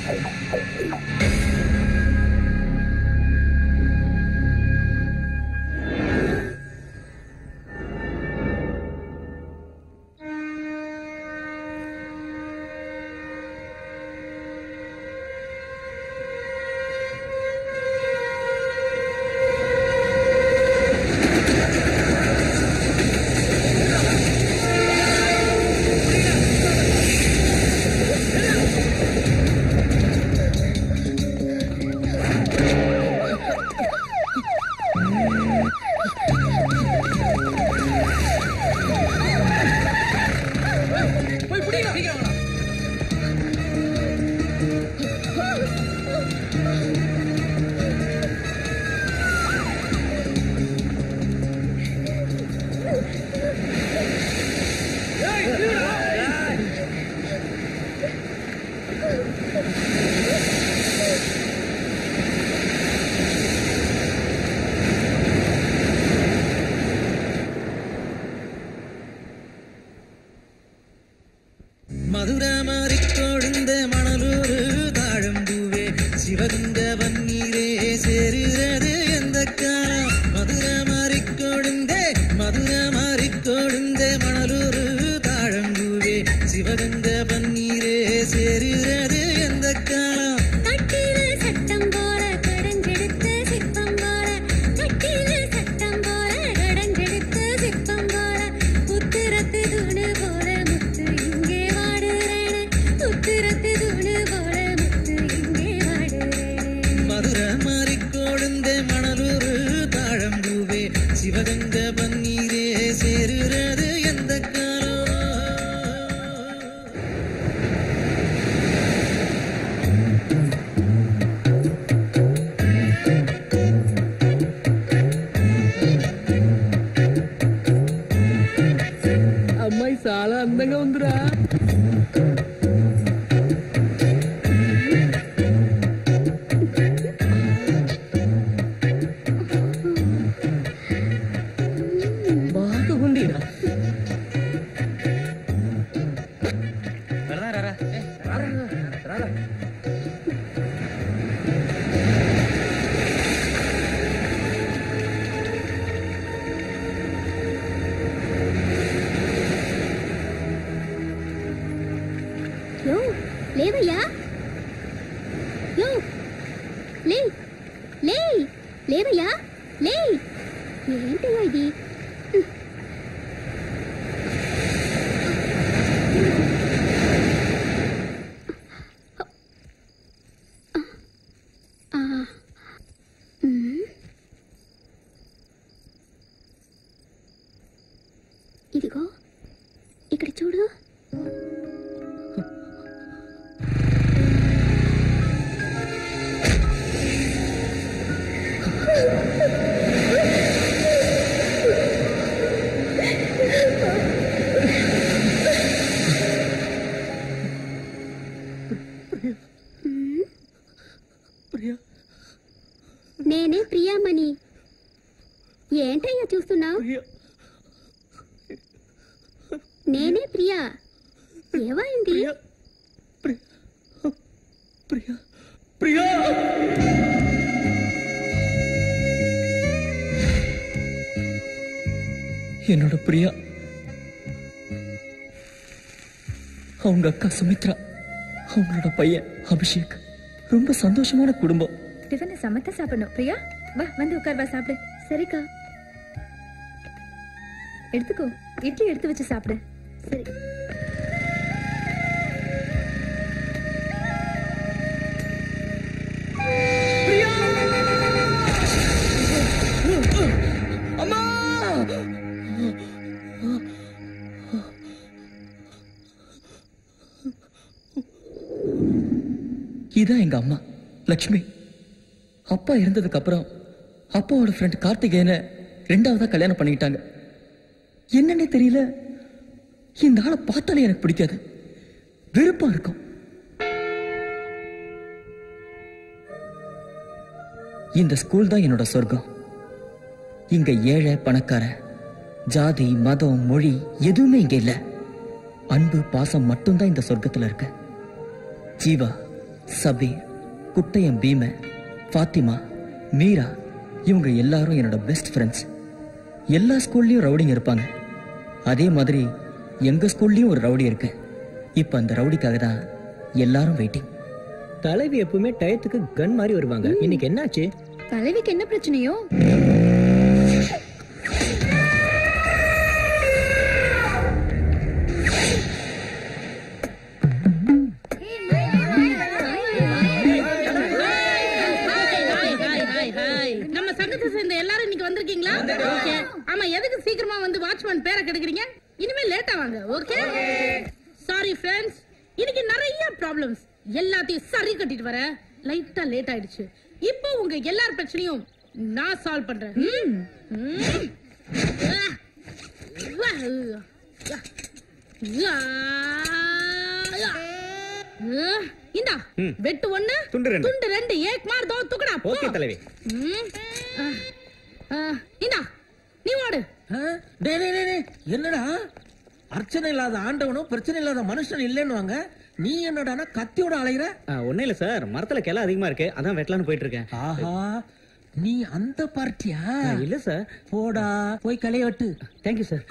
போய் பிடிங்க சீக்கிரம் வாடா. ஏய், இருடா. மதுரமாறிக்கொழுந்த மணலூரு தாழம்பூவே சிவகங்க வன்னீரே சேருகிறது எந்த காலம் மதுரமாறிக்கொழுந்த மதுரமாறிக்கொழுந்த மணலூரு தாழம்பூவே சிவகங்க வன்னீரே சேருகிறது எந்த காலம் கட்டில சட்டம் போல கடைஞ்செடுத்த சிற்பம் போல கட்டில சட்டம் போல கடைஞ்செடுத்த சிற்பம் போல உத்திரத்து தூணு போல முத்து இங்கே வாடுறேனே உத்திரத்து தூணு போல முத்து இங்கே வாடுறேனே மதுரமாறிக்கொழுந்த மணலூரு தாழம்பூவே சிவகங்க பன்னீரே சேருகிறது எந்த காலம் అమ్మాయి చాలా అందంగా ఉందిరా బాగా ఉందిరా యో లేవయ్యా యో లే లే లేవయ్యా లే ఏంటయ్యా ఇది ఆ, ఉమ్. ఇదిగో ఇక్కడ చూడు ప్రియా నేనే ప్రియామణి ఏంటయ్యా చూస్తున్నావు ప్రియా నేనే ప్రియా ఏమైంది ప్రియా ప్రియా ప్రియా ప్రియా என்னோட பிரியா அவங்க அக்கா சுமித்ரா அவங்களோட பையன் அபிஷேக் ரொம்ப சந்தோஷமான குடும்பம் டிஃபனை சமத்த சாப்பிடணும் பிரியா வா வந்து உட்கார் வா சாப்பிடு சரிக்கா எடுத்துக்கோ இட்லி எடுத்து வச்சு சாப்பிடு சரி அம்மா இதான் எங்க அம்மா லக்ஷ்மி அப்பா இறந்ததுக்கு அப்புறம் அப்பாவோட ஃப்ரெண்ட் கார்த்திகேயனை ரெண்டாவதா கல்யாணம் பண்ணிக்கிட்டாங்க என்னன்னே தெரியல இந்த ஆளை பார்த்தாலே எனக்கு பிடிக்காது வெறுப்பா இருக்கும் இந்த ஸ்கூல் தான் என்னோட சொர்க்கம் இங்க ஏழை பணக்கார ஜாதி மதம் மொழி எதுவுமே இங்க இல்ல அன்பு பாசம் மட்டும்தான் இந்த சொர்க்கத்துல இருக்கு ஜீவா சபீர் குட்டையம் பீம ஃபாத்திமா மீரா இவங்க எல்லாரும் என்னோட பெஸ்ட் ஃப்ரெண்ட்ஸ் எல்லா ஸ்கூல்லயும் ரவுடிங்க இருப்பாங்க அதே மாதிரி எங்க ஸ்கூல்லயும் ஒரு ரவுடி இருக்கு இப்ப அந்த ரவுடிக்காக தான் எல்லாரும் வெயிட்டிங் தலைவி எப்பவுமே டயத்துக்கு கன் மாதிரி வருவாங்க இன்னைக்கு என்னாச்சு தலைவிக்கு என்ன பிரச்சனையோ ஹாய், ஹாய், ஹாய், ஹாய். நம்ம சங்கத்தை சேர்ந்த எல்லாரும் இன்னைக்கு வந்திருக்கீங்களா ஓகே ஆமா எதுக்கு சீக்கிரமா வந்து வாட்ச்மேன் பேரை கெடுக்குறீங்க இனிமே லேட்டா வாங்க ஓகே சாரி ஃப்ரெண்ட்ஸ் இன்னைக்கு நிறைய ப்ராப்ளம்ஸ் எல்லாத்தையும் சரி கட்டிட்டு வர லைட்டா லேட் ஆயிடுச்சு இப்போ உங்க எல்லார் பிரச்சனையும் நான் சால்வ் பண்றேன் ம். ம். ஆ. வா. ஆ. ஆ. ஆ. இந்தா வெட்டு ஒண்ணு துண்டு ரெண்டு. துண்டு ரெண்டு ஏக் மார் தோ துக்கடா போ. ஓகே தலைவி ம். ஆ. ஆ. இந்தா நீ ஓடு டே டே டே என்னடா அர்ச்சனை இல்லாத ஆண்டவனும் பிரச்சனை இல்லாத மனுஷன் இல்லைன்னு நீ என்னடானா கத்தியோட அலைகிற ஒன்னும் இல்ல சார் மரத்துல கிளை அதிகமா இருக்கு அதான் வெட்டலான்னு போயிட்டு இருக்கேன் ஆஹா நீ அந்த பார்ட்டியா ஆ, இல்ல சார் போடா போய் களைய வெட்டு thank you sir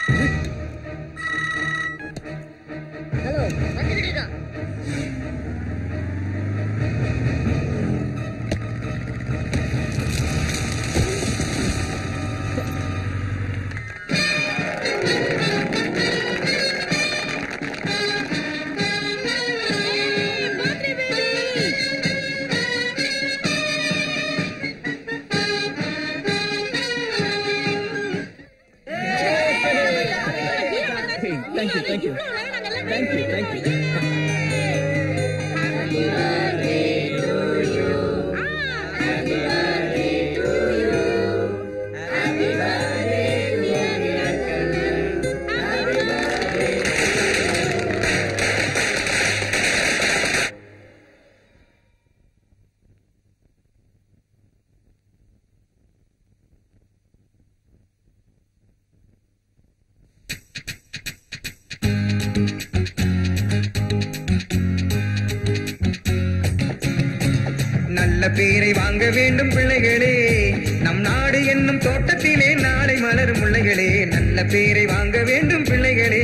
thank you thank you thank you thank you நல்ல பேரை வாங்க வேண்டும் பிள்ளைகளே நம் நாடு என்னும் தோட்டத்திலே நாளை மலரும் முல்லைகளே நல்ல பேரை வாங்க வேண்டும் பிள்ளைகளே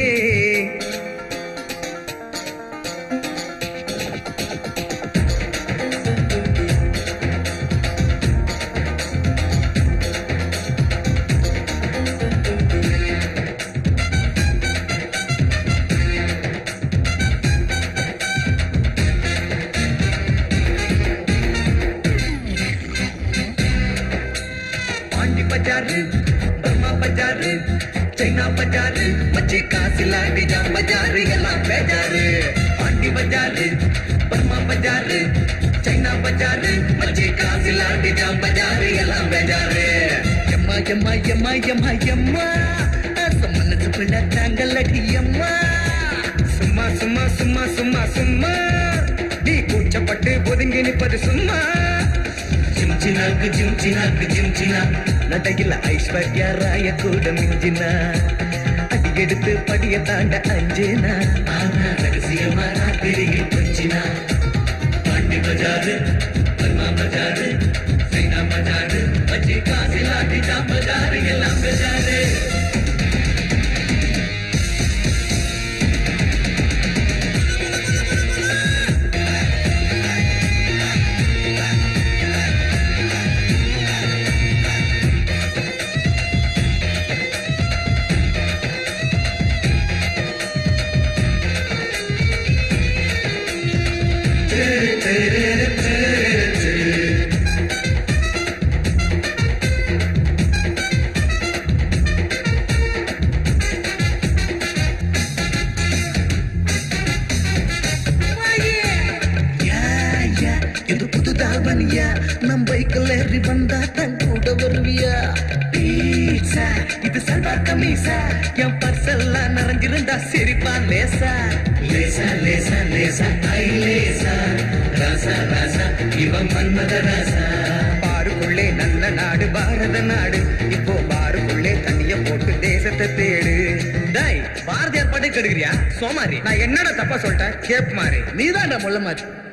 பாண்டி பஜாரு பர்மா பஜாரு சைனா பஜாரு மச்சி காசிலா நிஜாம் பஜாரு எல்லாம் பேஜாரு பாண்டி பஜாரு பர்மா பஜாரு சைனா பஜாரு மச்சி காசிலா நிஜாம் பஜாரு எல்லாம் பேஜாரு எம்மா எம்மா எம்மா எம்மா எம்மா ஆசை மனசு பிள்ளாட்டாங்கல் அம்மா சும்மா சும்மா சும்மா சும்மா சும்மா நீ கூச்சப்பட்டு ஒதுங்கி நிற்பது சும்மா ஜிம்ஜினாக்கு ஜிம்ஜினாக்கு ஜிம்ஜினா நடையில் ஐஸ்வர்யா ராய கூட மிஞ்சினா அடி எடுத்து படிய தாண்ட அஞ்சேனா ஆனா ரகசியமா ராத்திரியில் கொஞ்சினா பாண்டி பஜாரு பர்மா பஜாரு சைனா பஜாரு மச்சி காசி லாட்டி ஜாம் பஜாரு எல்லாம் பஜாரு யா, யா, இது புது தாவணியா நம் பைக்கில் ஏறி வந்தா தன் கூட வருவியா பீட்சா, இது சல்வார் கமீசா என் பர்செல்லாம் நிறைஞ்சிருந்தா சிரிப்பா லேசா லேசா லேசா லேசா ஐ லேசா ராசா ராசா இவன் மன்மத ராசா பாருக்குள்ளே நல்ல நாடு பாரத நாடு இப்போ பாருக்குள்ளே தண்ணிய போட்டு தேசத்தை தேடு டேய் பாரதியார் பாட்டு கெடுக்கிறியா சோமாரி நான் என்னடா தப்பா சொல்லிட்டேன் கேப் மாறி நீதான்டா முள்ள மாதிரி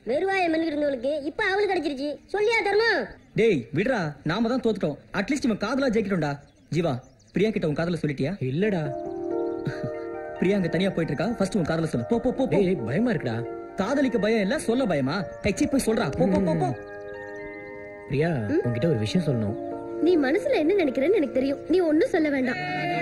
வெறுவாய மண்ணிட்டு இருந்தவளுக்கு இப்ப அவளுக்கு கிடைச்சிருச்சு சொல்லியா தர்மம் டேய் விடுறா நாம தான் தோத்துட்டோம் அட்லீஸ்ட் இவன் காதலா ஜெயிக்கட்டும்டா ஜீவா பிரியா கிட்ட உன் காதல சொல்லிட்டியா இல்லடா பிரியா அங்க தனியா போயிட்டு இருக்கா ஃபர்ஸ்ட் உன் காதல சொல்லு போ போ போ போ டேய் பயமா இருக்குடா காதலிக்க பயம் இல்ல சொல்ல பயமா டெக்ஸி போய் சொல்றா போ போ போ போ பிரியா உன்கிட்ட ஒரு விஷயம் சொல்லணும் நீ மனசுல என்ன நினைக்கிறேன்னு எனக்கு தெரியும் நீ ஒண்ணும் சொல்ல வேண்டாம்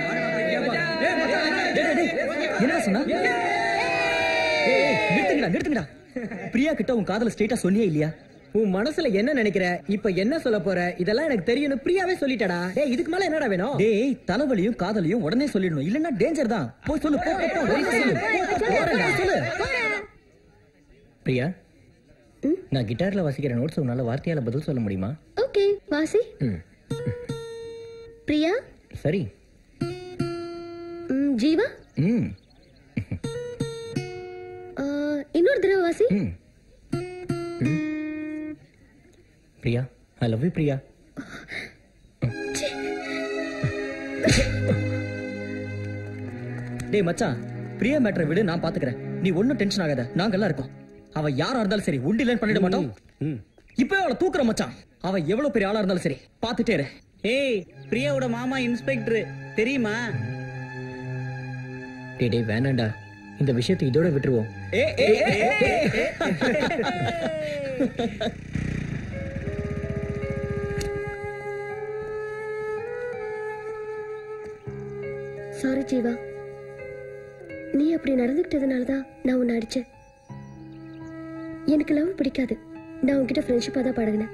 டேய், டேய், டேய், என்னடா சொன்னா ஏய், ஏய், நிறுத்துங்கடா நிறுத்துங்கடா பிரியா கிட்ட உன் காதல ஸ்ட்ரெயிட்டா சொன்னியே இல்லையா உன் மனசுல என்ன நினைக்கிற இப்ப என்ன சொல்ல போற இதெல்லாம் எனக்கு தெரியும்னு பிரியாவே சொல்லிட்டடா டேய் இதுக்கு மேல என்னடா வேணும் டேய் தலைவலியும் காதலியும் உடனே சொல்லிடணும் இல்லன்னா டேஞ்சர் தான் போய் சொல்லு போ, போ, போ, போய் சொல்லு போறேன்டா, சொல்லு பிரியா நான் கிட்டார்ல வாசிக்கிற நோட்ஸ் உன்னால வார்த்தையால பதில் சொல்ல முடியுமா ஓகே வாசி ம், பிரியா சரி ம், ஜீவா ம் ஆ, இன்னொரு தடவை வாசி ம் Priya I love you Priya டேய் மச்சான் பிரியா மேட்டரை விடு நான் பாத்துக்கிறேன் நீ ஒண்ணும் டென்ஷன் ஆகாத நாங்கெல்லாம் இருக்கோம் அவ யாரா இருந்தாலும் சரி உண்டிலன்னு பண்ணிட மாட்டோம் இப்பவே அவளை தூக்குற மச்சான் அவ எவ்வளவு பெரிய ஆளா இருந்தாலும் சரி பாத்துட்டே இரு ஏய் பிரியாவோட மாமா இன்ஸ்பெக்டர் தெரியுமா டேய் டேய் வேணாம்டா இந்த விஷயத்தை இதோட விட்டுருவோம் ஏ ஏ ஏ, ஏ, ஏ. சாரி ஜீவா நீ அப்படி நடந்துக்கிட்டதுனால தான் நான் உன்னை அடிச்சேன் எனக்கு லவ் பிடிக்காது நான் உன்கிட்ட ஃப்ரெண்ட்ஷிப்பாக தான் பழகினேன்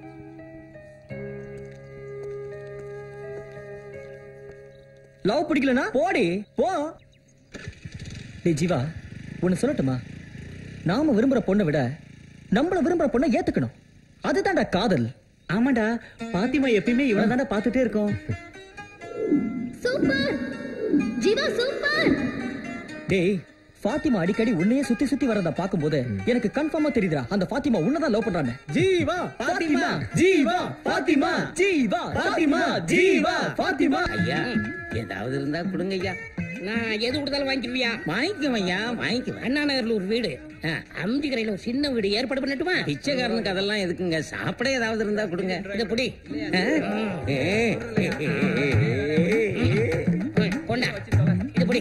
லவ் பிடிக்கலனா போடி போ டேய் ஜீவா ஒன்னு சொல்லட்டுமா நாம விரும்புற பொண்ணை விட நம்மள விரும்புற பொண்ணை ஏத்துக்கணும் அதுதான்டா காதல் ஆமாடா பாத்திமா எப்பயுமே இவனை தானே பாத்துட்டே இருக்கோம் சூப்பர் ஜீவா சூப்பர் டேய் ஃபாத்திமா அடிக்கடி உன்னையே சுத்தி சுத்தி வரத பாக்கும்போது எனக்கு கன்ஃபார்மா தெரியுதுடா அந்த ஃபாத்திமா உன்னதான் லவ் பண்றாங்க ஜீவா ஃபாத்திமா ஜீவா ஃபாத்திமா ஜீவா ஃபாத்திமா ஜீவா ஃபாத்திமா ஐயா ஏதாவது இருந்தா கொடுங்க ஐயா நான் எது கொடுத்தாலும் வாங்கிக்குவியா வாங்கிக்குவேன் ஐயா வாங்கிக்குவேன் அண்ணா நகர்ல ஒரு வீடு அம்பி கரையில ஒரு சின்ன வீடு ஏற்பாடு பண்ணட்டுமா பிச்சைக்காரனுக்கு அதெல்லாம் எதுக்குங்க சாப்பிட ஏதாவது இருந்தா கொடுங்க இத புடி ஆ? ஏ, ஏ, ஏ, ஏ, ஏ. ம், கொண்டா இது புடி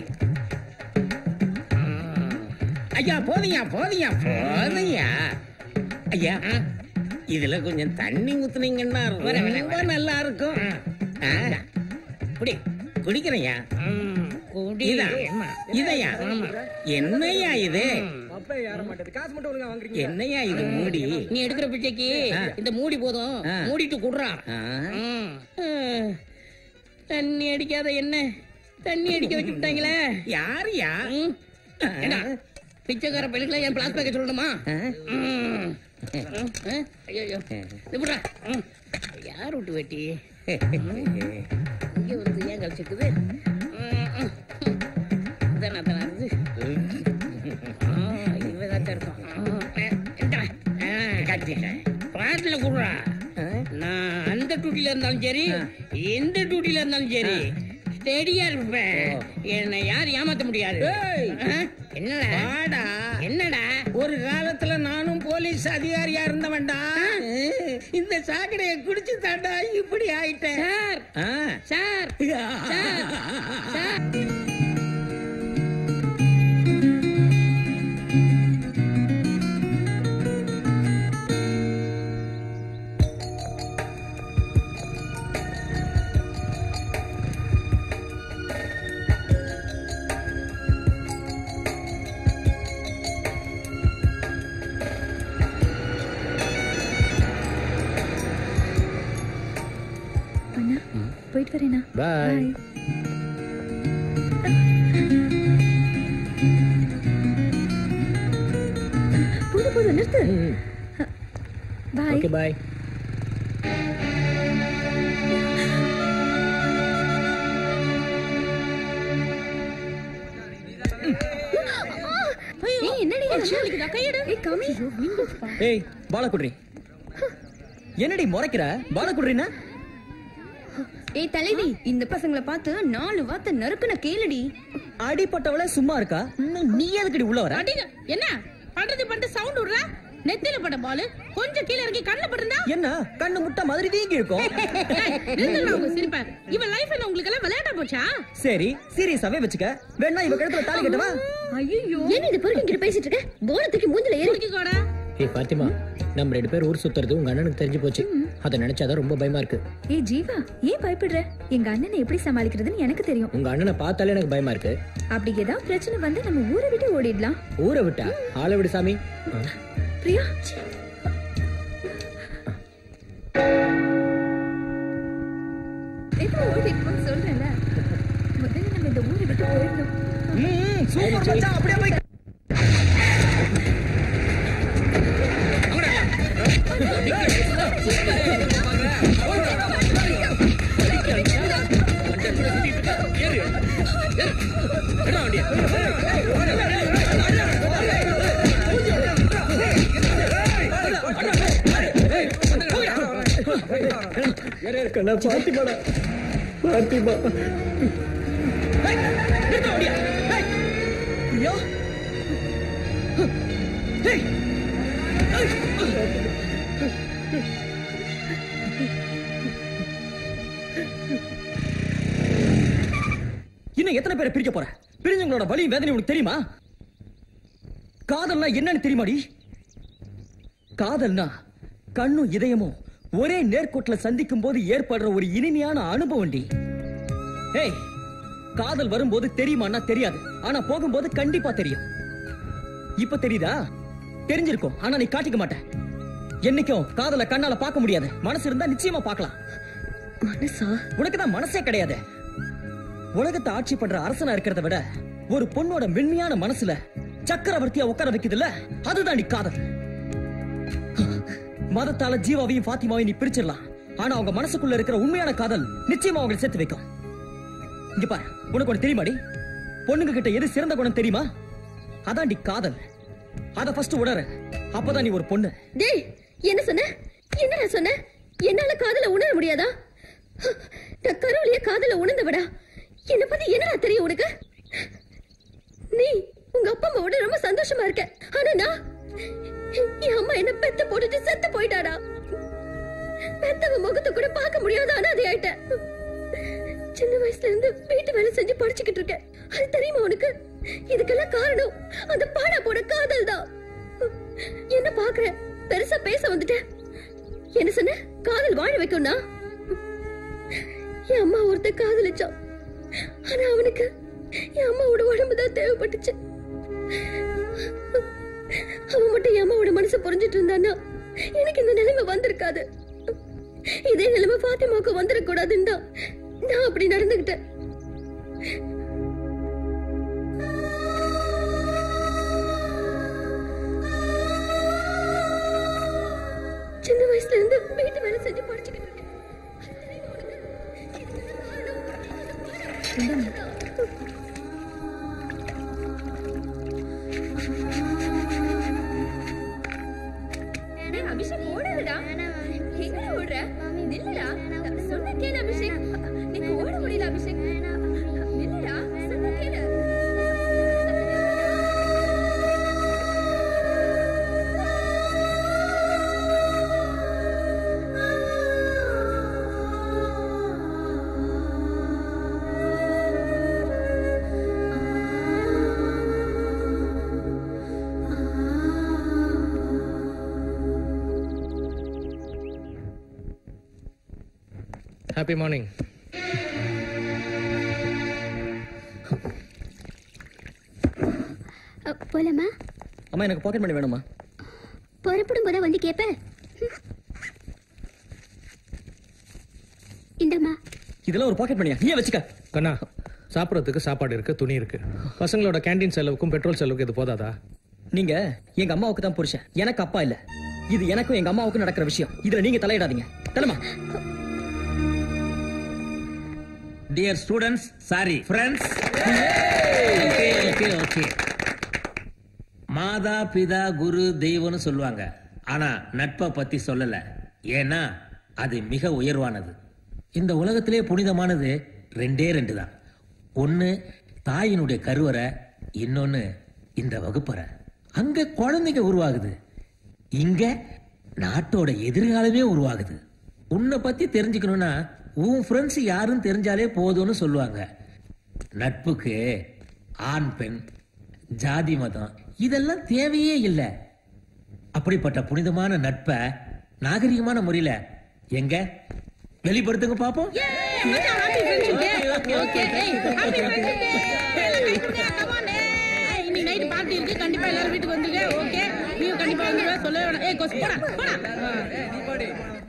ஐயா போதையா போதையா போதையா ஐயா இதுல கொஞ்சம் தண்ணி ஊத்துனீங்கன்னா ரொம்ப நல்லா இருக்கும் ஆ, புடி குடிக்கிறேன்யா ம், குடி இதா இதையா என்னையா இது காசு மட்டும் ஒழுங்கா வாங்குறீங்க என்னையா இது மூடி நீ எடுக்கிற பிச்சைக்கு இந்த மூடி போதும் ஆ. மூடிட்டு குடுறா ஆ, ம். ம். தண்ணி அடிக்காத என்ன தண்ணி அடிக்க வச்சுட்டாங்களே யாருயா ம். ஏண்டா, பிச்சைக்கார பையனுக்குலாம் என் பிளாஸ் பேக்க சொல்லணுமா ஆ? ம். ம். ஆ? ஐயையோ. இது புடுறா. ம். யார் விட்டு வெட்டி இங்க வந்து ஏன் கழிச்சிருக்குது ம், ம். இதானா, இதானா இது? ஆ, இவதான் இருக்கும். ஆ, இந்தா. ஆ, கட்டிட்டேன். பிளாட்ல குடுறா நான் அந்த டூட்டில இருந்தாலும் சரி எந்த டூட்டில இருந்தாலும் சரி ஸ்டெடியா இருப்பேன் என்னை யார் ஏமாத்த முடியாது ஆ? என்னடா என்னடா ஒரு காலத்துல நானும் போலீஸ் அதிகாரியா இருந்தவன்டா இந்த சாக்கடையை குடிச்சு தாண்டா இப்படி ஆயிட்டேன் சார் ஆ. சார் சார் சார் அண்ணா போயிட்டு வரேனா பாய் போதும் போதும் நிறுத்து பாய் ஓகே பாய் ஏய் என்னடி ஆச்சு கையெடு ஏய் காமி ஏய் பாலக்குட்ரி என்னடி முறைக்கிற பாலக்குட்ரின்னா ஏய் தலைவி இந்த பசங்களை பார்த்து நாலு வார்த்தை நறுக்குன கேளுடி அடிப்பட்டவளே சும்மா இருக்கா இன்னும் நீ எதுக்கடி உள்ள வர அடிங்க என்ன பண்றது பண்ணிட்டு சவுண்ட் விடுறா நெத்தில பட்ட பால் கொஞ்சம் கீழ இறங்கி கண்ணுல பட்டிருந்தா என்ன கண்ணு முட்டை மாதிரி வீங்கி இருக்கும் ஏய், நிறுத்துங்க உங்க சிரிப்ப இவன் லைஃப் என்ன உங்களுக்கு எல்லாம் விளையாட்டா போச்சா சரி சீரியஸாவே வச்சுக்க வேணா இவ கழுத்துல தாலி கட்டவா ஐயோ என்ன இது பொறுக்கிட்டு இங்கிட்டு பேசிட்டு இருக்க போன தூக்கி மூஞ்சில ஏறி குடிக்கோடா ஏய் பாத்திமா நம்ம ரெண்டு பேர் ஊர் சுத்துறது உங்க அண்ணனுக்கு தெரிஞ்சு போச்சு அதை நினைச்சாதான் ரொம்ப பயமா இருக்கு ஏய் ஜீவா ஏன் பயப்படுற எங்க அண்ணனை எப்படி சமாளிக்கிறதுன்னு எனக்கு தெரியும் உங்க அண்ணனை பார்த்தாலே எனக்கு பயமா இருக்கு அப்படி ஏதாவது பிரச்சனை வந்து நம்ம ஊரை விட்டு ஓடிடலாம் ஊரை விட்டா ஆளை விடு சாமி ஆ. பிரியா எதுக்கு ஓடிட்டு சொல்றேன்ல முதல்ல நம்ம இந்த ஊரை விட்டு போயிடணும் சூப்பர் மச்சான் அப்படியே போய் கண்ணா பாத்திமாடா பாத்திமா பிரியா ஹேய் இன்னும் எத்தனை பேரை பிரிக்க போற பிரிஞ்சவங்களோட வலி வேதனை உனக்கு தெரியுமா காதல்னா என்னன்னு தெரியுமாடி காதல்னா கண்ணும் இதயமும் ஒரே நேர்கோட்டில் சந்திக்கும் போது ஏற்படுற ஒரு இனிமையான அனுபவம்டி ஏய் காதல் வரும்போது தெரியுமான்னா தெரியாது ஆனா போகும்போது கண்டிப்பா தெரியும் இப்ப தெரியுதா தெரிஞ்சிருக்கும் ஆனா நீ காட்டிக்க மாட்ட என்னைக்கும் காதல கண்ணால பார்க்க முடியாது மனசு இருந்தா நிச்சயமா பார்க்கலாம் மனசா உனக்கு தான் மனசே கிடையாது உலகத்தை ஆட்சி பண்ற அரசனா இருக்கிறத விட ஒரு பொண்ணோட மென்மையான மனசுல சக்கரவர்த்தியா உட்கார வைக்குதுல்ல அதுதான் நீ காதல் மதத்தால ஜீவாவையும் பாத்திமாவையும் நீ பிரிச்சிடலாம் ஆனா அவங்க மனசுக்குள்ள இருக்கிற உண்மையான காதல் நிச்சயமா அவங்களை சேர்த்து வைக்கும் இங்க பாரு உனக்கு ஒண்ணு தெரியுமாடி பொண்ணுங்க கிட்ட எது சிறந்த குணம் தெரியுமா அதான் நீ காதல் அத ஃபர்ஸ்ட் உணர அப்பதான் நீ ஒரு பொண்ணு டேய் என்ன சொன்ன என்னடா சொன்ன என்னால காதல உணர முடியாதா நான் கரோலிய காதல உணர்ந்தவடா என்ன பத்தி என்னடா தெரியும் உனக்கு நீ உங்க அப்பா அம்மாவோட ரொம்ப சந்தோஷமா இருக்க ஆனா நான் என் அம்மா என்ன பெத்த போட்டுட்டு செத்து போயிட்டாடா பெத்தவ முகத்தை கூட பார்க்க முடியாத அனாதை ஆயிட்டேன் சின்ன வயசுல இருந்து வீட்டு வேலை செஞ்சு படிச்சுக்கிட்டு இருக்கேன் அது தெரியுமா உனக்கு இதுக்கெல்லாம் காரணம் அந்த பாடா போட காதல் தான் என்ன பாக்குற பெருசா பேச வந்துட்டேன் என்ன சொன்ன காதல் வாழ வைக்கும்னா என் அம்மா ஒருத்த காதலிச்சான் ஆனா அவனுக்கு என் அம்மாவோட உடம்பு தான் தேவைப்பட்டுச்சு அவன் மட்டும் என் அம்மாவோட மனசை புரிஞ்சிட்டு இருந்தான்னா எனக்கு இந்த நிலைமை வந்திருக்காது இதே நிலைமை பாத்திமாவுக்கு வந்துடக்கூடாதுன்னு தான் நான் அப்படி நடந்துகிட்டேன் சின்ன வயசுல இருந்து வீட்டு வேலை செஞ்சு படிச்சுக்கிட்டு இருக்கேன் டேய், அபிஷேக் ஓடாதடா எங்க ஓடுற நில்லுடா சொன்ன கேளு அபிஷேக் நீக்கு ஓட முடியல அபிஷேக் நில்லுடா சொன்ன கேளு ஹாப்பி மார்னிங் போலாமா அம்மா எனக்கு பாக்கெட் மணி வேணுமா புறப்படும் போத வந்து கேப்ப இந்தம்மா இதெல்லாம் ஒரு பாக்கெட் மணியா நீயே வச்சுக்க கண்ணா சாப்பிட்றதுக்கு சாப்பாடு இருக்கு துணி இருக்கு பசங்களோட கேண்டீன் செலவுக்கும் பெட்ரோல் செலவுக்கு இது போதாதா நீங்க எங்க அம்மாவுக்கு தான் புருஷன் எனக்கு அப்பா இல்ல இது எனக்கும் எங்க அம்மாவுக்கும் நடக்கிற விஷயம் இதுல நீங்க தலையிடாதீங்க தலைமா dear students sorry friends okay okay okay மாதா பிதா குரு தெய்வம்னு சொல்லுவாங்க ஆனா நட்பை பத்தி சொல்லல ஏன்னா அது மிக உயர்வானது இந்த உலகத்திலே புனிதமானது ரெண்டே ரெண்டு தான் ஒன்னு தாயினுடைய கருவறை இன்னொன்னு இந்த வகுப்பறை அங்க குழந்தைங்க உருவாகுது இங்க நாட்டோட எதிர்காலமே உருவாகுது உன்னை பத்தி தெரிஞ்சுக்கணும்னா உன் ஃப்ரெண்ட்ஸ் யாருன்னு தெரிஞ்சாலே போதும்னு சொல்லுவாங்க நட்புக்கு ஆண் பெண் ஜாதி மதம் இதெல்லாம் தேவையே இல்லை அப்படிப்பட்ட புனிதமான நட்பை நாகரிகமான முறையில எங்க வெளிப்படுத்துங்க பாப்போம் மச்சான், happy friendship day. Okay, hey, happy friendship day. Come on, hey. Hey, இன்னைக்கு night party இருக்கு கண்டிப்பா எல்லாரும் வீட்டுக்கு வந்துருங்க ஓகே நீ கண்டிப்பா வந்துருவ சொல்லவே வேணாம் ஏய் கொஸ் போடா போடா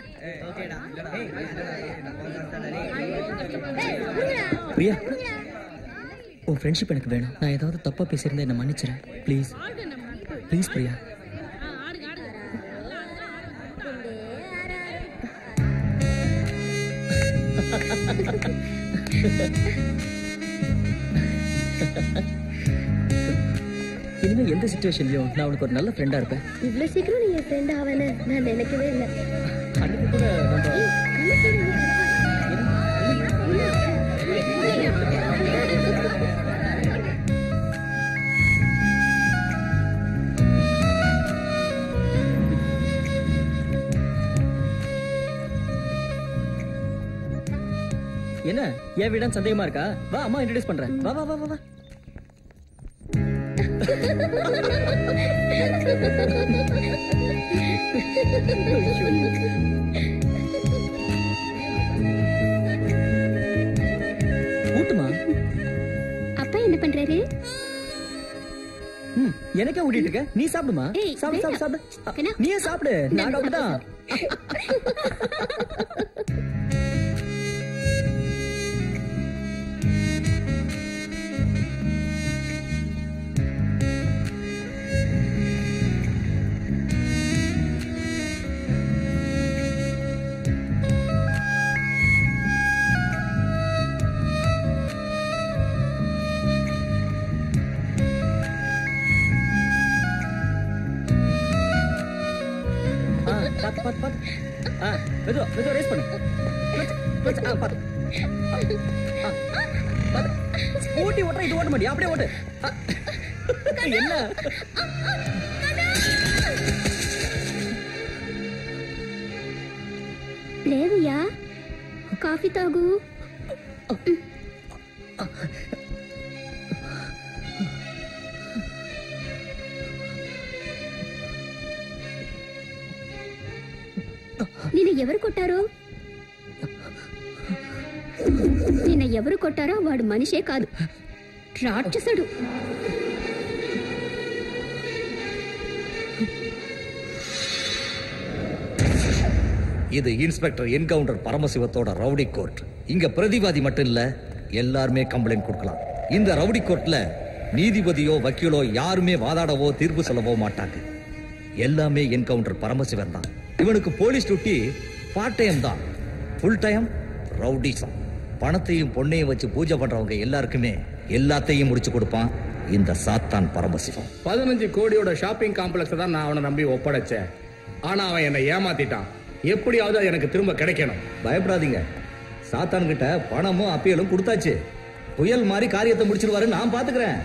பிரியா உன் ஃப்ரெண்ட்ஷிப் எனக்கு வேணும் நான் ஏதாவது தப்பா பேசியிருந்தா என்ன மன்னிச்சிடறேன் ப்ளீஸ் ப்ளீஸ் பிரியா இனிமே எந்த சுச்சுவேஷன்லயும் நான் உனக்கு ஒரு நல்ல ஃப்ரெண்டா இருப்பேன் இவ்வளவு சீக்கிரம் நீ என் ஃப்ரெண்ட் ஆவேன்னு நான் நினைக்கவே இல்லை அன்னைக்கு கூட நம்ம என்ன என் வீடான்னு சந்தேகமா இருக்கா வா அம்மா இன்ட்ரடியூஸ் பண்றேன் வா வா வா வா வா ஊட்டுமா அப்பா என்ன பண்றாரு ம் எனக்கே ஊட்டிட்டு இருக்க நீ சாப்பிடுமா ஏய், சாப்பிடு சாப்பிடு வேண்டாம். சாப்பிடு நீயே சாப்பிடு நான் டாக்டர் தான் ஆ பாத்து பாத்து பாத்து ஆ மெதுவா மெதுவா ரேஸ் பண்ணு கொஞ்சம், ஆ பாத்து ஆ, பாத்து ஸ்கூட்டி ஓட்டுற இது ஓட்ட மாட்டியா அப்படியே ஓட்டு ஆ. என்ன లేవయ్యా కాఫీ తాగు నిన్న ఎవరు కొట్టారు నిన్న ఎవరు కొట్టారో వాడు మనిషే కాదు రాక్షసుడు இது இன்ஸ்பெக்டர் என்கவுண்டர் பரமசிவத்தோட ரவுடி கோர்ட் இங்க பிரதிவாதி மட்டும் இல்ல எல்லாருமே கம்ப்ளைண்ட் கொடுக்கலாம் இந்த ரவுடி கோர்ட்ல நீதிபதியோ வக்கீலோ யாருமே வாதாடவோ தீர்ப்பு சொல்லவோ மாட்டாங்க எல்லாமே என்கவுண்டர் பரமசிவன் தான் இவனுக்கு போலீஸ் டியூட்டி பார்ட் டைம் தான் ஃபுல் டைம் ரவுடிசம் பணத்தையும் பொண்ணையும் வச்சு பூஜை பண்றவங்க எல்லாருக்குமே எல்லாத்தையும் முடிச்சு கொடுப்பான் இந்த சாத்தான் பரமசிவம் பதினஞ்சு கோடியோட ஷாப்பிங் காம்ப்ளெக்ஸ் தான் நான் அவனை நம்பி ஒப்படைச்சேன் ஆனா அவன் என்னை ஏமாத்திட்டான் எப்படியாவது அது எனக்கு திரும்ப கிடைக்கணும் பயப்படாதீங்க சாத்தான் கிட்ட பணமும் அப்பியலும் கொடுத்தாச்சு புயல் மாதிரி காரியத்தை முடிச்சிருவாரு நான் பாத்துக்கிறேன்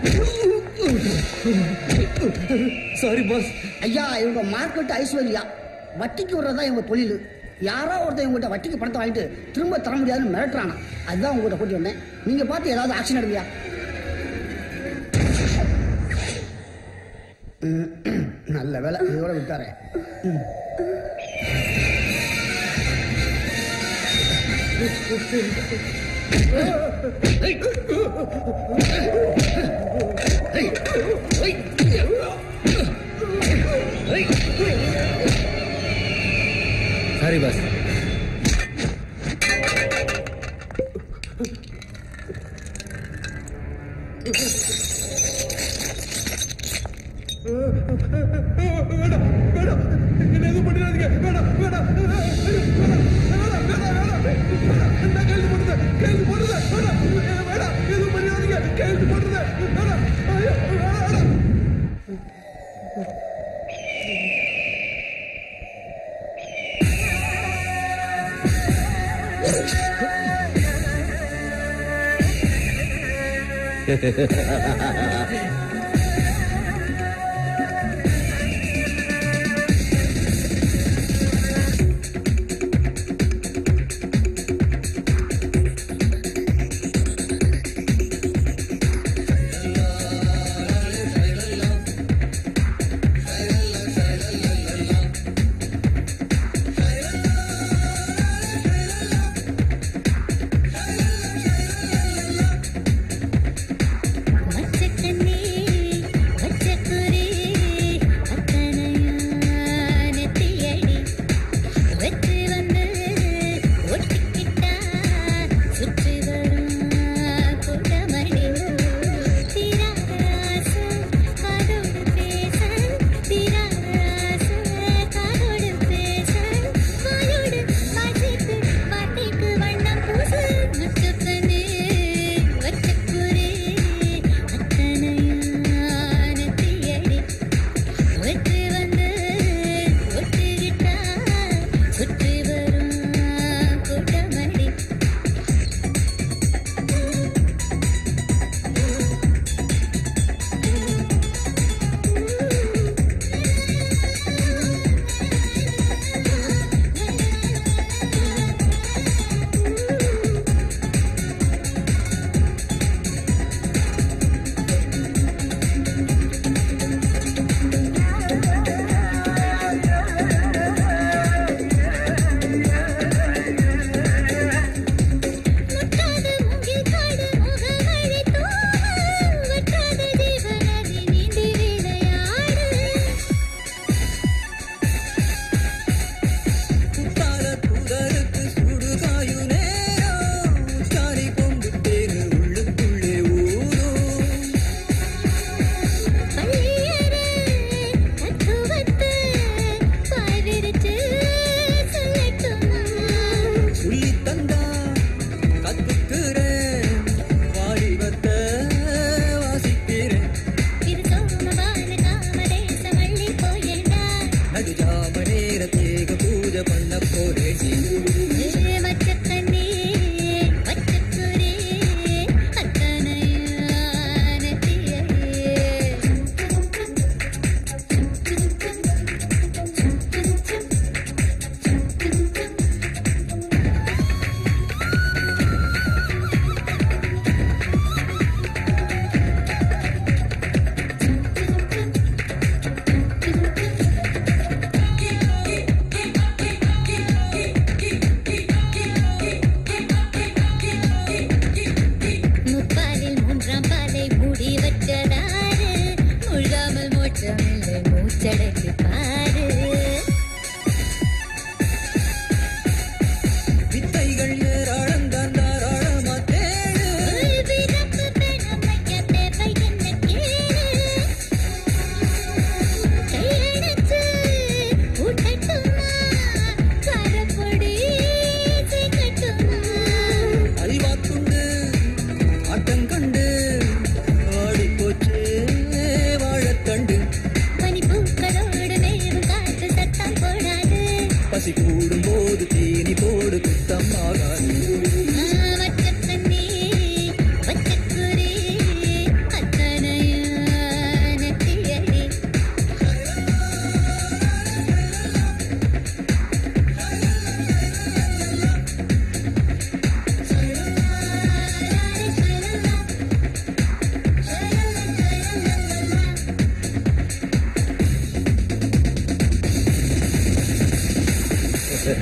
சாரி பாஸ் ஐயா இவங்க மார்க்கெட் ஐஸ்வர்யா வட்டிக்கு விடுறதா இவங்க தொழில் யாரோ ஒருத்தன் இவங்ககிட்ட வட்டிக்கு பணத்தை வாங்கிட்டு திரும்ப தர முடியாதுன்னு மிரட்டுறானா அதுதான் உங்ககிட்ட கூட்டி வந்தேன் நீங்க பார்த்து ஏதாவது ஆக்ஷன் எடுங்கயா ம், நல்ல வேலை இதோட விட்டாரே ம். சாரி பாஸ்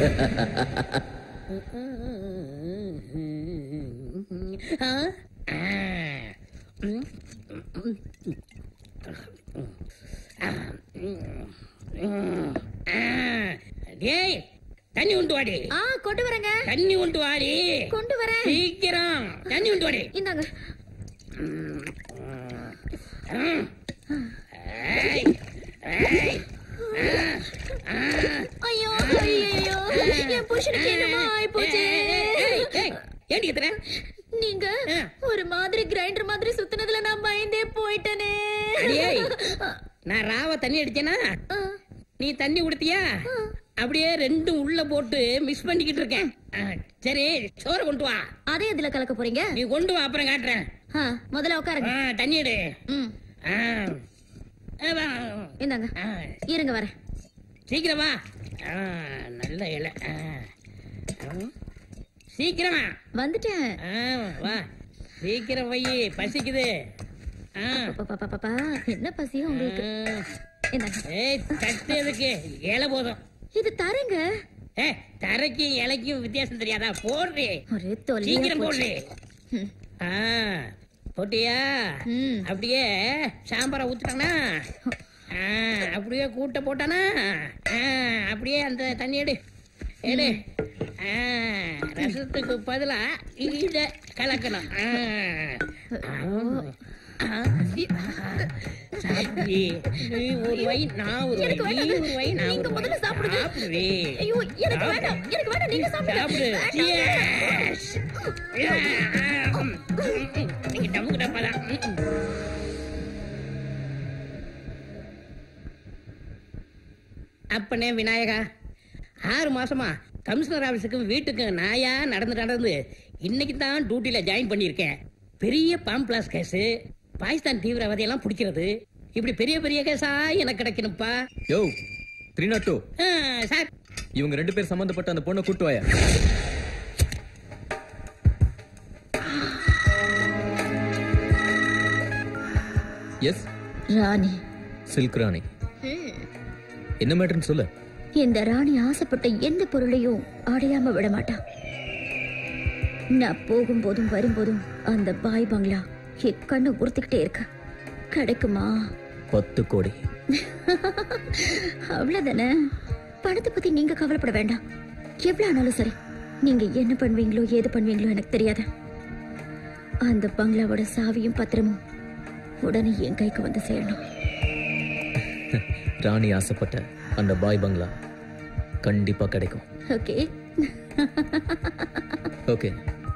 ஆ? ஆ. ம். ஆ. டேய் தண்ணி உண்டு வாடி ஆ கொண்டு வரேங்க தண்ணி உண்டு வாடி கொண்டு வரேன் சீக்கிரம் தண்ணி உண்டு வாடி இந்தாங்க ஏய், ஏய். ஐயோ ஐயோ என் புருஷனுக்கு என்னமா ஆயிப்போச்சு ஏய், ஏய், ஏண்டி கத்துற? நீங்க ஒரு மாதிரி கிரைண்டர் மாதிரி சுத்துனதுல நான் பயந்தே போயிட்டனே அடியேய், நான் ராவ தண்ணி அடிச்சேனா நீ தண்ணி குடுத்தியா அப்படியே ரெண்டும் உள்ள போட்டு மிஸ் பண்ணிக்கிட்டு இருக்கேன் ஆ, சரி சோற கொண்டு வா அதே இதுல கலக்க போறீங்க நீ கொண்டு வா அப்புறம் காட்டுறேன் ஆ, முதல்ல உட்காருங்க ஆ, தண்ணி எடு ம் ஆ. ஆ, வா. இந்தாங்க ஆ, இருங்க வரேன் சீக்கிரம் வா ஆ, நல்ல இலை ஆ. ஆ. சீக்கிரம் வா வந்துட்டேன் ஆ, வா சீக்கிரம் வை பசிக்குது ஆ. பாப்பா என்ன பசியும் உங்களுக்கு இந்தாங்க ஏய் தட்டு எதுக்கு இலை போதும் இது தரங்க ஏ தரைக்கும் இலைக்கும் வித்தியாசம் தெரியாதா போடுறே ஒரே தொல்லையா சீக்கிரம் போச்சு. போடுறே ம். ஆ போட்டியா அப்படியே சாம்பாரை ஊத்துட்டானா ஆ, அப்படியே கூட்ட போட்டானா ஆ, அப்படியே அந்த தண்ணி எடு எடு ஆ, ரசத்துக்கு பதிலா இத கலக்கணும் ஆ. ஆ. ஆ. சாப்பிடு. நீ ஒரு வை நான் ஒரு வை எனக்கு நீ வேண்டாம். ஒரு வை நான் நீங்க ஒரு வை முதல்ல சாப்பிடுங்க. சாப்பிடு. ஐயோ எனக்கு வேண்டாம் எனக்கு வேண்டாம் நீங்க சாப்பிடுங்க சாப்பிடு. வேண்டாம். Yes. நீங்க டமுக்கு டப்பாதான் அப்பனே விநாயகா ஆறு மாசமா கமிஷனர் ஆபீஸுக்கும் வீட்டுக்கும் நாயா நடந்து நடந்து இன்னைக்கு தான் டியூட்டில ஜாயின் பண்ணியிருக்கேன் பெரிய பாம்பிளாஸ் கேஸ் பாகிஸ்தான் தீவிரவாதி எல்லாம் பிடிக்கிறது இப்படி பெரிய பெரிய கேஸா எனக்கு கிடைக்கணும்ப்பா யோ த்ரீ நாட் டூ ஆ, சார் இவங்க ரெண்டு பேர் சம்பந்தப்பட்ட அந்த பொண்ணை கூட்டு வாயா எஸ் ராணி சில்க் ராணி என்ன மேட்டர்னு சொல்லு இந்த ராணி ஆசைப்பட்ட எந்த பொருளையும் அடையாம விட மாட்டா நான் போகும்போதும் வரும்போதும் அந்த பாய் பங்களா என் கண்ணை உறுத்திக்கிட்டே இருக்க கிடைக்குமா பத்து கோடி அவ்வளவுதானே பணத்தை பத்தி நீங்க கவலைப்பட வேண்டாம் எவ்வளவு ஆனாலும் சரி நீங்க என்ன பண்ணுவீங்களோ ஏது பண்ணுவீங்களோ எனக்கு தெரியாது அந்த பங்களாவோட சாவியும் பத்திரமும் உடனே என் கைக்கு வந்து சேரணும் ராணி ஆசைப்பட்ட அந்த பாய் பங்களா கண்டிப்பா கிடைக்கும் ஓகே ஓகே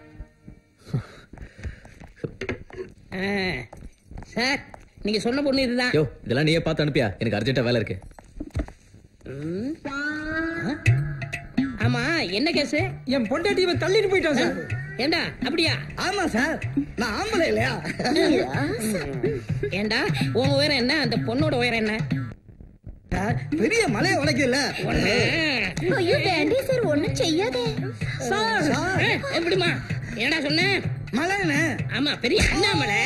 ஆ, சார் நீங்க சொன்ன பொண்ணு இதுதான் யோ இதெல்லாம் நீயே பார்த்து அனுப்பியா எனக்கு அர்ஜென்ட்டா வேலை இருக்கு ம். ஆ? ஆமா என்ன கேஸ் என் பொண்டாட்டி இவன் தள்ளிட்டு போயிட்டான் சார் ஏண்டா அப்படியா ஆமா சார் நான் ஆம்பளை இல்லையா ஏண்டா உன் உயரம் என்ன அந்த பொண்ணோட உயரம் என்ன சார், பெரிய மலையை உடைக்கல ஐயோ வேண்டே சார் ஒண்ணும் செய்யாதே சார் எப்படிமா என்னடா சொன்ன மலைன்னு ஆமா பெரிய அண்ணாமலை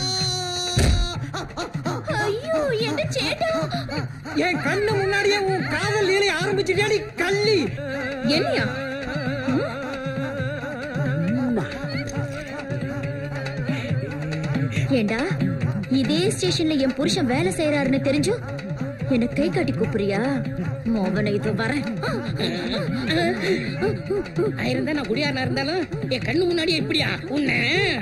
ஐயோ என்ன சேட்டா என் கண்ணு முன்னாடியே உன் காதல் லீலை ஆரம்பிச்சுட்டாடி கள்ளி என்னையா ஏண்டா இதே ஸ்டேஷன்ல என் புருஷன் வேலை செய்யறாருன்னு தெரிஞ்சும் என்ன கை காட்டி கூப்பிடுறியா மோகன இது வரேன் இருந்தா நான் குடியாரனா இருந்தாலும் என் கண்ணு முன்னாடியே இப்படியா உன்னை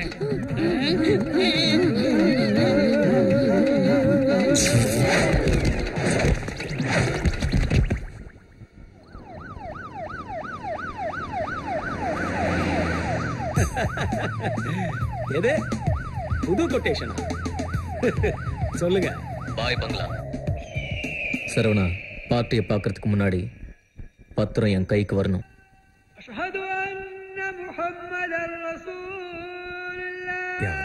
எது புது கொட்டேஷன் சொல்லுங்க பாய் பங்களா சரவணா பார்ட்டியை பார்க்கறதுக்கு முன்னாடி பத்திரம் என் கைக்கு வரணும் أشهد أن محمدا رسول الله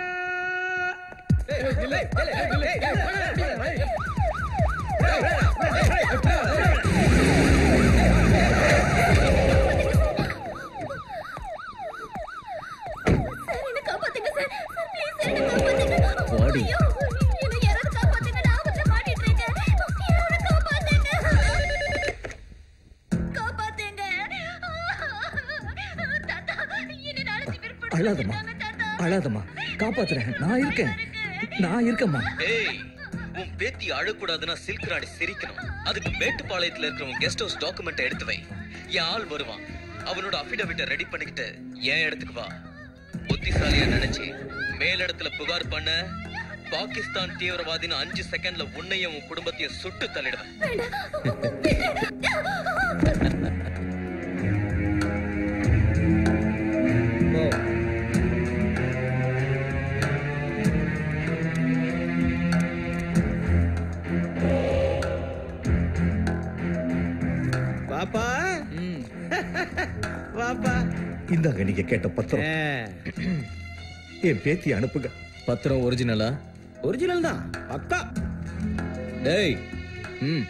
சார் என்ன காப்பாத்துங்க சார் சார் ப்ளீஸ் என்ன காப்பாத்துங்க பாடி. ஐயோ, என்னை யாராவது காப்பாத்துங்க நான் ஆபத்துல மாட்டிட்டு இருக்கேன் யாராவது காப்பாத்துங்க காப்பாத்துங்க அழாதம்மா அழாதம்மா காப்பாத்துறேன் நான் இருக்கேன் நான் இருக்கேம்மா ஏய் உன் பேத்தி அழக்கூடாதுன்னா சில்க் ராணி சிரிக்கணும் அதுக்கு மேட்டுப்பாளையத்துல இருக்கிற உன் கெஸ்ட் ஹவுஸ் டாக்குமெண்ட் எடுத்து வை என் ஆள் வருவான் அவனோட அபிடவிட்ட ரெடி பண்ணிக்கிட்டு என் இடத்துக்கு வா புத்திசாலியா நினைச்சு மேலிடத்துல புகார் பண்ண பாகிஸ்தான் தீவிரவாதின்னு அஞ்சு செகண்ட்ல உன்னையும் உன் குடும்பத்தையும் சுட்டு தள்ளிடுவேன் பாப்பா பாப்பா இந்தாங்க நீங்க கேட்ட பத்திரம் என் பேத்தி அனுப்புங்க பத்திரம் ஒரிஜினலா ஒரிஜினல் தான் பக்கா டேய் ம்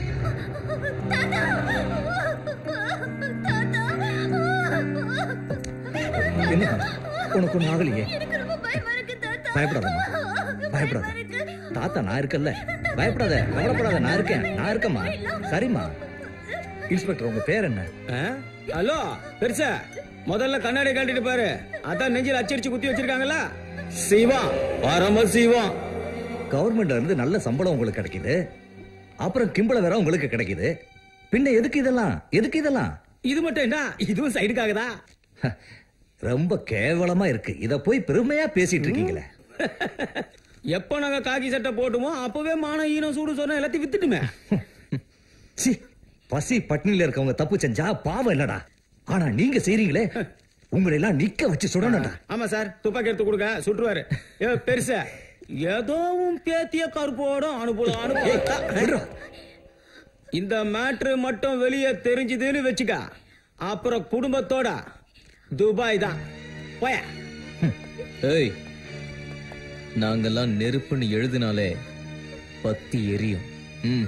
என்ன உனக்கு ஒண்ணு ஆகலையே பயப்படாதம்மா பயப்படாத தாத்தா நான் இருக்கல்ல பயப்படாத கவலைப்படாத நான் இருக்கேன் நான் இருக்கேம்மா சரிம்மா இன்ஸ்பெக்டர் உங்க பேர் என்ன ஹலோ பெருசா முதல்ல கண்ணாடி கழட்டிட்டு பாரு அதான் நெஞ்சில் அச்சடிச்சு குத்தி வச்சிருக்காங்கல்ல சிவா பரம சிவா கவர்மெண்ட்ல இருந்து நல்ல சம்பளம் உங்களுக்கு கிடைக்குது அப்புறம் கிம்பள வேற உங்களுக்கு கிடைக்குது பின்ன எதுக்கு இதெல்லாம் எதுக்கு இதெல்லாம் இது மட்டும் என்ன இதுவும் சைடுக்காக தான் ரொம்ப கேவலமா இருக்கு இத போய் பெருமையா பேசிட்டு இருக்கீங்களே எப்ப நாங்க காக்கி சட்டை போட்டுமோ அப்பவே மான ஈனம் சூடு சொன்ன எல்லாத்தையும் வித்துட்டுமே சி பசி பட்டினில இருக்கவங்க தப்பு செஞ்சா பாவம் இல்லடா ஆனா நீங்க செய்றீங்களே உங்களை எல்லாம் நிக்க வச்சு சுடணும்டா ஆமா சார் துப்பாக்கி எடுத்து கொடுங்க சுட்டுருவாரு ஏ பெருசா ஏதோ உன் பேத்திய கருப்போட அனுப்பலாம் அனுப்பலாம் இந்த மேட்ரு மட்டும் வெளியே தெரிஞ்சதுன்னு வச்சுக்க அப்புறம் குடும்பத்தோட துபாய் தான் போய ஏய் நாங்கெல்லாம் நெருப்புன்னு எழுதினாலே பத்தி எரியும் ம்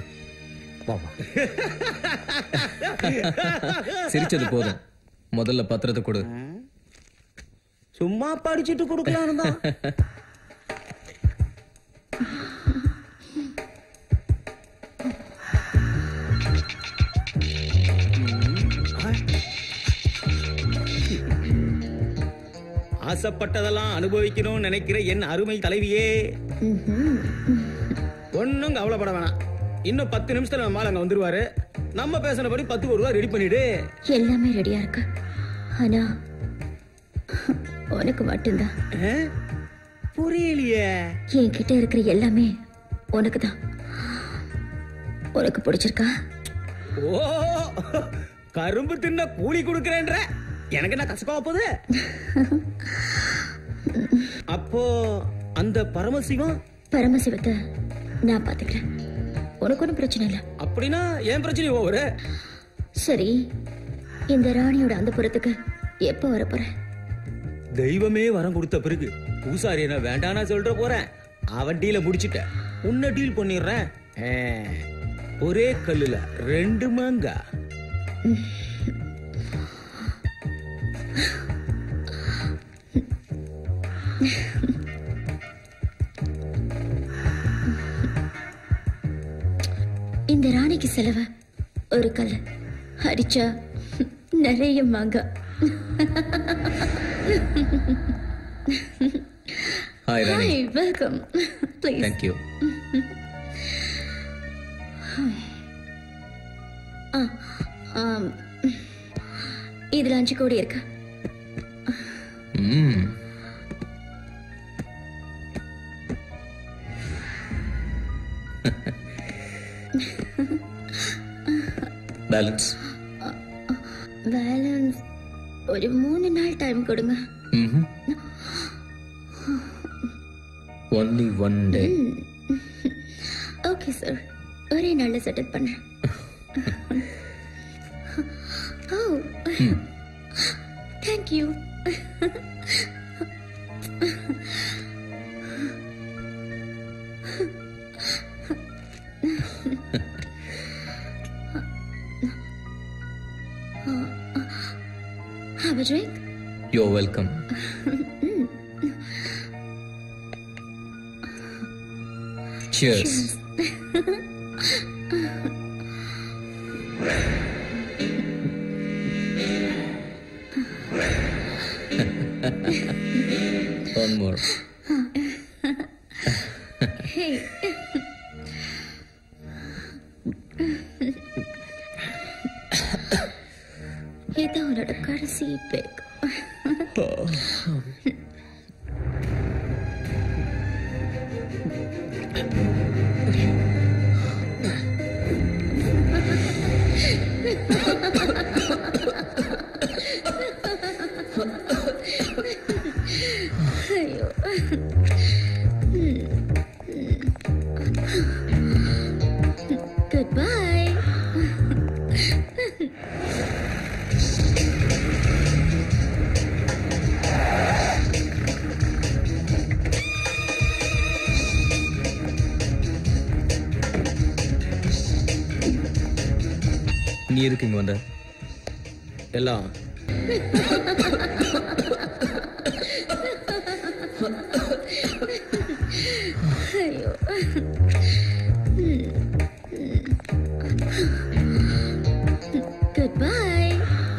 சிரிச்சது போதும் முதல்ல பத்திரத்தை கொடு சும்மா படிச்சுட்டு கொடுக்கலாம் தான் ஆசைப்பட்டதெல்லாம் அனுபவிக்கணும்னு நினைக்கிற என் அருமை தலைவியே ஒன்னும் கவலைப்பட வேணாம் இன்னும் பத்து நிமிஷத்துல நம்ம ஆள் அங்க வந்துருவாரு நம்ம பேசினபடி பத்து ஒரு ரூபா ரெடி பண்ணிடு எல்லாமே ரெடியா இருக்கு ஆனா உனக்கு மட்டும்தான் புரியலையே என்கிட்ட இருக்கிற எல்லாமே உனக்கு தான் உனக்கு பிடிச்சிருக்கா ஓ கரும்பு தின்ன கூலி கொடுக்கறேன்ற எனக்கு என்ன கசக்கா போகுது அப்போ அந்த பரமசிவம் பரமசிவத்தை நான் பாத்துக்கிறேன் உனக்கு ஒன்றும் பிரச்சனை இல்லை அப்படின்னா ஏன் பிரச்சனை ஓவரு சரி இந்த ராணியோட அந்த புறத்துக்கு எப்போ வர போற தெய்வமே வரம் கொடுத்த பிறகு பூசாரி என்ன வேண்டானா சொல்ற போறேன் அவன் டீல முடிச்சிட்ட உன்ன டீல் பண்ணிடுறேன் ஆ, ஒரே கல்லுல ரெண்டு மாங்கா இந்த ராணிக்கு செலவு ஒரு கல் அடிச்சா நிறைய மாங்கா hi Rani hi welcome please thank you ஆ ஆம். இதுல அஞ்சு கோடி இருக்கு ம் பேலன்ஸ் பேலன்ஸ் ஒரு மூணு நாள் டைம் கொடுங்க ம் only one day okay sir ஒரே நாள்ல செட்டில் பண்றேன் ஓ thank you Have a drink? You welcome cheers One more. Hey. இது உன்னோட கடைசி பேக் ஐயோ Goodbye. நீ எதுக்கு இங்க வந்த எல்லாம் ஐயோ Goodbye.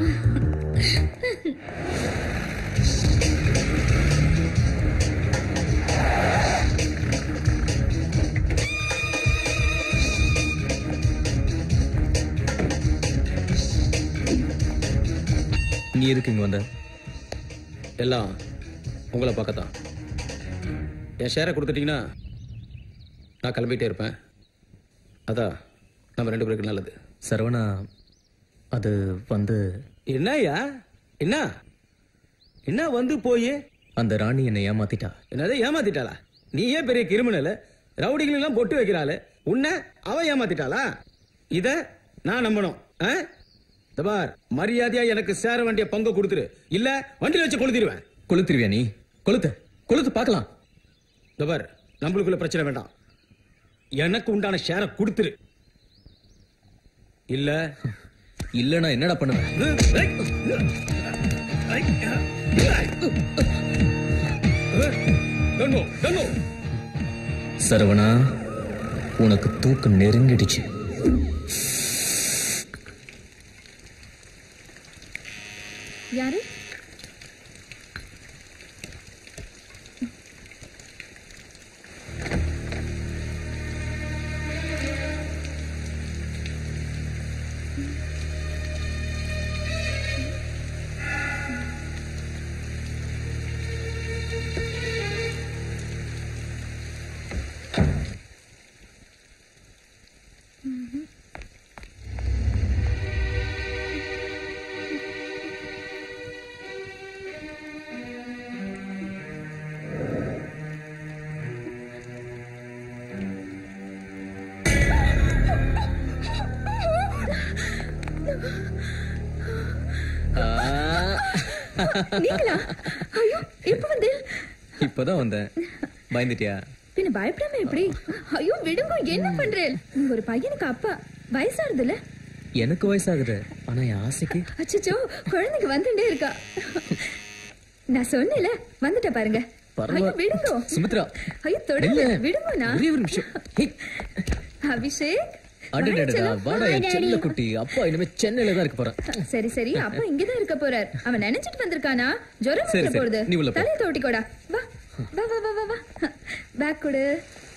நீ எதுக்கு இங்க வந்த எல்லாம் உங்களை பார்க்கத்தான் என் ஷேரை கொடுத்துட்டீங்கன்னா நான் கிளம்பிட்டே இருப்பேன் அதான் நம்ம ரெண்டு பேருக்கு நல்லது சரவணா அது வந்து என்னய்யா என்ன என்ன வந்து போய் அந்த ராணி என்னை ஏமாத்திட்டா என்னது ஏமாத்திட்டாளா நீ ஏன் பெரிய கிரிமினல் ரவுடிகளெல்லாம் பொட்டு வைக்கிறாளு உன்னை அவ ஏமாத்திட்டாளா இத நான் நம்பணும் ஆ? இந்த பார் மரியாதையா எனக்கு சேர வேண்டிய பங்கு கொடுத்துரு இல்ல வண்டியில வச்சு கொளுத்திடுவேன் கொளுத்திருவியா நீ கொளுத்து கொளுத்து பார்க்கலாம் இந்த பார் நம்மளுக்குள்ள பிரச்சனை வேண்டாம் எனக்கு உண்டான ஷேரை கொடுத்துரு இல்ல இல்லனா என்னடா பண்ணுவேன் சரவணா உனக்கு தூக்கம் நெருங்கிடுச்சு யாரு நீங்களா ஐயோ எப்ப வந்து இப்பதான் வந்தேன் பயந்துட்டியா பின்ன பயப்படாம எப்படி ஐயோ விடுங்க என்ன பண்றேன் நீங்க ஒரு பையனுக்கு அப்பா வயசானதுல எனக்கு வயசாகுது ஆனா என் ஆசைக்கு அச்சச்சோ குழந்தைங்க வந்துட்டே இருக்கா நான் சொன்னேன்ல வந்துட்ட பாருங்க ஐயோ விடுங்க சுமித்ரா ஐயோ தொடுங்க இல்ல. விடுங்கண்ணா ஒரே ஒரு நிமிஷம் ஹே, அபிஷேக் அடடடடா வாங்க வாடா என் செல்லம். செல்ல குட்டி அப்பா இனிமே சென்னையில தான் இருக்க போறேன் சரி சரி அப்பா இங்கதான் இருக்க போறார் அவன் நினைச்சிட்டு வந்திருக்கானா ஜுரம் சரி, வந்துட சரி. போறது நீ உள்ள போ. தலையை தோட்டிக்கோடா வா வா வா வா வா வா பேக் கொடு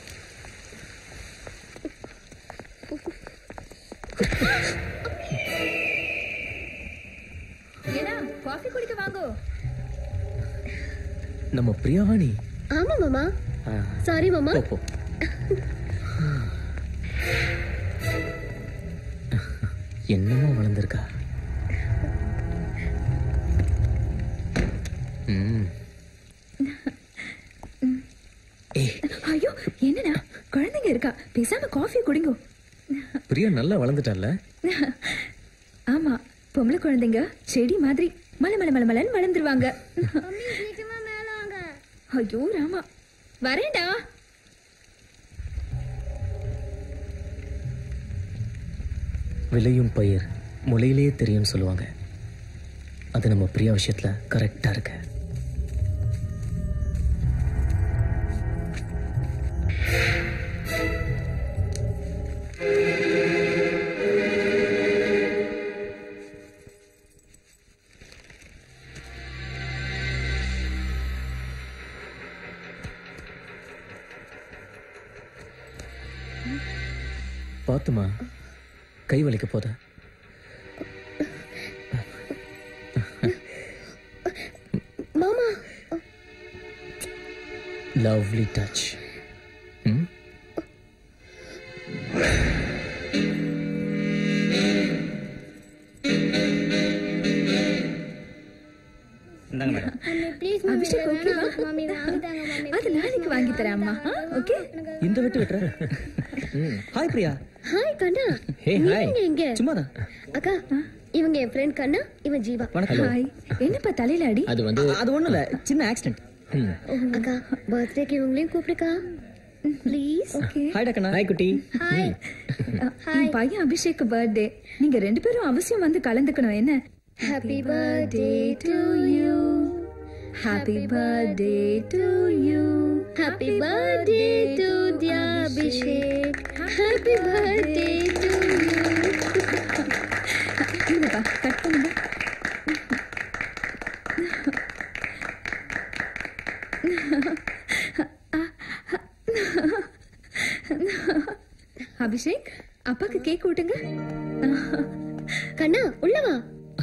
ஏன்னா காஃபி குடிக்க வாங்கோ நம்ம பிரியாவாணி ஆமா மாமா ஆ, சாரி மாமா போ, போ. என்னமோ வளர்ந்துருக்கா ம் ஐயோ என்னண்ணா குழந்தைங்க இருக்கா பேசாம காஃபி குடிங்கோ பிரியா நல்லா வளர்ந்துட்டால ஆமா பொம்பளை குழந்தைங்க செடி மாதிரி மலை மலை மலை மலைன்னு வளர்ந்துருவாங்க ஐயோ ராமா வரேன்டா விளையும் பயிர் முளையிலேயே தெரியும்னு சொல்லுவாங்க அது நம்ம பிரியா விஷயத்துல கரெக்டா இருக்கு பாத்துமா கை வலிக்க போதா மாமா லவ்லி டச் இந்தாங்க மேடம் அபிஷேக் ஓகேவா அது நாளைக்கு வாங்கி தரேன் அம்மா ஓகே இந்த விட்டு விட்டுற ஹாய் பிரியா ஹாய் கண்ணா Hey, hi. நீங்க எங்க சும்மாதான் அக்கா இவங்க என் ஃப்ரெண்ட் கண்ணா இவன் ஜீவா ஹாய் என்னப்பா தலையில அடி அது வந்து அது ஒண்ணும் இல்ல சின்ன ஆக்சிடென்ட் அக்கா பர்த்டேக்கு இவங்களையும் கூப்பிடுக்கா ப்ளீஸ் ஓகே ஹாய்டா கண்ணா ஹாய் குட்டி ஹாய் என் பையன் அபிஷேக் பர்த்டே நீங்க ரெண்டு பேரும் அவசியம் வந்து கலந்துக்கணும் என்ன happy birthday to you happy birthday to you happy birthday to dear Abhishek happy birthday to you இருங்கப்பா கட் பண்ணுங்க அபிஷேக் அப்பாக்கு கேக் ஊட்டுங்க கண்ணா உள்ள வா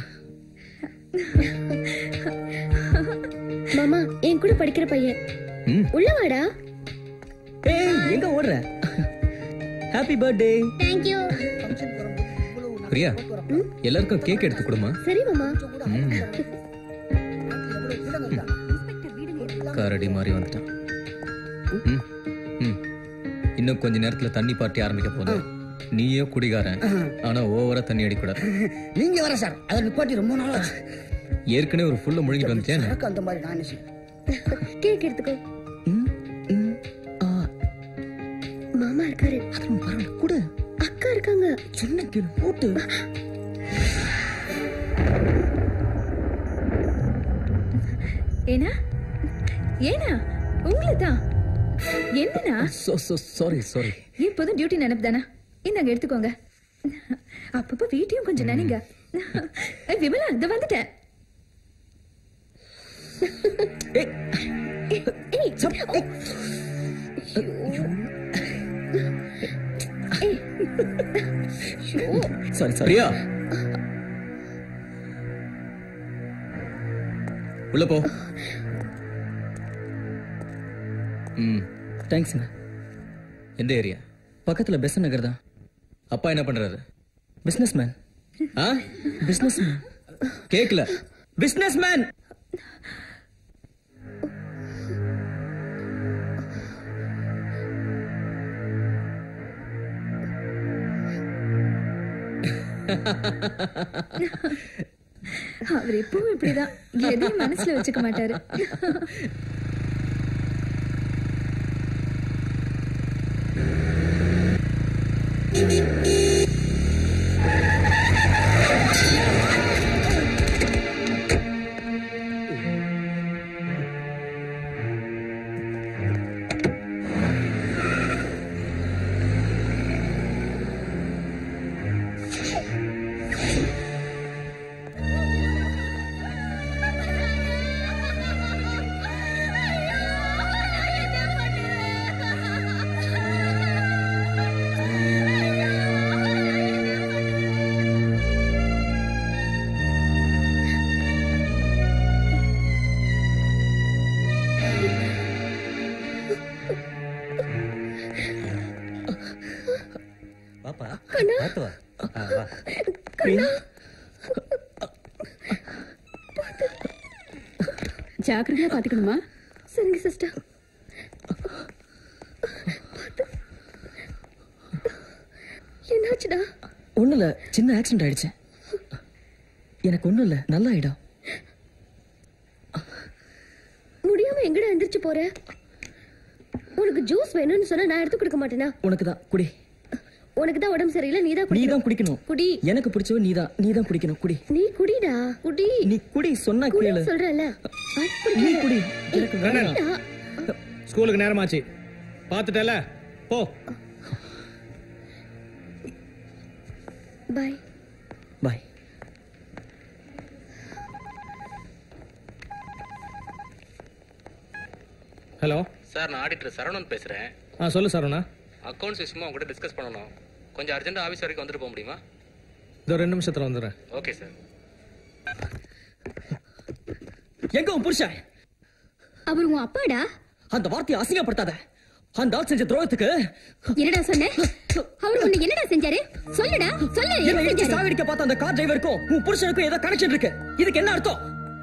மாமா என் கூட படிக்கிற பையன் உள்ள வாடா ஏய் எங்க ஓடுற happy birthday thank you Priya எல்லாருக்கும் கேக் எடுத்து கொடுமா சரி மாமா கரடி மாதிரி வந்துட்டான் ம், ம். இன்னும் கொஞ்ச நேரத்துல தண்ணி பார்ட்டி ஆரம்பிக்க போகுது நீயே குடிகாரன் ஆனா ஓவரா தண்ணி அடிக்கூடாது நீங்க வர சார் அதை நிப்பாட்டி ரொம்ப நாள் ஆச்சு ஏற்கனவே ஒரு ஃபுல்ல முழுங்கிட்டு வந்துட்டேன் எனக்கு அந்த மாதிரி நான் என்ன செய்ய கேக் எடுத்துக்கோ மாமா இருக்காரு கூட அக்கா இருக்காங்க சொன்ன கேளு போட்டு ஏனா ஏனா உங்களை தான் என்னன்னா சாரி சாரி இப்போதும் டியூட்டி நினைப்பு தானே இந்தாங்க எடுத்துக்கோங்க அப்பப்ப வீட்டையும் கொஞ்சம் நினைங்க ஏய், விமலா இந்த வந்துட்டேன் சாரி சாரி பிரியா உள்ள போ ம் தேங்க்ஸ்ங்க எந்த ஏரியா பக்கத்துல பெசன் நகர் தான் அப்பா என்ன பண்றாரு பிசினஸ் மேன் ஆ பிசினஸ் மேன் கேக்கல பிசினஸ் மேன் அவர் எப்பவும் இப்படிதான் எதையும் மனசுல வச்சுக்க மாட்டாரு பாப்பா கண்ணா. பார்த்து வா ஆ, வா கண்ணா ஜாக்கிரதையா பாத்துக்கணுமா சரிங்க சிஸ்டர் என்னாச்சுடா ஒண்ணும் இல்ல சின்ன ஆக்சிடென்ட் ஆயிடுச்சு எனக்கு ஒண்ணும் இல்ல நல்லா ஆயிடும் முடியாம எங்கடா எந்திரிச்சு போற உனக்கு ஜூஸ் வேணும்னு சொன்னா நான் எடுத்து கொடுக்க மாட்டேனா உனக்கு தான் குடி உனக்கு தான் உடம்பு சரியில்லை நீ தான் நீ குடிக்கணும் தான் குடிக்கணும் குடி எனக்கு பிடிச்சவ நீ தான் நீ தான் குடிக்கணும் குடி நீ குடிடா குடி நீ குடி சொன்னா குடி கேளு சொல்றல நீ குடி எனக்கு வேண்டாம் ஸ்கூலுக்கு நேரமாச்சு பார்த்துட்டல போ பாய் பாய் ஹலோ சார் நான் ஆடிட்டர் சரவணன் பேசுறேன் ஆ சொல்லு சரவணா அக்கௌண்ட்ஸ் விஷயமா உங்ககிட்ட டிஸ்கஸ் பண்ணணும் கொஞ்சம் அர்ஜென்ட் ஆஃபீஸ் வரைக்கும் வந்துட்டு போக முடியுமா இதோ ரெண்டு நிமிஷத்துல வந்துடுறேன் ஓகே சார் எங்க உன் புருஷன் அவர் உன் அப்பாடா அந்த வார்த்தையை அசிங்கப்படுத்தாத அந்த ஆள் செஞ்ச துரோகத்துக்கு என்னடா சொன்ன அவர் உன்னை என்னடா செஞ்சாரு சொல்லுடா சொல்லு என்ன என்ன இடிச்சு செஞ்சாரு சாகடிக்க பார்த்த அந்த கார் டிரைவருக்கும் உன் புருஷனுக்கும் ஏதோ கனெக்ஷன் இருக்கு இதுக்கு என்ன அர்த்தம்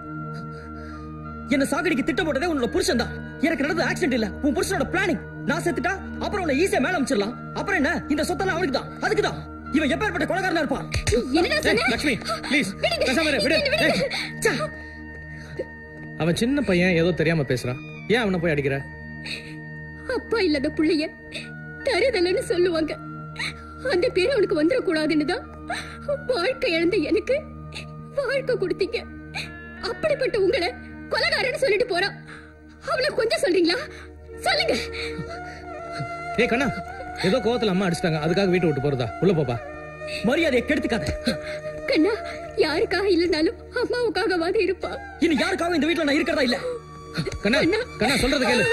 என்ன சாகடிக்க திட்டம் போட்டதே உன்னோட புருஷன் தான் எனக்கு நடந்தது ஆக்சிடென்ட் இல்ல உன் புருஷனோட பிளானிங் நான் செத்துட்டா அப்புறம் உன்னை ஈஸியா மேல அமைச்சிடலாம் அப்புறம் என்ன இந்த சொத்தெல்லாம் அவனுக்கு தான் அதுக்கு தான் இவன் எப்பேற்பட்ட கொலகாரனா இருப்பான் என்னடா சொன்ன லட்சுமி ப்ளீஸ் விடுங்க. பேசாம இரு, விடு விடுங்க, ஏய், ச்சே. அவன் சின்ன பையன் ஏதோ தெரியாம பேசுறான் ஏன் அவனை போய் அடிக்கிற அப்பா இல்லாத புள்ளைய தருதலன்னு சொல்லுவாங்க அந்த பேர் அவனுக்கு வந்துடக்கூடாதுன்னு தான் வாழ்க்கை இழந்த எனக்கு வாழ்க்கை கொடுத்தீங்க அப்படிப்பட்ட உங்களை கொலகாரன்னு சொல்லிட்டு போறான் அவளை கொஞ்சம் சொல்றீங்களா சொல்லுங்க ஏய் கண்ணா ஏதோ கோவத்துல அம்மா அடிச்சிட்டாங்க அதுக்காக வீட்டை விட்டு போறதா உள்ள போப்பா மரியாதையை கெடுத்துக்காத கண்ணா யாருக்காக இல்லைனாலும் அம்மாவுக்காகவாது இருப்பா இனி யாருக்காகவும் இந்த வீட்டுல நான் இருக்கிறதா இல்ல கண்ணா கண்ணா சொல்றது கேளு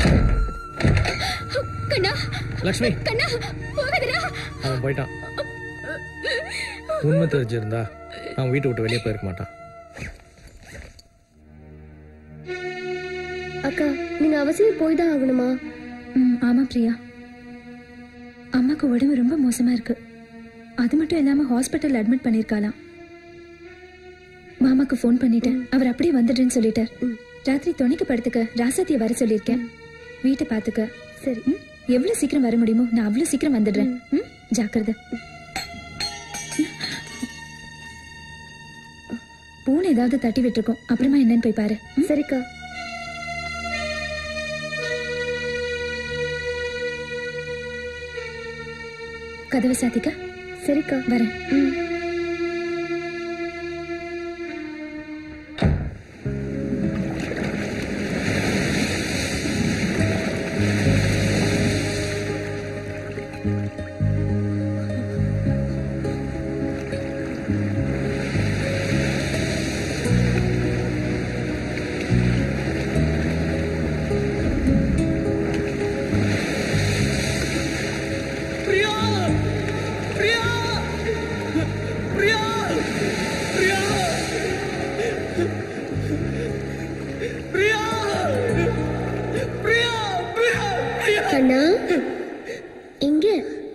கண்ணா லக்ஷ்மி கண்ணா போகாதடா அவன் போயிட்டான் உண்மை தெரிஞ்சிருந்தா அவன் வீட்டை விட்டு வெளியே போயிருக்க மாட்டான் அக்கா நீங்க அவசியம் போய் தான் ஆகணுமா ம், ஆமா பிரியா அம்மாக்கு உடம்பு ரொம்ப மோசமா இருக்கு அது மட்டும் இல்லாம ஹாஸ்பிட்டல் அட்மிட் பண்ணிருக்காளாம் மாமாக்கு ஃபோன் பண்ணிட்டேன் அவர் அப்படியே வந்துடுறேன்னு சொல்லிட்டார் ராத்திரி துணைக்கு படுத்துக்க ராசாத்திய வர சொல்லியிருக்கேன் வீட்டை பாத்துக்க சரி ம்? எவ்வளவு சீக்கிரம் வர முடியுமோ நான் அவ்வளவு சீக்கிரம் வந்துடுறேன் ம்? ஜாக்கிரதை பூனை ஏதாவது தட்டி விட்டுருக்கோம் அப்புறமா என்னன்னு போய் பாரு சரிக்கா கதவை சாத்திக்க சரிக்கா வரேன் பிரியா பிரியா பிரியா பிரியா பிரியா பிரியா பிரியா பிரியா கண்ணா எங்க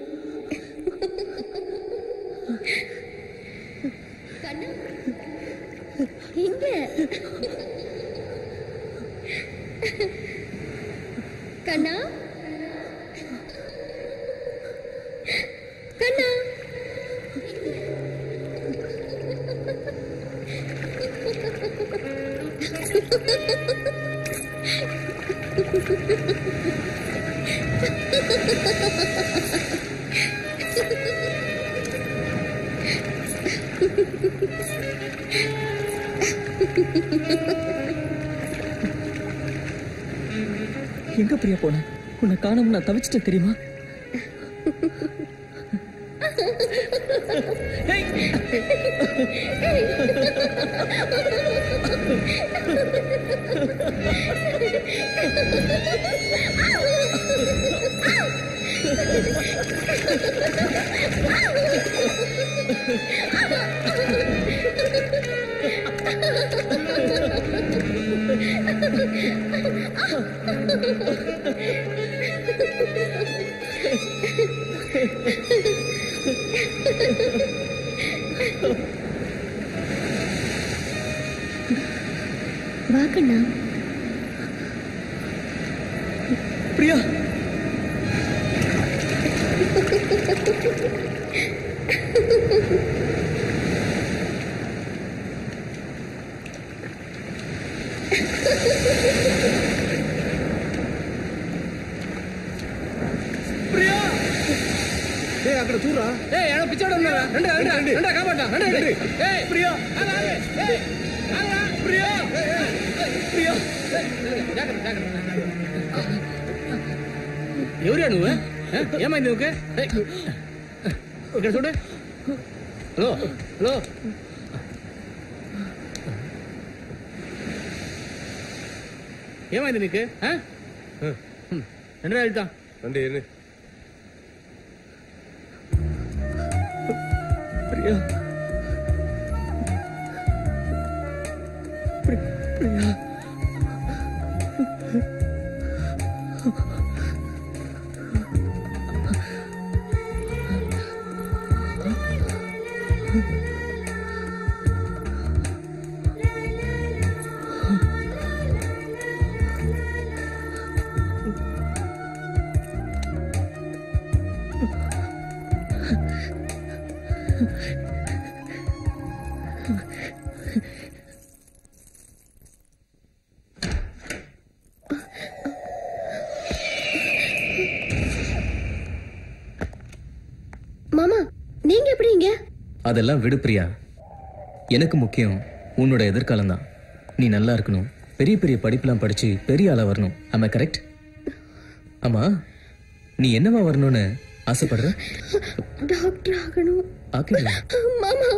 கண்ணா எங்க கண்ணா கண்ணா எங்க பிரியா போன உன்னை காணாம நான் தவிச்சிட்டேன் தெரியுமா வா கண்ணா பிரியா ஏய் அக்கட தூரா ஏய் என பிச்சோட வந்தா ரெண்டு ரெண்டு ரெண்டு காப்பாட்டா ரெண்டு ரெண்டு ஏய் பிரியா வாங்க வாங்க ஏய் வாங்க பிரியா பிரியா ஜாக்கிரதை ஜாக்கிரதை ఎవరు నువ్వు ఏ? ఏమైంది ఓకే ఇక్కడ చూడు హలో హలో ఏమైంది నీకు ఆ? హ్మ్. ఎన్ని వెళ్తా రండి ఎన్ని பிரியா பிரி- பிரியா மாமா நீங்க எப்படி இங்க அதெல்லாம் விடு பிரியா எனக்கு முக்கியம் உன்னோட எதிர்காலம் தான் நீ நல்லா இருக்கணும் பெரிய பெரிய படிப்புலாம் படிச்சு பெரிய ஆளா வரணும் ஆமா கரெக்ட் ஆமா நீ என்னவா வரணும்னு ஆசைப்படுற டாக்டர் ஆகணும் ஆக்கிடல மாமா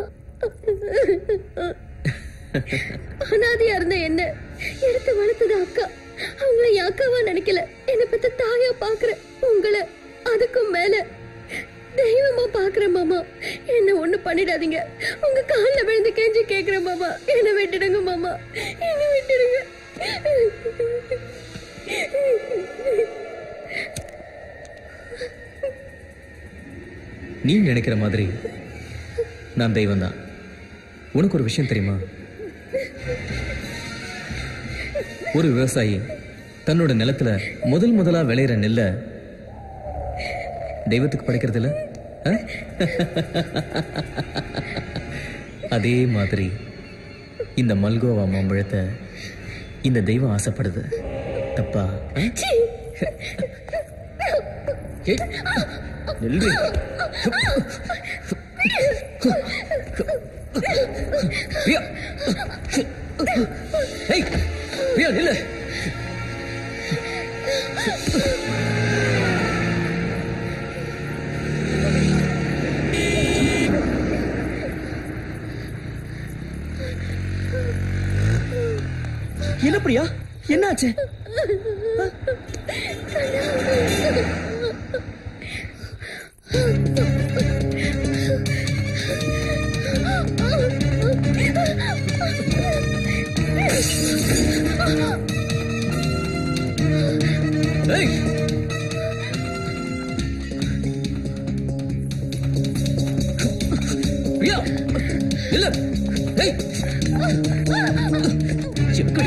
அனாதையா இருந்த என்ன எடுத்து வளர்த்தது அக்கா அவங்கள என் அக்காவா நினைக்கல என்ன பத்த தாயா பாக்குறேன் உங்களை அதுக்கும் மேல தெய்வமா பாக்குறேன் மாமா என்ன ஒண்ணு பண்ணிடாதீங்க உங்க கால்ல விழுந்து கெஞ்சி கேக்குறேன் மாமா என்ன விட்டுடுங்க மாமா என்ன விட்டுடுங்க நீ நினைக்கிற மாதிரி நான் தெய்வம் தான் உனக்கு ஒரு விஷயம் தெரியுமா ஒரு விவசாயி தன்னோட நிலத்துல முதல் முதலா விளையிற நெல்லை தெய்வத்துக்கு படைக்கிறது இல்ல ஆ? அதே மாதிரி இந்த மல்கோவா மாம்பழத்தை இந்த தெய்வம் ஆசைப்படுது தப்பா ஆ? ஏய், நில்றி. பிரியா ஏய் பிரியா நில்லு என்ன பிரியா என்னாச்சு ஏய் பிரியா நில்லு ஏய் செக்கடி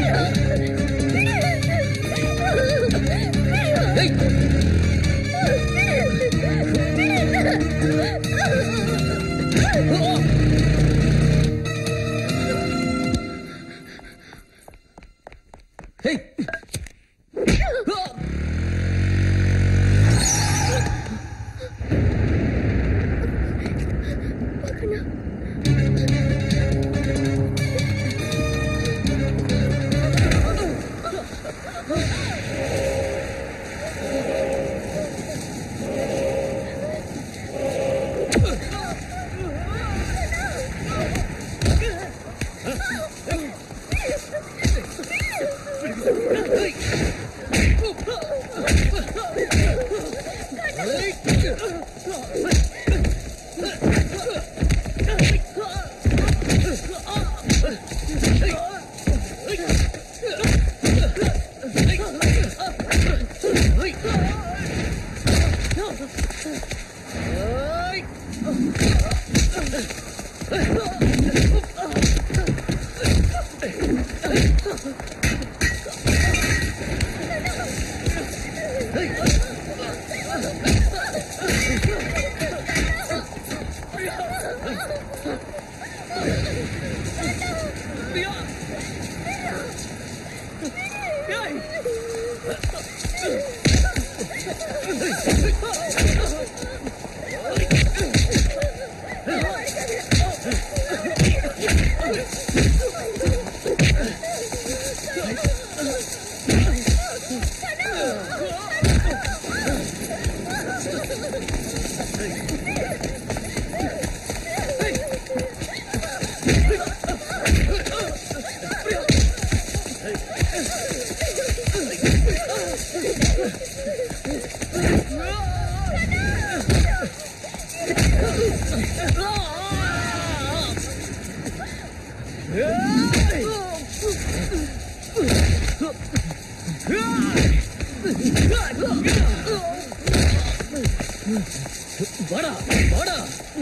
ஏய் ஏய் வாடா வாடா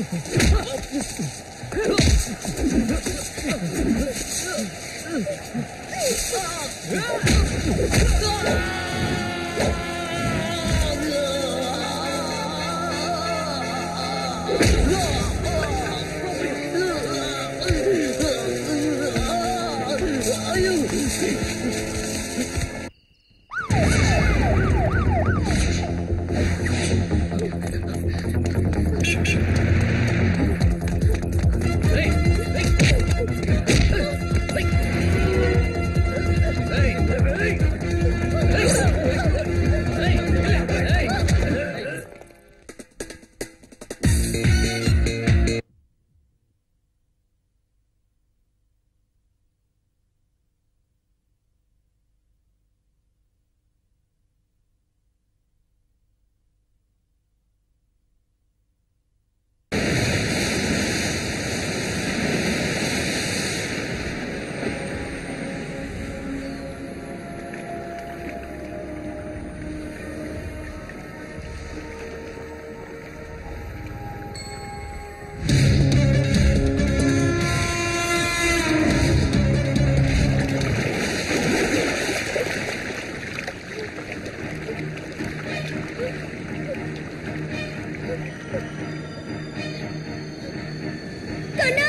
கண்ணா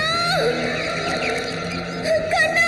கண்ணா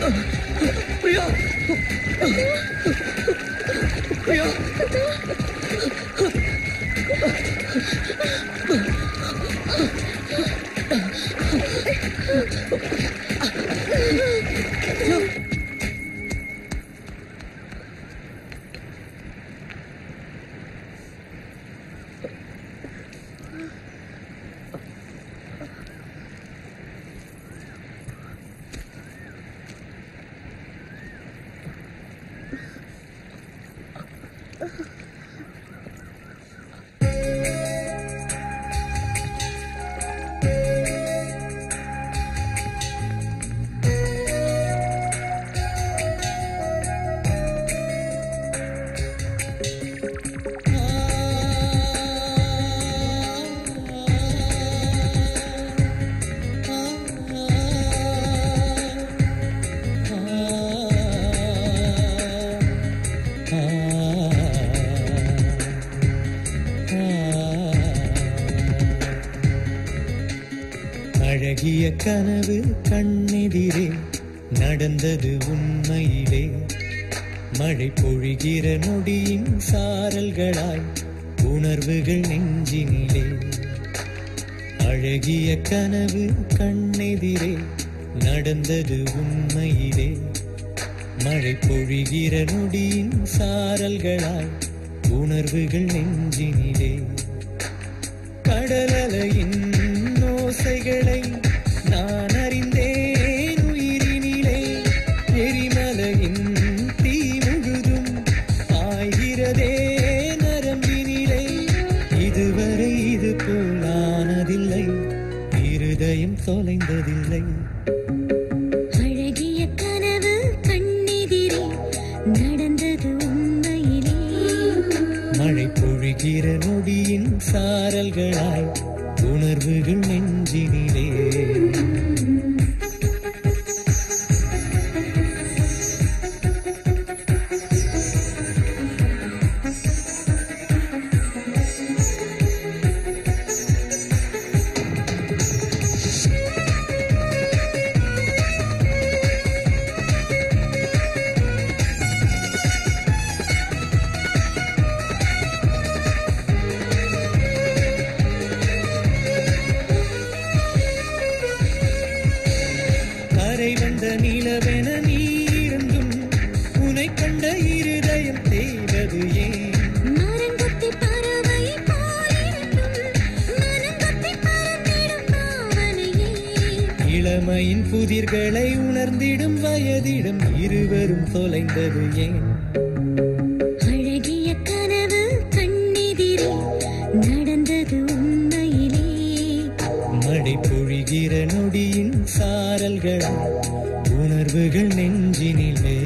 பிரியா பிரியா அழகிய கனவு கண்ணெதிரே நடந்தது உண்மையிலே மழை பொழிகிற நொடியின் சாரல்களாய் உணர்வுகள் நெஞ்சினிலே அழகிய கனவு கண்ணெதிரே நடந்தது உண்மையிலே மழை பொழிகிற நொடியின் சாரல்களாய் உணர்வுகள் நெஞ்சினிலே கடலலையின் ஓசைகளை நான் அறிந்தேன் உயிரினிலே எரிமலையின் தீ முழுதும் ஆய்கிறதே நரம்பினிலே இதுவரை இது போலானதில்லை இருதயம் தொலைந்ததில்லை அழகிய கனவு கண்ணெதிரே நடந்தது உண்மையிலே மழை பொழிகிற நொடியின் சாரல்களாய் உணர்வுகள் நெஞ்சினிலே கரை வந்த நிலவென நீருந்தும் உனை கண்ட இருதயம் தேவது ஏன் மரங்கொத்தி பறவை போலிருந்தும் மனங்கொத்தி பறந்திடும் பாவனையே இளமையின் புதிர்களை உணர்ந்திடும் வயதிடம் இருவரும் தொலைந்தது ஏன் அழகிய கனவு கண்ணெதிரே நடந்தது உண்மையிலே மழை பொழிகிற நொடியின் சாரல்களாய் உணர்வுகள் நெஞ்சினிலே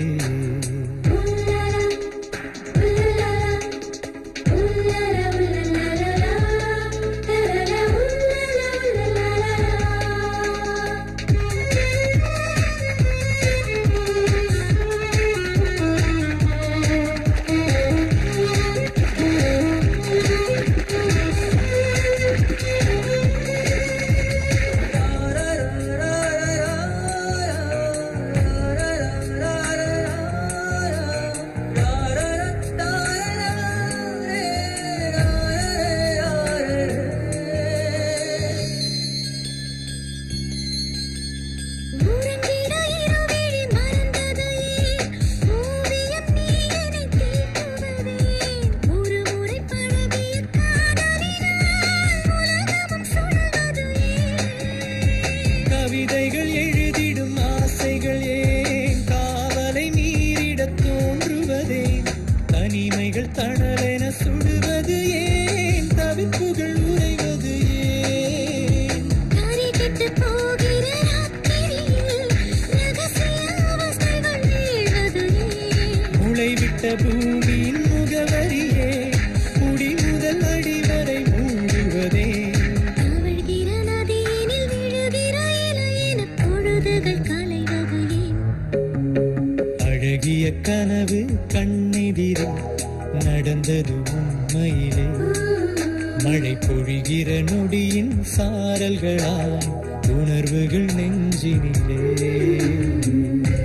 உறங்கிட இருவிழி மறந்தது ஏன்? ஓவியம் நீ என்னை தீட்டுவதே? ஒரு முறை பழகிய காதலினால் உலகமும் சுழல்வது ஏன்? கவிதைகள் எழுதிடும் ஆசைகள் ஏன் காவலை மீறிடத் தோன்றுவதே தனிமைகள் தணலென சுடுவது ஏன் தவிப்புகள் உறைவது ஏன் கரைகெட்டுப் போகிற ராத்திரியில் ரகசிய அவஸ்தைகள் வீழ்வது ஏன்? முளைவிட்ட பூமியின் முகவரியே குடி முதல் அடி வரை மூடுவதே தவழ்கிற நதியினில் விழுகிற இலையென பொழுதுகள் கலைவது ஏன்? அழகிய கனவு கண்ணெதிரே நடந்தது உண்மையிலே மழை பொழிகிற நொடியின் சாரல்களாய் உணர்வுகள் நெஞ்சினிலே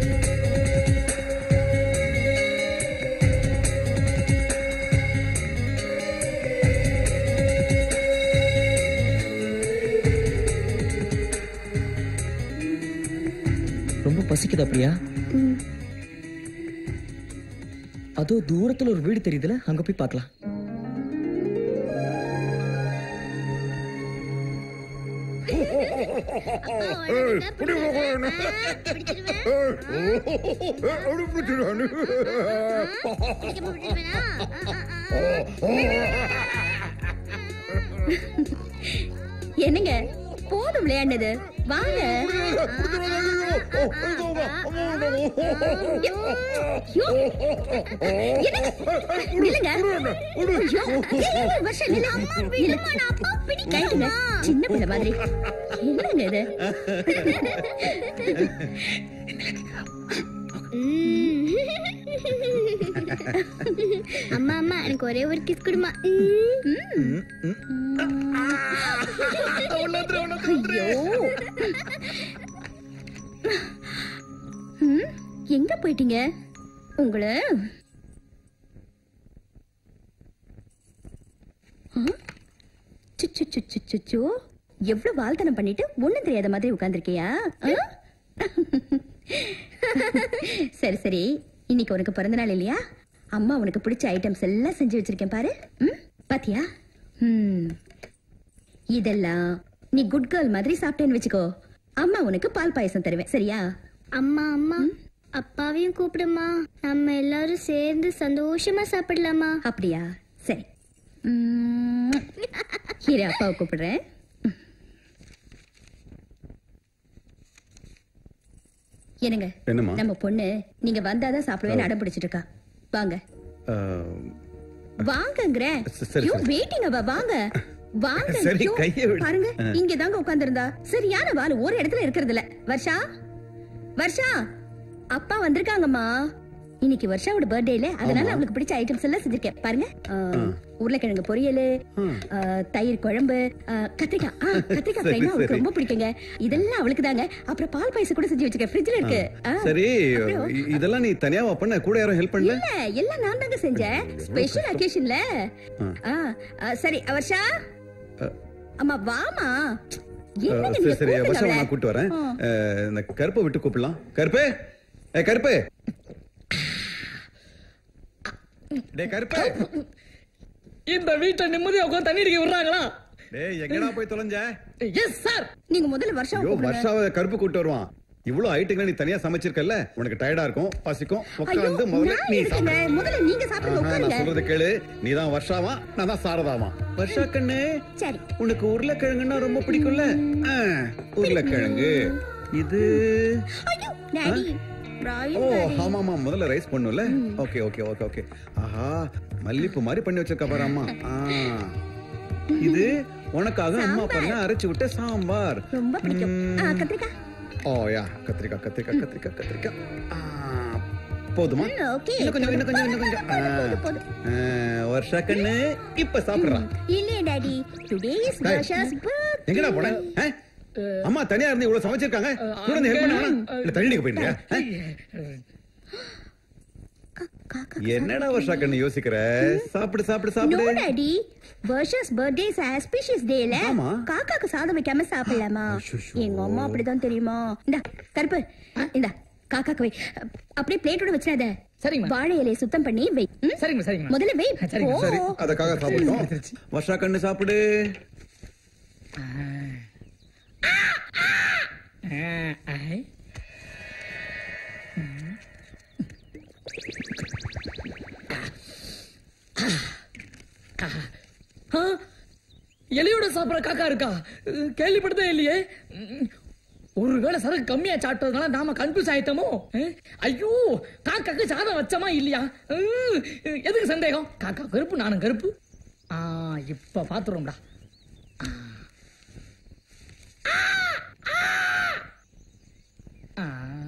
கேக்குதா பிரியா அதோ தூரத்துல ஒரு வீடு தெரியுதுல அங்க போய் பார்க்கலாம் என்னங்க போதும் விளையாண்டது வாங்க ஐயோ, என்னங்க? நில்லுங்க. ஐயோ, ஐயோ, வருஷம் நில்லு. கைட்டுங்க, சின்ன பிள்ளை மாதிரி என்னங்க இது அம்மா அம்மா எனக்கு ஒரே ஒரு கிஸ் கொடுமா ஐயோ. ம், எங்க போயிட்டீங்க உங்களை ஆ? சு, சு, சு, சு, சு, சு. எவ்வளவு வாழ்த்தனம் பண்ணிட்டு ஒண்ணும் தெரியாத மாதிரி உட்கார்ந்திருக்கியா ஆ? சரி சரி இன்னைக்கு உனக்கு பிறந்த நாள் இல்லையா அம்மா உனக்கு பிடிச்ச ஐட்டம்ஸ் எல்லாம் செஞ்சு வச்சிருக்கேன் பாரு ம், பாத்தியா ம் இதெல்லாம் நீ குட் கேர்ள் மாதிரி சாப்பிட்டேன்னு வச்சுக்கோ அம்மா உனக்கு பால் பாயசம் தருவேன் சரியா அம்மா அம்மா அப்பாவையும் கூப்பிடுமா நம்ம எல்லாரும் சேர்ந்து சந்தோஷமா சாப்பிடலாமா அப்படியா சரி ம், இரு அப்பாவை கூப்பிடுறேன் என்னங்க என்னம்மா? நம்ம பொண்ணு நீங்க வந்தாதான் சாப்பிடுவேன்னு அடம் பிடிச்சிட்டு இருக்கா வாங்க வாங்கங்கிறேன் சரி, சரி. யூ வெயிட்டிங் அவ வாங்க வாங்க சரி, ஐயோ, கையை விடு. பாருங்க ஆ. இங்க தாங்க உட்கார்ந்திருந்தா சரியான வாள் ஒரு இடத்துல இருக்கிறது இல்ல வர்ஷா வர்ஷா அப்பா வந்திருக்காங்கம்மா இன்னைக்கு வருஷாவோட பர்த்டேல அதனால ஆமா. அவளுக்கு பிடிச்ச ஐட்டம்ஸ் எல்லாம் செஞ்சிருக்கேன் பாருங்க ஆ, உருளைக்கிழங்கு பொரியல் ஆ, தயிர் குழம்பு ஆ, கத்திரிக்காய் ஆ, கத்திரிக்காய் சரி, ஃப்ரைனா அவளுக்கு சரி. ரொம்ப பிடிக்குங்க இதெல்லாம் அவளுக்கு தாங்க அப்புறம் பால் பாயசம் கூட செஞ்சு வச்சிருக்கேன் ஃப்ரிட்ஜ்ல இருக்கு ஆ, சரி அப்புறம் இ- இதெல்லாம் நீ தனியாவா பண்ண கூட யாரும் ஹெல்ப் பண்ணல இல்ல எல்லாம் நான் தாங்க செஞ்சேன் ஸ்பெஷல் அக்கேஷன்ல ஆ, ஆ, சரி வர்ஷா அம்மா வாமா என்னங்க சரி நீங்க சரி கூப்பிடுங்க வருஷம் அவளை. நான் கூட்டு வரேன் ஆ. அஹ், இந்த கருப்பை விட்டு கூப்பிடலாம் கருப்பே ஏ கருப்பே டேய் கருப்பே இந்த வீட்டை நிம்மதியா உட்காந்து தண்ணி அடிக்க விடுறாங்களா டேய் எங்கடா போய் தொலைஞ்ச எஸ் சார் நீங்க முதல்ல வருஷம் ஐயோ வருஷாவை கருப்பு கூட்டு வருவான் இவ்வளவு ஐட்டங்களை நீ தனியா சமைச்சிருக்கல்ல உனக்கு டயர்டா இருக்கும் பசிக்கும் ஐயோ உட்காந்து முதல்ல நான் நீ இருக்கேங்க சாப்பிடு முதல்ல நீங்க சாப்பிடுங்க ஆஹா, நான் உட்காருங்க சொல்றது கேளு நீ தான் வருஷாவா நான் தான் சாரதாவா வருஷா கண்ணு சரி உனக்கு உருளைக்கிழங்குன்னா ரொம்ப பிடிக்கும்ல ஆ, உருளைக்கிழங்கு இது ஐயோ டாடி ஓ ஆமா ஆமா முதல்ல ரைஸ் பண்ணும்ல ஓகே ஓகே ஓகே ஓகே ஆஹா மல்லிப்பூ மாதிரி பண்ணி வச்சிருக்கா பாரு அம்மா ஆ. இது உனக்காக அம்மா பண்ண அரைச்சு விட்ட சாம்பார் ரொம்ப பிடிக்கும் ம். ஆ, கத்திரிக்காய் ஓ யா கத்திரிக்காய் கத்திரிக்காய் கத்திரிக்காய் கத்திரிக்காய் ஆ, போதுமா ம், ஓகே இன்னும் கொஞ்சம் இன்னும் கொஞ்சம் இன்னும் கொஞ்சம் போதும், ஆ. ஆ, வருஷா கண்ணு இப்ப சாப்பிடுறான் இல்லையே டாடி டுடே இஸ் டேய். வர்ஷாஸ் எங்கடா போன ஆ? அம்மா தனியா இருந்து இவ்வளவு சமைச்சிருக்காங்க கூட வந்து ஹெல்ப் பண்ண வேணாம் இல்ல தண்ணி அடிக்க போயிருந்தியா என்னடா வருஷா கண்ணு யோசிக்கிற சாப்பிடு சாப்பிடு நோ சாப்பிடு daddy Varsha's birthday is auspicious டேல ஆமா. காக்காக்கு சாதம் வைக்காம சாப்பிடலாமா எங்க அம்மா அப்படிதான் தெரியுமா இந்த கருப்பு இந்த காக்காக்கு வை அப்படியே பிளேட்டோட வச்சிடாத சரிங்க வாழை இலையை சுத்தம் பண்ணி வை சரிங்க சரிங்க முதல்ல வை ஓ. சரி அதற்காக சாப்பிட்டோம் வருஷா கண்ணு சாப்பிடு ஆ, எலியோட சாப்பிடுற காக்கா இருக்கா அஹ், கேள்விப்பட்டதே இல்லையே ம், ஒருவேளை சரக்கு கம்மியா சாப்பிட்டதுனால நாம கன்ஃபியூஸ் ஆயிட்டோமோ அஹ், ஐயோ காக்காக்கு சாதம் வச்சமா இல்லையா அஹ், எதுக்கு சந்தேகம் காக்கா கருப்பு நானும் கருப்பு ஆ இப்ப பாத்துருவோம்டா ஆ.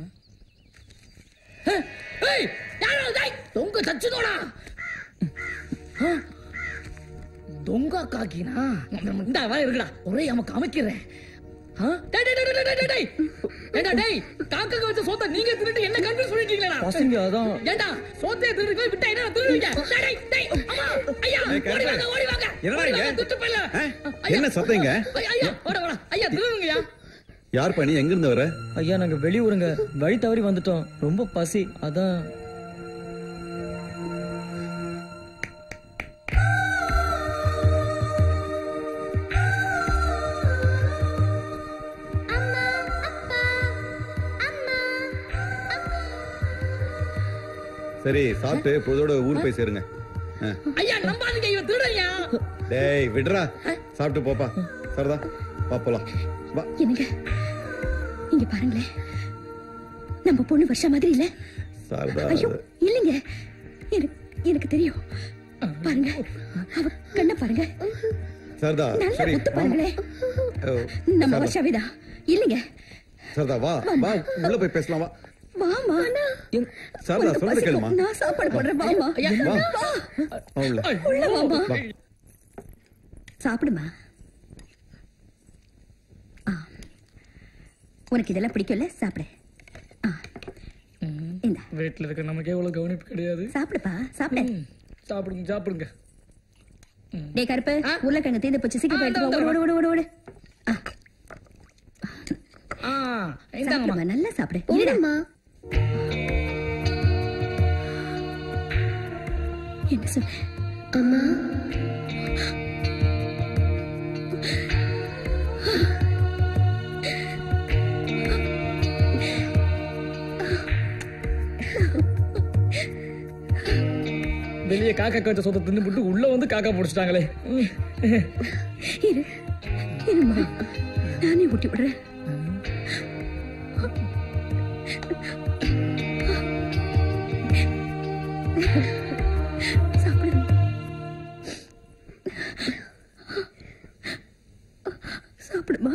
அஹ், ஏய், யாரோ டேய், தொங்க சச்சுதோடா தொங்கா காக்கினா இந்த வா இருக்குடா ஒரே நமக்கு அமைக்கிறேன் ஆ? டேய், டேய், டேய், டேய், டேய், டேய். ஏண்டா டேய் காக்காக்கு வச்ச சோத்தை நீங்க திருட்டு என்ன கன்ஃபியூஸ் பண்ணிட்டீங்களா பசங்க அதான். ஏண்டா சோத்தைய திருடுங்க விட்டா என்ன திருடுவீங்க டேய், டேய், டேய், அம்மா, ஐயா ஏய், ஓடி கருப்பே. வாங்க ஓடி வாங்க என்னடா ஓடி இங்க? வாங்க, துட்டு போயில ஆ? என்ன சத்தம் இங்க? ஐயா ஓட வாடா ஐயா திருடுங்கயா யார் பண்ணி எங்க இருந்து வர ஐயா நாங்க வெளியூருங்க வழி தவறி வந்துட்டோம் ரொம்ப பசி அதான் சரி சாப்பிட்டு பொழுதோட ஊர் போய் சேருங்க ஆ. ஐயா நம்பாதீங்க இவன் திருடையா டேய் விடுறா சாப்பிட்டு போப்பா சரிதா வா போலாம் வா என்னங்க இங்க பாருங்களேன் நம்ம பொண்ணு வருஷா மாதிரி இல்ல சாரதா ஐயோ இல்லைங்க எனக்கு எனக்கு தெரியும் பாருங்க அவ கண்ண பாருங்க சாரதா நல்லா சரி ஒத்து வாமா. பாருங்களேன் ஓ, நம்ம சாரதா. வருஷாவிதா இல்லைங்க சாரதா வா வா உள்ள போய் பேசலாம் வா வாமா சாரதா உனக்கு சொல்றது பசிக்கும். கேளுமா நான் சாப்பாடு போடுறேன் வாமா வா. வா வா உள்ள உள்ள வாமா வா. சாப்பிடுமா ஆ. உனக்கு இதெல்லாம் பிடிக்கும்ல சாப்பிடு வீட்டுல இருக்க நமக்கே இவ்வளவு கவனிப்பு கிடையாது சாப்பிடுப்பா சாப்பிடு சாப்பிடுங்க சாப்பிடுங்க டேய் கருப்பு உருளைக்கிழங்கு தீந்து போச்சு சீக்கிரம் எடுத்து வா. ஓடு ஓடு ஓடு ஓடு ஆ சாப்பிடுமா நல்லா சாப்பிடு இல்லடா என்ன சொன்ன அம்மா வெளியே காக்கா கச்ச சொத்தை தின்னு போட்டு உள்ள வந்து காக்கா பிடிச்சிட்டாங்களே இரு இருமா நானே ஊட்டி விடுறேன் சாப்பிடு சாப்பிடுமா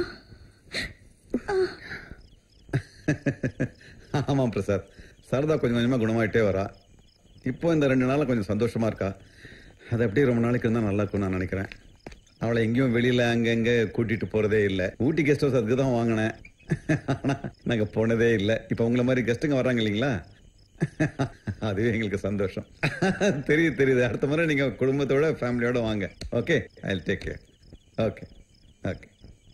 ஆமாம் பிரசாத் சாரதா கொஞ்சம் கொஞ்சமா குணமாயிட்டே வரா இப்போ இந்த ரெண்டு நாளா கொஞ்சம் சந்தோஷமா இருக்கா அது அப்படியே ரொம்ப நாளைக்கு இருந்தா நல்லா இருக்கும் நான் நினைக்கிறேன் அவளை எங்கேயும் வெளியில அங்கங்க கூட்டிட்டு போறதே இல்லை ஊட்டி கெஸ்ட் ஹவுஸ் அதுக்கு தான் வாங்கினேன் ஆனா நாங்க போனதே இல்லை இப்போ உங்களை மாதிரி கெஸ்ட்டுங்க வர்றாங்க இல்லைங்களா அதுவே எங்களுக்கு சந்தோஷம் தெரியுது தெரியுது அடுத்த முறை நீங்க குடும்பத்தோட ஃபேமிலியோட வாங்க okay I take care okay okay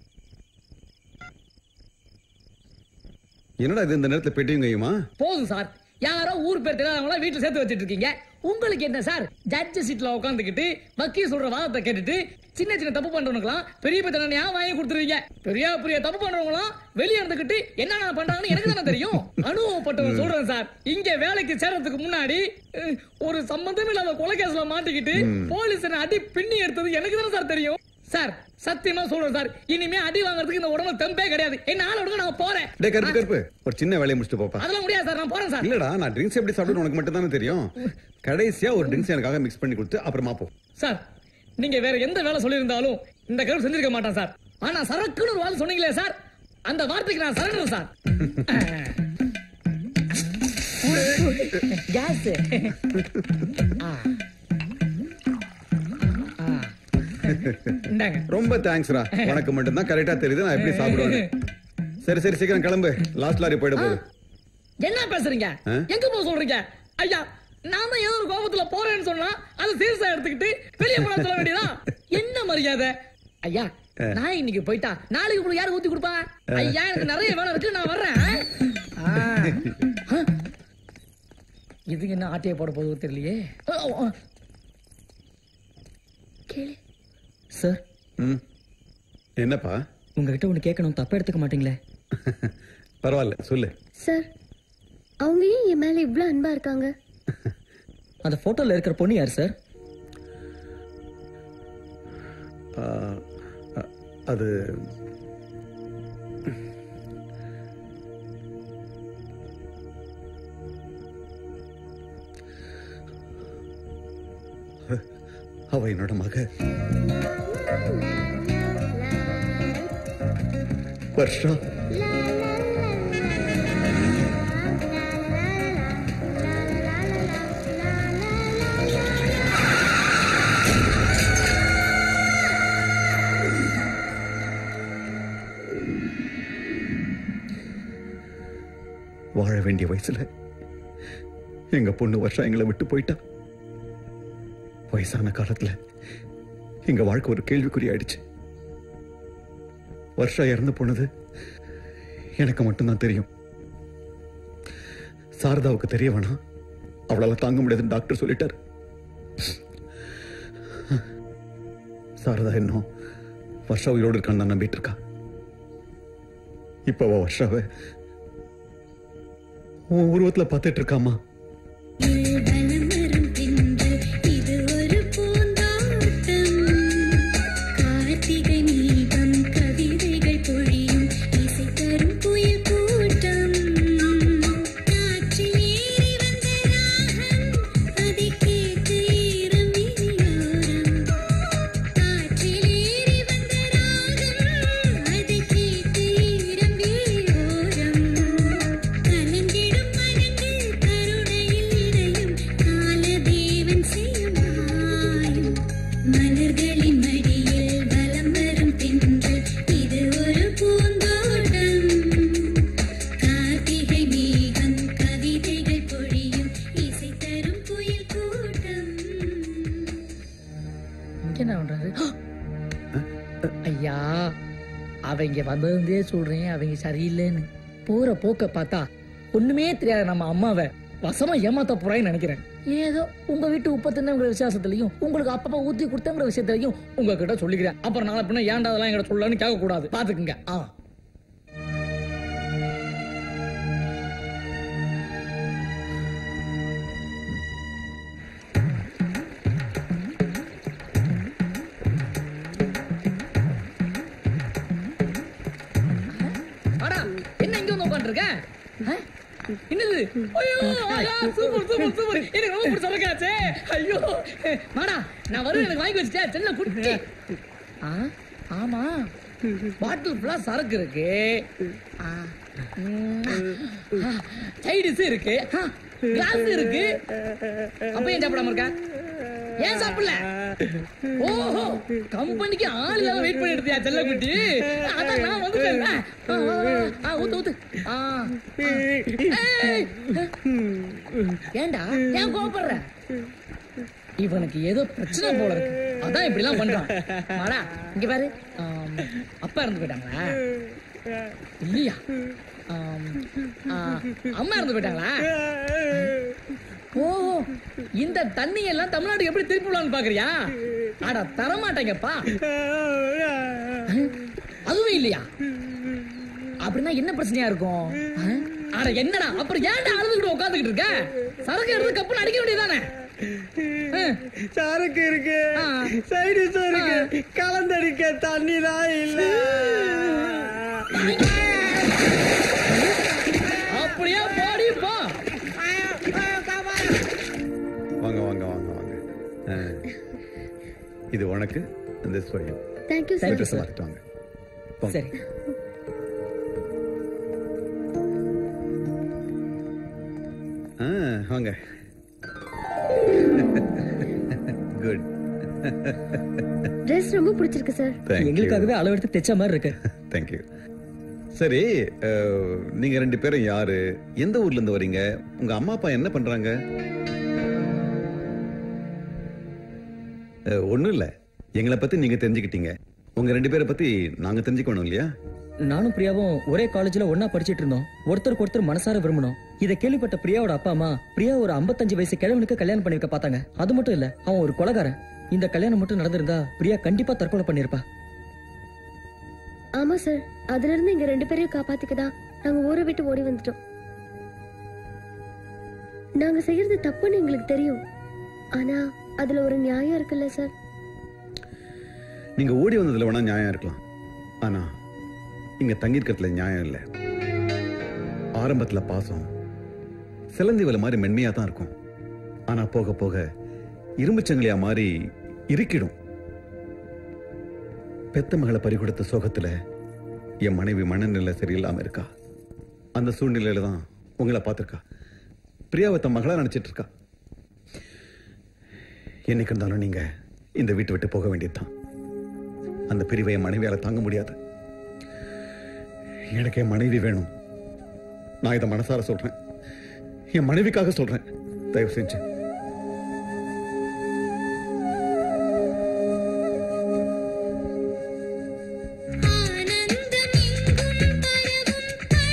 என்னடா இது இந்த நேரத்துல பெட்டியும் கையுமா போதும் சார் யாரோ ஊர் பேர் தெரியாதவங்கள வீட்டுல சேர்த்து வச்சிட்டு இருக்கீங்க உங்களுக்கு என்ன சார் ஜட்ஜ் சீட்ல உட்காந்துக்கிட்டு வக்கீல் சொல்ற வாதத்தை கேட்டுட்டு சின்ன சின்ன தப்பு பண்றவனுக்குலாம் பெரிய பெரிய தண்டனையா வாங்கி கொடுத்துருவீங்க பெரிய பெரிய தப்பு பண்றவங்களாம் வெளியே இருந்துகிட்டு என்னென்ன பண்றாங்கன்னு எனக்கு தானே தெரியும் அனுபவப்பட்டவன் சொல்றேன் சார் இங்க வேலைக்கு சேர்றதுக்கு முன்னாடி அஹ், ஒரு சம்பந்தம் இல்லாத கொலை கேஸ்ல மாட்டிக்கிட்டு ம். போலீஸ் என்ன அடி பின்னி எடுத்தது எனக்கு தானே சார் தெரியும் சார் சத்தியமா சொல்றேன் சார் இனிமே அடி வாங்குறதுக்கு இந்த உடம்புல தெம்பே கிடையாது என்ன ஆள விடுங்க நான் போறேன் டே கருப்பு கருப்பு ஒரு சின்ன வேலையை முடிச்சுட்டு போப்பா அதெல்லாம் முடியாது சார் நான் போறேன் சார் இல்லடா நான் ட்ரிங்க்ஸ் எப்படி சாப்பிடுன்னு உனக்கு மட்டும் தானே தெரியும் கடைசியா ஒரு ட்ரிங்க்ஸ் எனக்காக மிக்ஸ் பண்ணி கொடுத்து அப்புறமா போ சார் நீங்க வேற எந்த வேலை சொல்லியிருந்தாலும் இந்த கருவு செஞ்சிருக்க மாட்டான் சார் ஆனா சரக்குன்னு ஒரு வார்த்தை சொன்னீங்களே சார் அந்த வார்த்தைக்கு நான் சரண்டர் சார் கேஸ் இந்தாங்க ரொம்ப தேங்க்ஸ்ரா உனக்கு மட்டும் தான் கரெக்டா தெரியுது நான் எப்படி சாப்பிடுவேன் சரி சரி சீக்கிரம் கிளம்பு லாஸ்ட் லாரி போயிட போகுது என்ன பேசுறீங்க ஆ? எங்க போக சொல்றீங்க ஐயா நான் தான் ஏதோ ஒரு கோபத்துல போறேன்னு சொன்னா அதை சீரியஸா எடுத்துக்கிட்டு வெளியே போன சொல்ல வேண்டியதா என்ன மரியாதை ஐயா ஆ. நான் இன்னைக்கு போயிட்டா நாளைக்கு உங்களுக்கு யாரு ஊத்தி கொடுப்பா ஆ. ஐயா எனக்கு நிறைய வேலை இருக்கு நான் வர்றேன் ஆ. ஆ. இதுக்கு என்ன ஆட்டையை போட போகுது தெரியலையே ஓ, ஓ, ஓ. கேளு சார் ம் என்னப்பா உங்ககிட்ட ஒண்ணு கேட்கணும் தப்பா எடுத்துக்க மாட்டீங்களே பரவாயில்ல சொல்லு சார் அவங்க ஏன் என் மேல இவ்ளோ அன்பா இருக்காங்க அந்த போட்டோல இருக்கிற பொண்ணு யார் சார் ஆ, அ- அது அவ என்னோட மக வருஷா வாழ வேண்டிய வயசுல எங்க பொண்ணு வருஷம் எங்களை விட்டு போயிட்டா வயசான காலத்துல எங்க வாழ்க்கை ஒரு கேள்விக்குறி ஆயிடுச்சு வருஷம் இறந்து போனது எனக்கு மட்டும்தான் தெரியும் சாரதாவுக்கு தெரிய வேணாம் அவளால தாங்க முடியாதுன்னு டாக்டர் சொல்லிட்டார் சாரதா இன்னும் வருஷா உயிரோடு இருக்கான்னு தான் நம்பிட்டு இருக்கா இப்ப அவ வருஷாவை உன் உருவத்துல பார்த்துட்டு இருக்காமா இது ஒரு பூந்தோட்டம் கார்த்திகை நீகம் கவிதைகள் பொழியும் இசை தரும் புயல் கூட்டம் காற்றில் ஏறி வந்த ராகம் அதை கேட்டு ஈரம் விழியோரம் காற்றில் ஏறி வந்த ராகம் அதை கேட்டு ஈரம் விழியோரம் கலங்கிடும் மனங்கள் கருணையில் இணையும் காலதேவன் செய்யும் மாயம் மலர்களின் மடியில் வலம் வரும் தென்றல் இது ஒரு பூந்தோட்டம் கார்த்திகை மேகம் கவிதைகள் பொழியும் இசை தரும் புயல் கூட்டம் இங்க என்ன பண்றாரு ஐயா அவங்க வந்ததே சொல்றேன் அவங்க சரியில்லைன்னு போற போக்க பார்த்தா ஒண்ணுமே தெரியாத நம்ம அம்மாவை வசமா ஏமாத்த போறான்னு நினைக்கிறேன் ஏதோ உங்க வீட்டு உப்ப தின்னங்கிற விசுவாசத்திலையும் உங்களுக்கு அப்பப்ப ஊத்தி கொடுத்தங்கிற விஷயத்திலையும் உங்ககிட்ட சொல்லிக்கிறேன் அப்புறம் நாளை பின்ன ஏன்டா அதெல்லாம் எங்கிட்ட சொல்லலாம்னு கேட்க கூடாது பாத்துக்குங்க ஆ வாடா என்ன இங்க வந்து உட்காந்துருக்க என்னது ஐயோ ஆயா, சூப்பர் சூப்பர் சூப்பர் எனக்கு ரொம்ப பிடிச்ச சரக்காச்சே ஐயோ வாடா நான் வருவேன் எனக்கு வாங்கி வச்சுட்டேன் செல்ல குடிச்சு ஆ ஆமா பாட்டில் ஃபுல்லா சரக்கு இருக்கு சைடிஸ் இருக்கு கிளாஸ் இருக்கு அப்ப ஏன் சாப்பிடாம இருக்க ஏன் சாப்பிடல ஓஹோ கம்பெனிக்கு ஆள் இல்லாம வெயிட் பண்ணிட்டு இருந்தியா செல்லக்குட்டி அதான் நான் வந்துட்டேன் ஆ, ஆ, ஆ, ஆ, ஊத்து ஊத்து ஆ, ஆ. ஏய். ஏன்டா ஏன் கோபப்படுற இவனுக்கு ஏதோ பிரச்சனை போல இருக்கு அதான் இப்படி எல்லாம் பண்றான் வாடா இங்க பாரு ஆம், அப்பா இறந்து போயிட்டாங்களா இல்லையா ஆம், ஆ, அம்மா இறந்து போயிட்டாங்களா ஓ இந்த தண்ணி எல்லாம் தமிழ்நாடு எப்படி திருப்பி விடலாம்னு பாக்குறியா அட தரமாட்டேங்கப்பா அதுவும் இல்லையா அப்படின்னா என்ன பிரச்சனையா இருக்கும் ஆ? அட என்னடா அப்புறம் ஏன்டா அழுதுகிட்டு உட்காந்துக்கிட்டு இருக்க சரக்கு எடுத்து கப்புன்னு அடிக்க வேண்டியதானே சரக்கு இருக்கு சைடிஸ் இருக்கு கலந்தடிக்க தண்ணி தான் இல்ல அப்படியே போடி போ வாங்க வாங்க வாங்க வாங்க ஆ. இது உனக்கு இந்த ஸ்வயம் தேங்க்யூ சார் ட்ரெஸ் மாத்திட்டு வாங்க போங்க. சரி ஆ, வாங்க குட் ட்ரெஸ் ரொம்ப பிடிச்சிருக்கு சார் எங்களுக்காகவே அளவெடுத்து தைச்ச மாதிரி இருக்கு தேங்க்யூ சரி அஹ், நீங்க ரெண்டு பேரும் யாரு எந்த ஊர்ல இருந்து வரீங்க உங்க அம்மா அப்பா என்ன பண்றாங்க அஹ், ஒண்ணும் இல்ல எங்களை பத்தி நீங்க தெரிஞ்சுக்கிட்டீங்க உங்க ரெண்டு பேரை பத்தி நாங்க தெரிஞ்சுக்கணும் இல்லையா நானும் பிரியாவும் ஒரே காலேஜ்ல ஒண்ணா படிச்சிட்டு இருந்தோம் ஒருத்தருக்கு ஒருத்தர் மனசார விரும்பணும் இதை கேள்விப்பட்ட பிரியாவோட அப்பா அம்மா பிரியா ஒரு 55 வயசு கிழவனுக்கு கல்யாணம் பண்ணி வைக்க பார்த்தாங்க அது மட்டும் இல்ல அவன் ஒரு கொலகாரன் இந்த கல்யாணம் மட்டும் நடந்திருந்தா பிரியா கண்டிப்பா தற்கொலை பண்ணிருப்பா ஆமா சார் அதுல இருந்து எங்க ரெண்டு பேரையும் காப்பாத்திக்க தான் நாங்க ஊரை விட்டு ஓடி வந்துட்டோம் நாங்க செய்யறது தப்புன்னு எங்களுக்கு தெரியும் ஆனா அதுல ஒரு நியாயம் இருக்குல்ல சார் நீங்க ஓடி வந்ததுல வேணா நியாயம் இருக்கலாம் ஆனா இங்க தங்கியிருக்கிறதுல நியாயம் இல்ல ஆரம்பத்துல பாசம் சிலந்தி வலை மாதிரி மென்மையா தான் இருக்கும் ஆனா போக போக இரும்பு சங்கிலியா மாறி இறுக்கிடும் பெத்த மகளை பறிகொடுத்த சோகத்துல என் மனைவி மனநிலை சரியில்லாம இருக்கா அந்த சூழ்நிலையில தான் உங்களை பார்த்திருக்கா பிரியாவை தன் மகளா நினைச்சிட்டு இருக்கா என்னைக்கு இருந்தாலும் நீங்க இந்த வீட்டை விட்டு போக வேண்டியதுதான் அந்த பிரிவை என் மனைவியால தாங்க முடியாது எனக்கு என் மனைவி வேணும் நான் இதை மனசார சொல்றேன் என் மனைவிக்காக சொல்றேன் தயவு செஞ்சு ஆனந்தம் எங்கும் பரவும்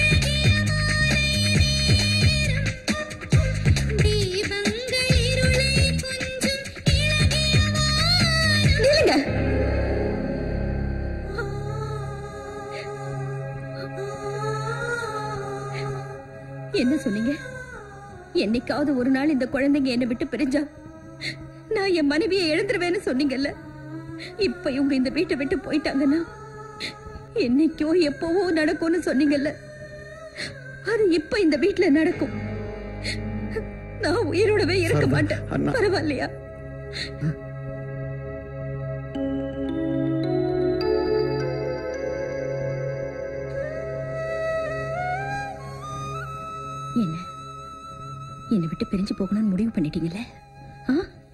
என்னைக்காவது ஒரு நாள் இந்த குழந்தைங்க என்னை விட்டு பிரிஞ்சா நான் என் மனைவியை இழந்துருவேன்னு சொன்னீங்கல்ல இப்ப இவங்க இந்த வீட்டை விட்டு போயிட்டாங்கன்னா என்னைக்கோ எப்பவோ நடக்கும்னு சொன்னீங்கல்ல அது இப்ப இந்த வீட்ல நடக்கும் நான் உயிரோடவே இருக்க சாரதா, மாட்டேன் அண்ணா. பரவாயில்லையா என்ன என்னை விட்டு பிரிஞ்சு போகணும்னு முடிவு பண்ணிட்டீங்கல்ல ஆ?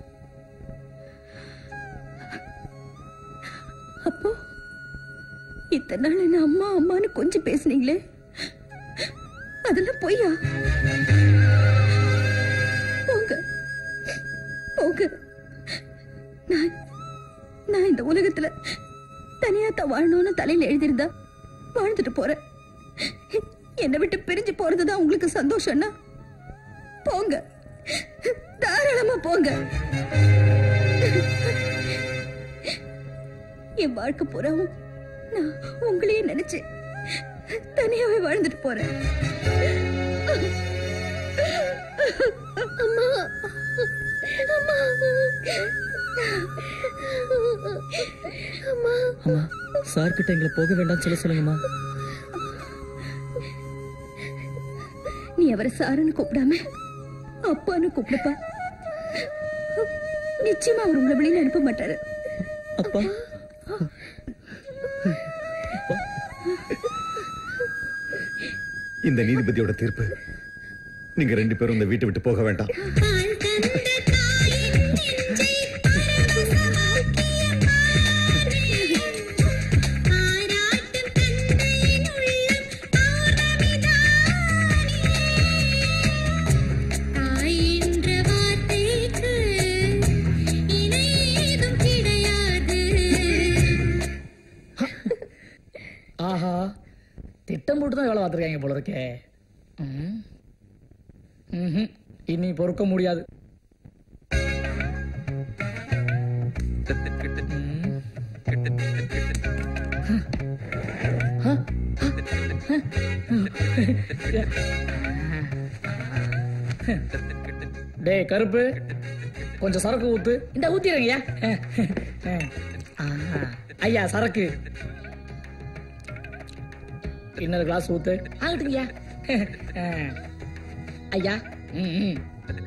அப்போ இத்தனை நாள் என்ன அம்மா அம்மான்னு கொஞ்சம் பேசுனீங்களே அதெல்லாம் பொய்யா போங்க போங்க நான் நான் இந்த உலகத்துல தனியா தான் வாழணும்னு தலையில எழுதியிருந்தா வாழ்ந்துட்டு போறேன் என்னை விட்டு பிரிஞ்சு போறதுதான் உங்களுக்கு சந்தோஷம்னா போங்க தாராளமா போங்க என் வாழ்க்கை பூராவும் நான் உங்களையே நினைச்சு தனியாவே வாழ்ந்துட்டு போறேன் அம்மா அம்மா அம்மா அம்மா சார் கிட்ட எங்களை போக வேண்டாம்னு சொல்ல சொல்லுங்கம்மா நீ அவரை சாருன்னு கூப்பிடாம அப்பான்னு கூப்பிடுப்பா நிச்சயமா அவர் உங்களை வெளியில அனுப்ப மாட்டாரு அப்பா இந்த நீதிபதியோட தீர்ப்பு நீங்க ரெண்டு பேரும் இந்த வீட்டை விட்டு போக வேண்டாம் தாய் என்ற வார்த்தைக்கு இணை ஏதும் கிடையாது ஆஹா திட்டம் போட்டு தான் வேலை பார்த்துருக்காங்க போல இருக்கே ம். ம்ஹும். இனி பொறுக்க முடியாது டேய் கருப்பு கொஞ்சம் சரக்கு ஊத்து இந்த ஊத்திடுங்க ஐயா சரக்கு இன்னொரு கிளாஸ் ஊத்து ஆகட்டுங்கய்யா ஐயா ம், ம்.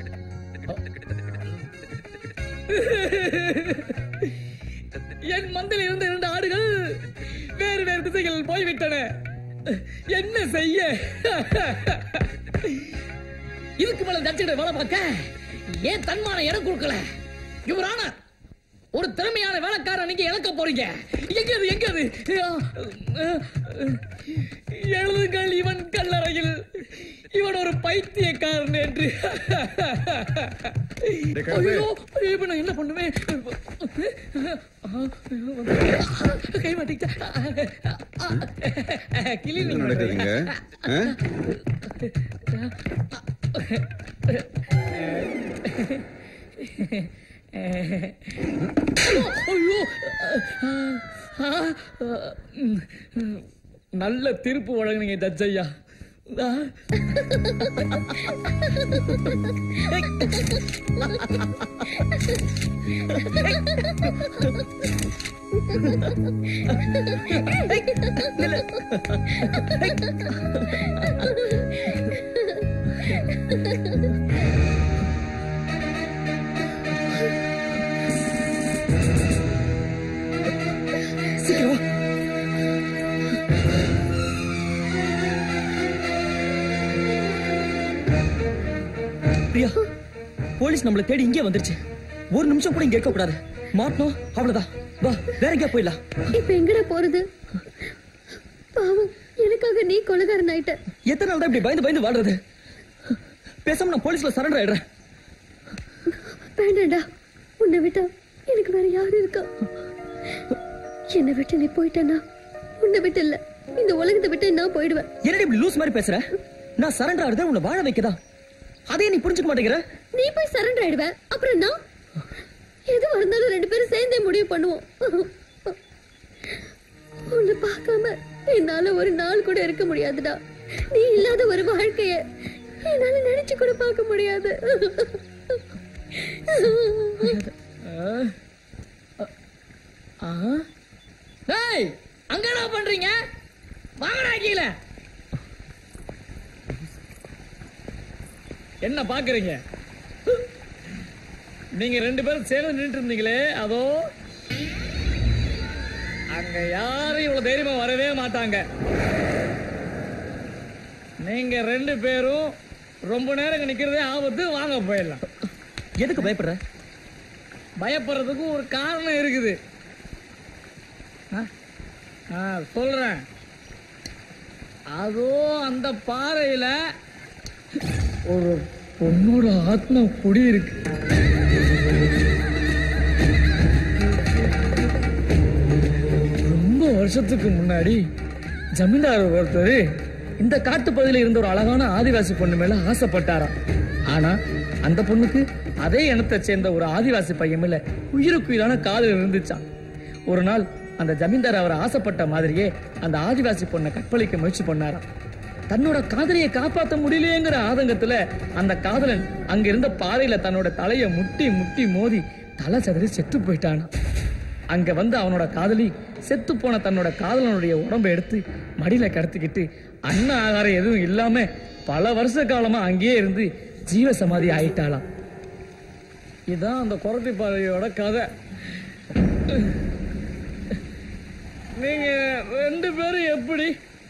என் மந்தில் இருந்த இரண்டு ஆடுகள் வேறு வேறு திசைகளில் போய்விட்டன என்ன செய்ய இதுக்கு மேல ஜட்ஜிட வேலை பார்க்க ஏன் தன்மான இடம் கொடுக்கல இவரான ஒரு திறமையான வேலைக்காரன் நீங்க இழக்க போறீங்க எங்க அது எங்க அது எழுதுங்கள் இவன் கல்லறையில் இவன் ஒரு பைத்தியக்காரன் என்று கருப்பு. ஐயோ இப்ப நான் என்ன பண்ணுவேன் கை மாட்டிக்கிச்சா கிளி என்ன நடக்குதுங்க ஆ? ஐயோ நல்ல தீர்ப்பு வழங்குனீங்க ஜட்ஜ் ஐயா சீக்கிரம் வா. பிரியா போலீஸ் நம்மளை தேடி இங்கே வந்துருச்சு ஒரு நிமிஷம் கூட இங்க இருக்க கூடாது மாட்டணும் அவ்வளவுதான் வா வேற எங்கேயா போயிடலாம் இப்ப எங்கடா போறது பாவம் எனக்காக நீ கொலகாரன் ஆயிட்ட எத்தனை நாள் தான் இப்படி பயந்து பயந்து வாழ்றது பேசாம நான் போலீஸ்ல சரண்டர் ஆயிடுறேன் வேண்டாம்டா உன்னை விட்டா எனக்கு வேற யாரு இருக்கா என்னை விட்டு நீ போயிட்டேன்னா உன்னை விட்டு இல்ல இந்த உலகத்தை விட்டு நான் போயிடுவேன் என்னடி இப்படி லூஸ் மாதிரி பேசுற நான் சரண்டர் ஆகுறது உன்னை வாழ வைக்கதா அதே நீ புரிஞ்சுக்க மாட்டேங்கிற நீ போய் சரண்டர் ஆயிடுவ அப்புறம் நான் எதுவா இருந்தாலும் ரெண்டு பேரும் சேர்ந்தே முடிவு பண்ணுவோம் உன்னை பார்க்காம என்னால ஒரு நாள் கூட இருக்க முடியாதுடா நீ இல்லாத ஒரு வாழ்க்கைய என்னால நினைச்சு கூட பார்க்க முடியாது டேய் அங்க என்ன பண்றீங்க வாங்கடா கீழே என்ன பாக்குறீங்க நீங்க ரெண்டு பேரும் சேர்ந்து நின்று இருந்தீங்களே அதோ அங்க யாரும் இவ்வளவு தைரியமா வரவே மாட்டாங்க நீங்க ரெண்டு பேரும் ரொம்ப நேரம் இங்க நிக்கிறதே ஆபத்து வாங்க போயிடலாம் எதுக்கு பயப்படுற பயப்படுறதுக்கு ஒரு காரணம் இருக்குது ஆ? ஆ, சொல்றேன் அதோ அந்த பாறையில ஒரு பொண்ணோட ஆத்மா குடி இருக்கு ரொம்ப வருஷத்துக்கு முன்னாடி ஜமீன்தார் ஒருத்தர் இந்த காட்டு பகுதியில இருந்த ஒரு அழகான ஆதிவாசி பொண்ணு மேல ஆசைப்பட்டாராம் ஆனா அந்த பொண்ணுக்கு அதே இனத்தை சேர்ந்த ஒரு ஆதிவாசி பையன் மேல உயிருக்குயிரான காதல் இருந்துச்சாம் ஒரு நாள் அந்த ஜமீன்தார் அவர் ஆசைப்பட்ட மாதிரியே அந்த ஆதிவாசி பொண்ணை கற்பழிக்க முயற்சி பண்ணாராம் தன்னோட காதலியை காப்பாத்த முடியலையேங்கிற ஆதங்கத்துல அந்த காதலன் அங்க இருந்த பாறையில தன்னோட தலைய முட்டி முட்டி மோதி தலை சதறி செத்து போயிட்டானா அங்க வந்து அவனோட காதலி செத்து போன தன்னோட காதலனுடைய உடம்பை எடுத்து மடியில கடத்திக்கிட்டு அன்ன ஆகாரம் எதுவும் இல்லாம பல வருஷ காலமா அங்கேயே இருந்து ஜீவ சமாதி ஆயிட்டாளாம் இதான் அந்த குரத்தி பாறையோட கதை நீங்க ரெண்டு பேரும் எப்படி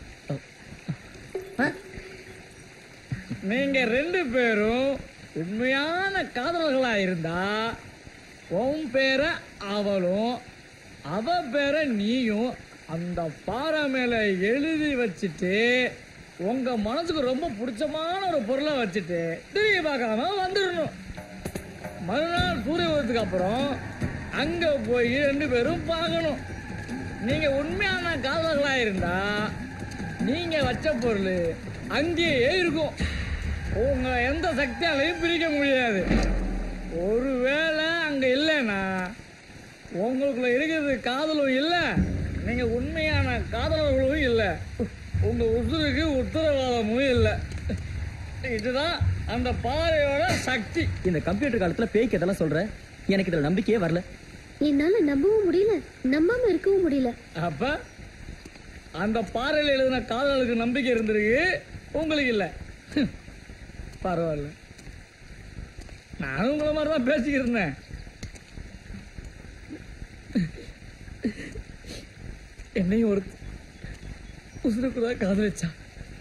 ஆ? நீங்க ரெண்டு பேரும் உண்மையான காதலர்களா இருந்தா உன் பேர அவளும் அவ பேர நீயும் அந்த பாறை மேல எழுதி வச்சுட்டு உங்க மனசுக்கு ரொம்ப பிடிச்சமான ஒரு பொருளை வச்சுட்டு திரும்பி பார்க்காம வந்துடணும் மறுநாள் சூரிய உதயத்துக்கு அப்புறம் அங்க போய் ரெண்டு பேரும் பார்க்கணும் நீங்க உண்மையான காதலர்களா இருந்தா நீங்க வச்ச பொருள் அங்கேயே இருக்கும் உங்க எந்த சக்தியாலையும் பிரிக்க முடியாது ஒருவேளை அங்க இல்லைன்னா உங்களுக்குள்ள இருக்கிறது காதலும் இல்ல நீங்க உண்மையான காதலர்களும் இல்ல உங்க உசுருக்கு உத்தரவாதமும் இல்ல இதுதான் அந்த பாறையோட சக்தி இந்த கம்ப்யூட்டர் காலத்துல பேய்க்கு இதெல்லாம் சொல்ற எனக்கு இதுல நம்பிக்கையே வரல என்னால நம்பவும் முடியல நம்பாம இருக்கவும் முடியல அப்ப அந்த பாறையில் எழுதின காதலுக்கு நம்பிக்கை இருந்திருக்கு உங்களுக்கு இல்ல பரவாயில்ல நானும் உங்களை மாதிரி தான் பேசிக்கிட்டு இருந்தேன் என்னையும் ஒரு உசுருக்குள்ள காதலிச்சா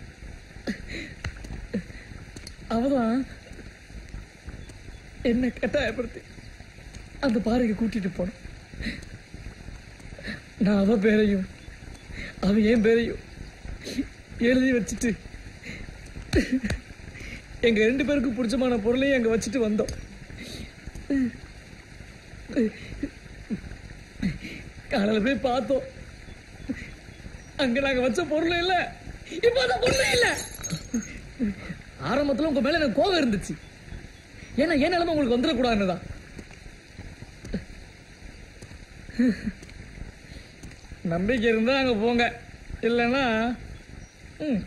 அவதான் என்ன கட்டாயப்படுத்தி அந்த பாறைக்கு கூட்டிட்டு போனோம் நான் அவ பேரையும் அவ என் பேரையும் எழுதி வச்சுட்டு எங்க ரெண்டு பேருக்கும் பிடிச்சமான பொருளையும் அங்க வச்சுட்டு வந்தோம் காலையில போய் பார்த்தோம் அங்க நாங்க வச்ச பொருள் இல்ல இப்ப அந்த பொருள் இல்ல ஆரம்பத்துல உங்க மேல எனக்கு கோவம் இருந்துச்சு ஏன்னா என் நிலைமை உங்களுக்கு வந்துடக்கூடாதுன்னு நம்பிக்கை இருந்தா அங்க போங்க இல்லைன்னா ம்.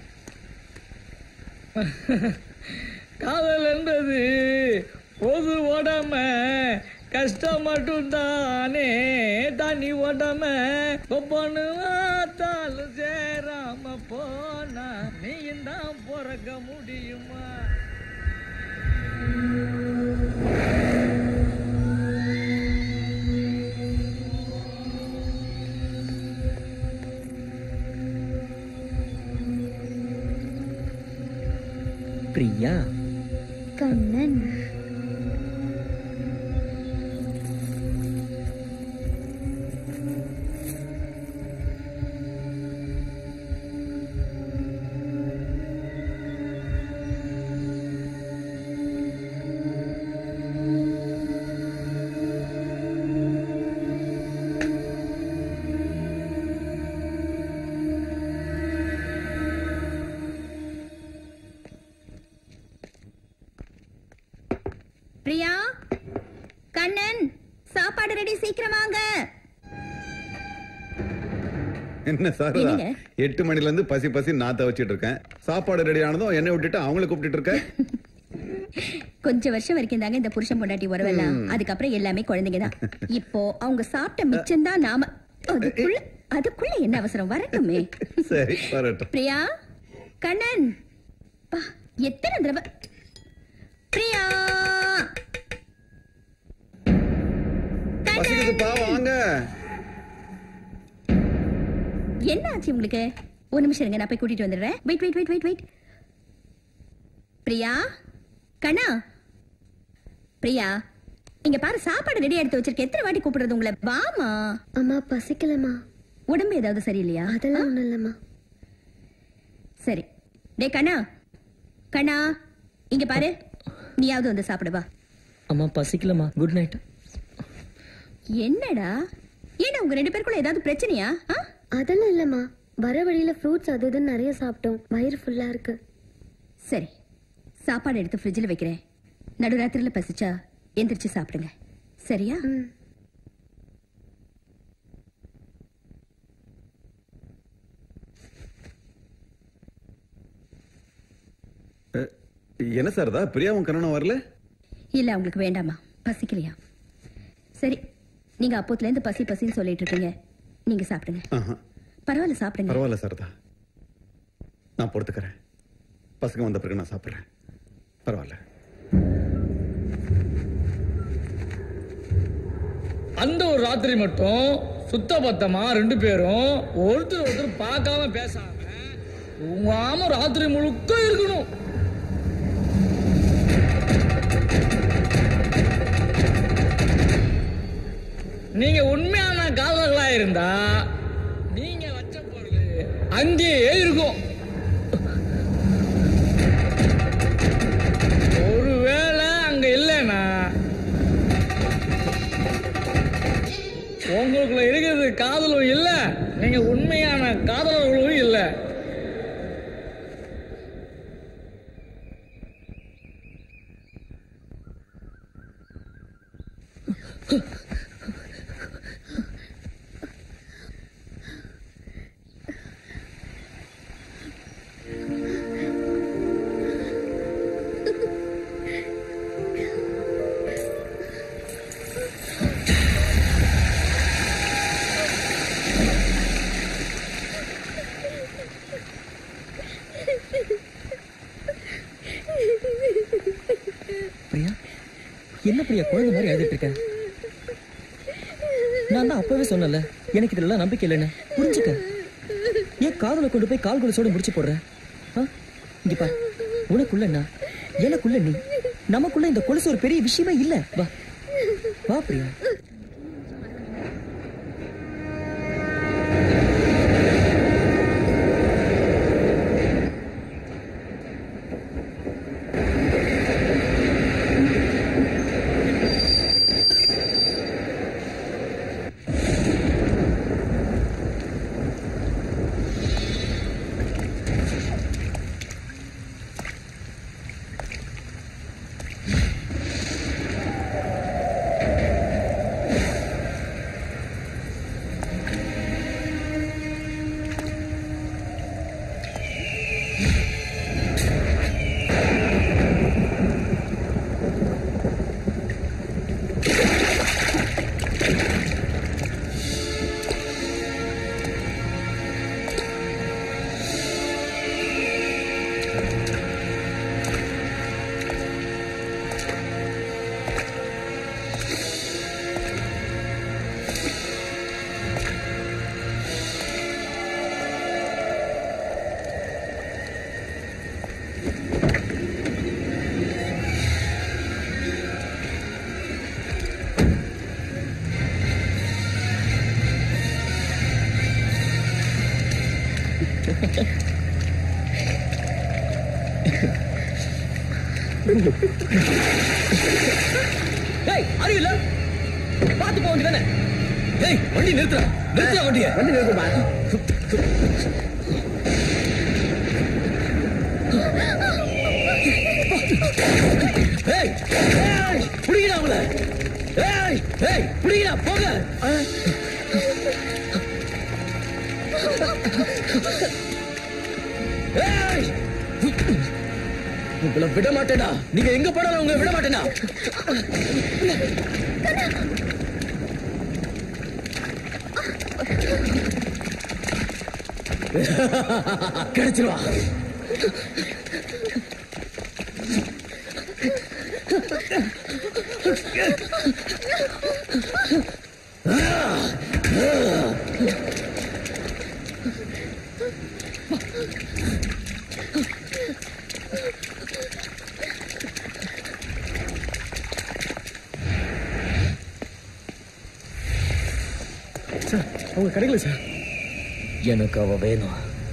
காதல்ன்றது பொது உடம கஷ்டம் மட்டும் தானே தனி உடம ஒவ்வொன்னு பார்த்தாலும் சேராம போனா நீயும் தான் பிறக்க முடியுமா பிரியா கண்ணன் பிரியா கண்ணன் சாப்பாடு ரெடி சீக்கிரம் வாங்க என்ன சாரதா என்னங்க? எட்டு மணில இருந்து பசி பசி நாத்த வச்சிட்டு இருக்கேன் சாப்பாடு ரெடி ஆனதும் என்னை விட்டுட்டு அவங்கள கூப்பிட்டுட்டு இருக்க கொஞ்ச வருஷம் வரைக்கும் தாங்க இந்த புருஷன் பொண்டாட்டி உறவெல்லாம் ம். அதுக்கப்புறம் எல்லாமே குழந்தைங்க தான் இப்போ அவங்க சாப்பிட்ட மிச்சம் தான் நாம அதுக்குள்ள அதுக்குள்ள என்ன அவசரம் வரட்டுமே சரி வரட்டும் பிரியா கண்ணன் பா, எத்தனை தடவை பிரியா பசிக்குதுப்பா வாங்க என்ன ஆச்சு உங்களுக்கு ஒரு நிமிஷம் இருங்க நான் போய் கூட்டிட்டு வந்துடுறேன் wait wait wait wait wait Priya கண்ணா பிரியா இங்க பாரு சாப்பாடு ரெடி எடுத்து வச்சிருக்க எத்தனை வாட்டி கூப்பிடுறது உங்களை வாமா அம்மா பசிக்கலம்மா உடம்பு ஏதாவது சரியில்லையா அதெல்லாம் ஒண்ணும் இல்லம்மா சரி டே கண்ணா கண்ணா இங்க பாரு நீயாவது வந்து சாப்பிடு வா அம்மா பசிக்கலம்மா குட் நைட் என்னடா ஏன்னா உங்க ரெண்டு பேருக்குள்ள ஏதாவது பிரச்சனையா ஆ? அதெல்லாம் இல்லம்மா வர வழியில ஃப்ரூட்ஸ் அது இதுன்னு நிறைய சாப்பிட்டோம் வயிறு ஃபுல்லா இருக்கு சரி சாப்பாடு எடுத்து ஃப்ரிட்ஜில் வைக்கிறேன் நடுராத்திரில பசிச்சா எந்திரிச்சு சாப்பிடுங்க சரியா அஹ், என்ன சாரதா பிரியாவும் கண்ணனும் வரல இல்ல உங்களுக்கு வேண்டாமா பசிக்கலையா சரி நீங்க அப்போத்துல இருந்து பசி பசின்னு சொல்லிட்டு இருக்கீங்க நீங்க சாப்பிடுங்க ஆஹா, பரவாயில்ல சாப்பிடுங்க பரவாயில்ல சாரதா நான் பொறுத்துக்கிறேன் பசங்க வந்த பிறகு நான் சாப்பிடுறேன் பரவாயில்ல அந்த ஒரு ராத்திரி மட்டும் சுத்த பத்தமா ரெண்டு பேரும் ஒருத்தர் ஒருத்தர் பார்க்காம பேசாம தூங்காம ராத்திரி முழுக்க இருக்கணும் நீங்க உண்மையான காதலர்களா இருந்தா நீங்க வச்ச பொருள் அங்கேயே இருக்கும் ஒருவேளை அங்க இல்லைன்னா உங்களுக்குள்ள இருக்கிறது காதலும் இல்ல நீங்க உண்மையான காதலர்களும் இல்ல பிரியா என்ன பிரியா குழந்தை மாதிரி அழுதுட்டு இருக்க நான் தான் அப்பவே சொன்னல எனக்கு இதெல்லாம் நம்பிக்கை இல்லைன்னு புரிஞ்சுக்க ஏன் காதலை கொண்டு போய் கால் கொலுசோட முடிச்சு போடுறேன் ஆ? இங்க பாரு உனக்குள்ள நான் எனக்குள்ள நீ நமக்குள்ள இந்த கொலுசு ஒரு பெரிய விஷயமே இல்ல வா வா பிரியா ஏய் அறிவில்ல பாத்து போக வேண்டியதானே ஏய் வண்டி நிறுத்துற நிறுத்துற வண்டிய வண்டி நிறுத்துப்பா ஏய் ஏய் புடிங்கடா அவள ஏய் ஏய் புடிங்கடா போங்க ஏய் உங்களை விட மாட்டேனா நீங்க எங்க போனாலும் உங்களை விட மாட்டேனா கிடைச்சிருவா சார் அவங்க கிடைக்கல சார் எனக்கு அவ வேணும்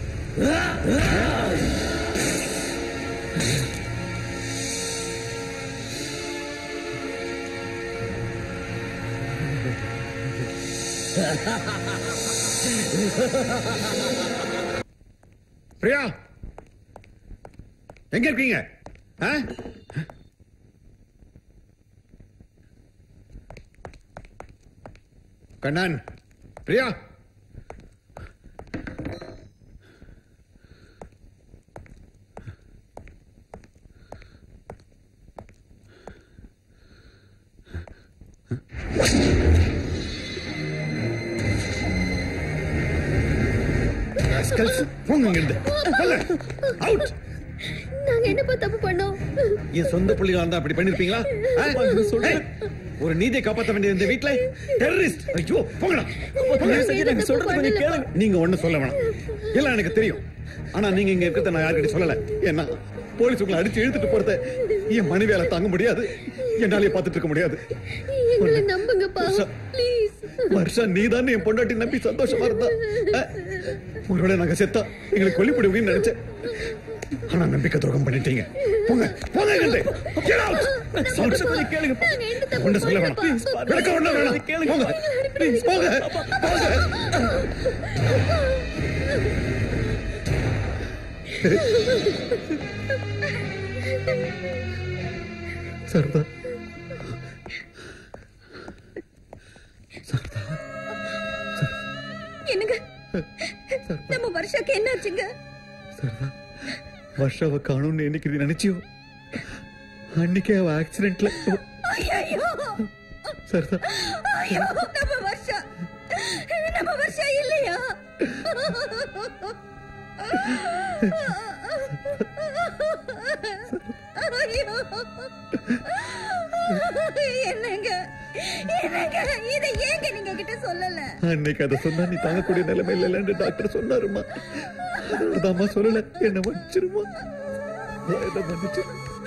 பிரியா எங்க இருக்கீங்க ஆ? கண்ணன் பிரியா Rascals, போங்க இங்கிருந்து. போங்க. Out. நாங்க என்னப்பா தப்பு பண்ணோம் என் சொந்த பிள்ளைகளா இருந்தா அப்படி பண்ணிருப்பீங்களா ஆ? ஏய், ஒரு நீதியை காப்பாற்ற வேண்டிய இந்த வீட்ல டெரரிஸ்ட் ஐயோ போங்கடா நாங்க சொல்றது கொஞ்சம் கேளுங்க. நீங்க ஒண்ணு சொல்ல வேணாம் எல்லாம் எனக்கு தெரியும் ஆனா நீங்க இங்க இருக்கிறத நான் யாருக்கிட்ட சொல்லல ஏன்னா போலீஸ் உங்களை அடிச்சு இழுத்துட்டு போறத என் மனைவியால தாங்க முடியாது என்னாலே பார்த்துட்டு இருக்க முடியாது எங்களை நம்புங்கப்பா வருஷா. ப்ளீஸ் வருஷா நீதான் என் பொண்டாட்டி நம்பி சந்தோஷமா இருந்தா அஹ், ஒருவேளை நாங்க செத்தா எங்களுக்கு கொல்லிப்படுவீங்கன்னு நினைச்சேன் ஆனா நம்பிக்கை துரோகம் பண்ணிட்டீங்க போங்க போங்க இங்கிருந்து. Get out. Out. ஒண்ணு சொல்ல வேணாம் விளக்க ஒண்ணு வேணாம் போங்க போங்க போங்க சரதா என்னங்க நம்ம வருஷாக்கு என்னாச்சுங்க சரதா வருஷாவை காணும்னு என்னைக்கு நீ நினைச்சியோ அன்னைக்கே அவ ஆக்சிடென்ட்ல ஐயோ சரதா ஐயோ நம்ம வருஷா நம்ம வருஷா இல்லையா ஐயோ என்னங்க என்னங்க இதை ஏங்க நீங்க கிட்ட சொல்லல அன்னைக்கு அதை சொன்னா நீ தாங்கக்கூடிய நிலைமையில இல்லைன்னு டாக்டர் சொன்னாருமா அதோடதாம்மா சொல்லல என்ன மன்னிச்சிருமா என்ன மன்னிச்சு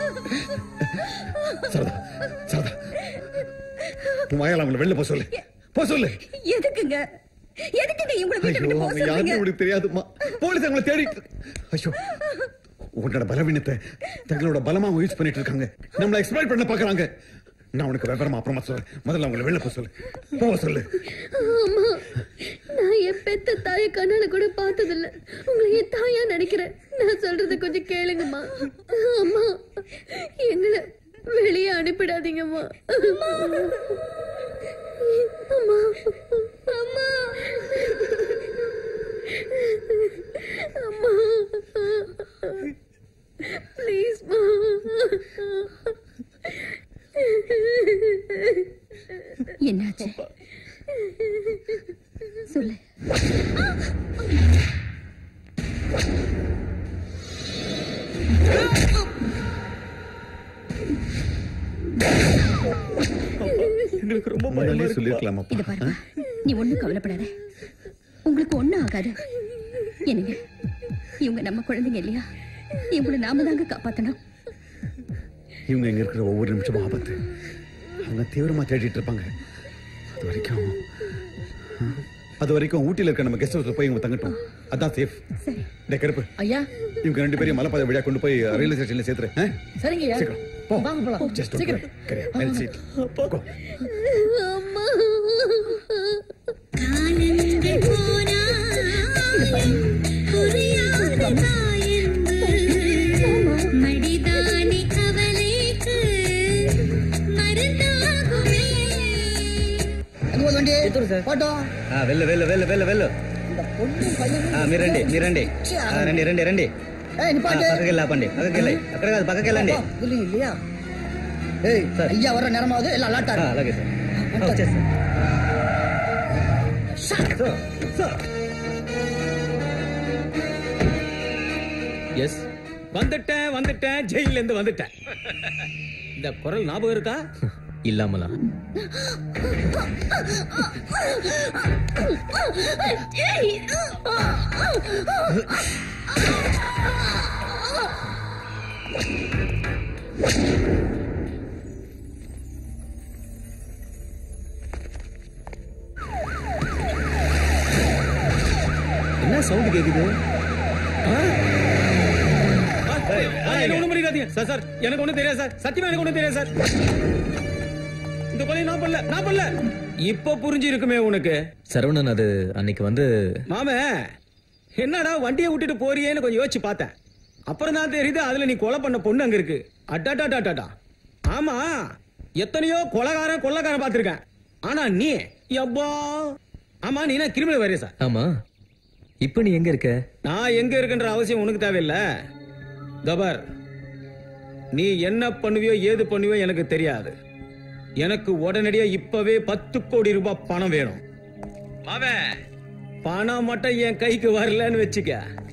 சரதா சரதா உன் வாயால அவங்களை வெளில போ சொல்லு போ சொல்லு எதுக்குங்க எதுக்குங்க இவங்களை வீட்டை ஐயோ விட்டு போக அவங்க யாருன்னு சொல்றீங்க உனக்கு தெரியாதுமா போலீஸ் அவங்களை தேடிட்டு ஐயோ உன்னோட பலவீனத்தை தங்களோட பலமா யூஸ் பண்ணிட்டு இருக்காங்க நம்மள எக்ஸ்பிளைட் பண்ண பாக்குறாங்க நான் உனக்கு விவரமா அப்புறமா சொல்றேன் முதல்ல அவங்களை வெளில போ சொல்லு போக சொல்லு ஆமா நான் என் பெத்த தாய கண்ணால கூட பார்த்ததில்ல உங்களை என் தாயா நினைக்கிறேன் நான் சொல்றத கொஞ்சம் கேளுங்கம்மா அம்மா எங்களை வெளியே அனுப்பிடாதீங்கம்மா அம்மா அம்மா அம்மா ப்ளீஸ்மா என்னாச்சு சொல்லு எங்களுக்கு ரொம்ப முன்னாடியே சொல்லிருக்கலாமா இத பாருங்க நீ ஒண்ணும் கவலைப்படாத உங்களுக்கு ஒண்ணும் ஆகாது என்னங்க இவங்க நம்ம குழந்தைங்க இல்லையா இவங்களை நாம தாங்க காப்பாத்தணும் இவங்க இங்க இருக்கிற ஒவ்வொரு நிமிஷமும் ஆபத்து அவங்க தீவிரமா தேடிட்டு இருப்பாங்க அது வரைக்கும் அது வரைக்கும் ஊட்டியில இருக்க நம்ம கெஸ்ட் ஹவுஸ்ல போய் இவங்க தங்கட்டும் அதான் சேஃப் டே கருப்பு ஐயா இவங்க ரெண்டு பேரையும் மலைப்பாதை வழியா கொண்டு போய் ரயில்வே ஸ்டேஷன்ல சேர்த்துரு ஆ? சரிங்க ஐயா சீக்கிரம் போ வாங்க போலாம் Just don't சீக்கிரம் worry. Carry on. I'll see it. Go. அம்மா மடிதானி கவலைக்கு மருந்தாகுமே ఎటు పోదండి ఫోటో వెళ్ళు వెళ్ళు వెళ్ళు వెళ్ళు వెళ్ళు இந்த பொண்ணு பையனும் ఆ, మీరు రండి మీరు రండి ఆ, రండి రండి రండి ஏய் நிப்பாட்டு పక్కకెళ్ళి ఆపండి పక్కకెళ్ళి అక్కడ కాదు పక్కకెళ్ళండి அப்பா, இல்லையா இல்லையா ஏய் ஐயா வர நேரமாவது எல்லாம் அலாட்டா ఆ, అలాగే సార్ వచ్చేసి எஸ் வந்துட்டேன் வந்துட்டேன் ஜெயில இருந்து வந்துட்டேன் இந்த குரல் ஞாபகம் இருக்கா இல்லாமலா என்ன சவுண்ட் கேக்குது ஆ, என்ன ஒண்ணும் பண்ணிடாதீங்க சார் சார் எனக்கு ஒண்ணும் தெரியாது சார் சத்தியமா எனக்கு ஒண்ணும் தெரியாது சார் இந்த கொலை நான் பண்ணல நான் பண்ணல இப்ப புரிஞ்சு இருக்குமே உனக்கு சரவணன் அது அன்னைக்கு வந்து மாமே என்னடா வண்டியை விட்டுட்டு போறியேன்னு கொஞ்சம் யோசிச்சு பார்த்தேன் அப்புறம் தான் தெரியுது அதுல நீ கொலை பண்ண பொண்ணு அங்க இருக்கு அட்டாட்டாட்டாட்டா ஆமா எத்தனையோ கொலகாரன் கொள்ளக்காரன் பார்த்திருக்கேன் ஆனா நீ எப்பா ஆமா நீ என்ன கிரிமினல் வேற சார் ஆமா இப்ப நீ எங்க இருக்க நான் எங்க இருக்குன்ற அவசியம் உனக்கு தேவையில்ல கபர் நீ என்ன பண்ணுவியோ ஏது பண்ணுவியோ எனக்கு தெரியாது எனக்கு உடனடியா இப்பவே பத்து கோடி ரூபாய் பணம் வேணும் அவன் பணம் மட்டும் என் கைக்கு வரலன்னு வச்சுக்க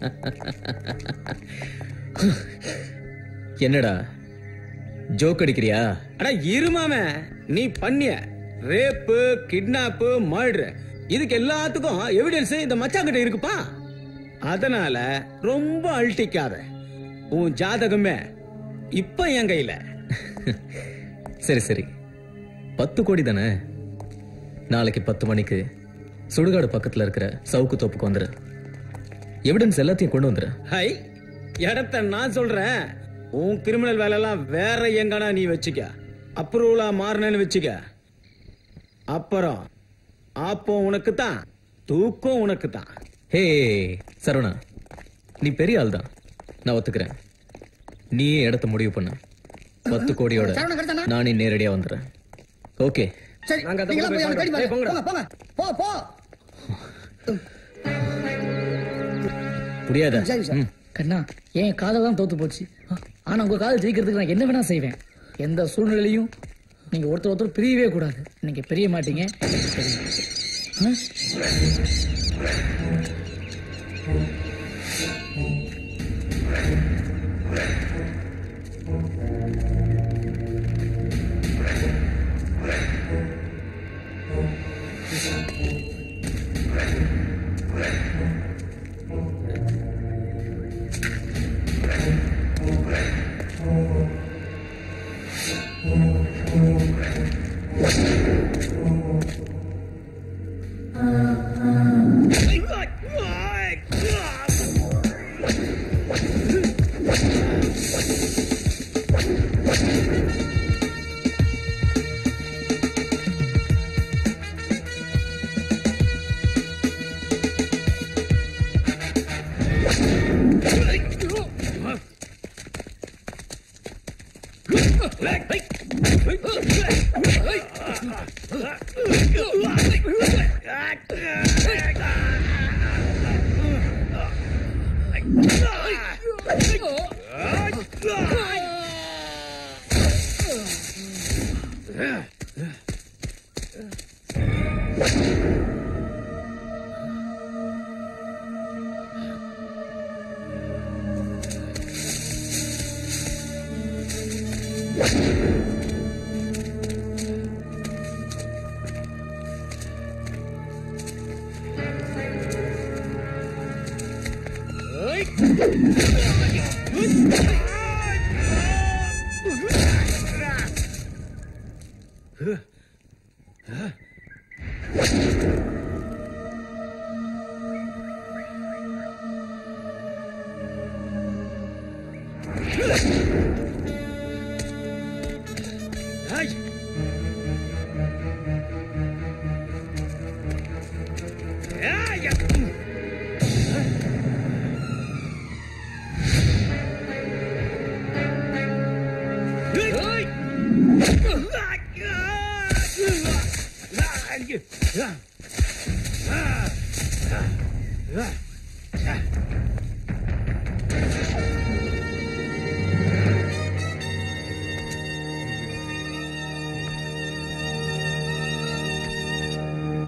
என்னடா ஜோக் அடிக்கிறியா அட இருமாம நீ பண்ணிய ரேப்பு கிட்னாப்பு மர்டர் இதுக்கு எல்லாத்துக்கும் எவிடன்ஸ் இந்த மச்சாங்கிட்ட இருக்குப்பா அதனால ரொம்ப அழட்டிக்காத உன் ஜாதகமே இப்ப என் கையில சரி சரி பத்து கோடி தானே நாளைக்கு பத்து மணிக்கு சுடுகாடு பக்கத்துல இருக்கிற சவுக்கு தோப்புக்கு வந்துரு எவிடன்ஸ் எல்லாத்தையும் கொண்டு வந்துரு ஹை இடத்த நான் சொல்றேன் உன் கிரிமினல் வேலையெல்லாம் வேற எங்கனா நீ வச்சுக்க அப்ரூவலா மாறினேன்னு வச்சுக்க அப்புறம் அப்போ உனக்கு தான் தூக்கம் உனக்கு தான் ஹே சரவணா நீ பெரிய ஆள் தான் நான் ஒத்துக்கிறேன் நீயே இடத்த முடிவு பண்ணு பத்து கோடியோட சரவணன் கிடைச்சானா? நானே நேரடியா வந்துடுறேன் ஓகே சரி நீங்களா போய் அவனை தேடி பாருங்க போங்க போங்க போ போ புரியாதா சரி சார் கண்ணா என் காதல் தான் தோத்து போச்சு ஆனா உங்க காதல் ஜெயிக்கிறதுக்கு நான் என்ன வேணா செய்வேன் எந்த சூழ்நிலையிலையும் நீங்க ஒருத்தர் ஒருத்தர் பிரியவே கூடாது நீங்க பிரிய மாட்டீங்க சரி. ஆ?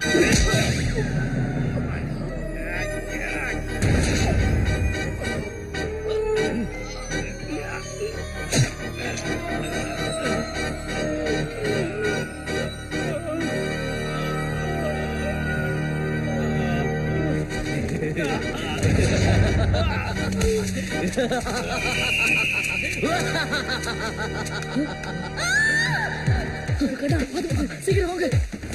சீக்கிரம் வாங்க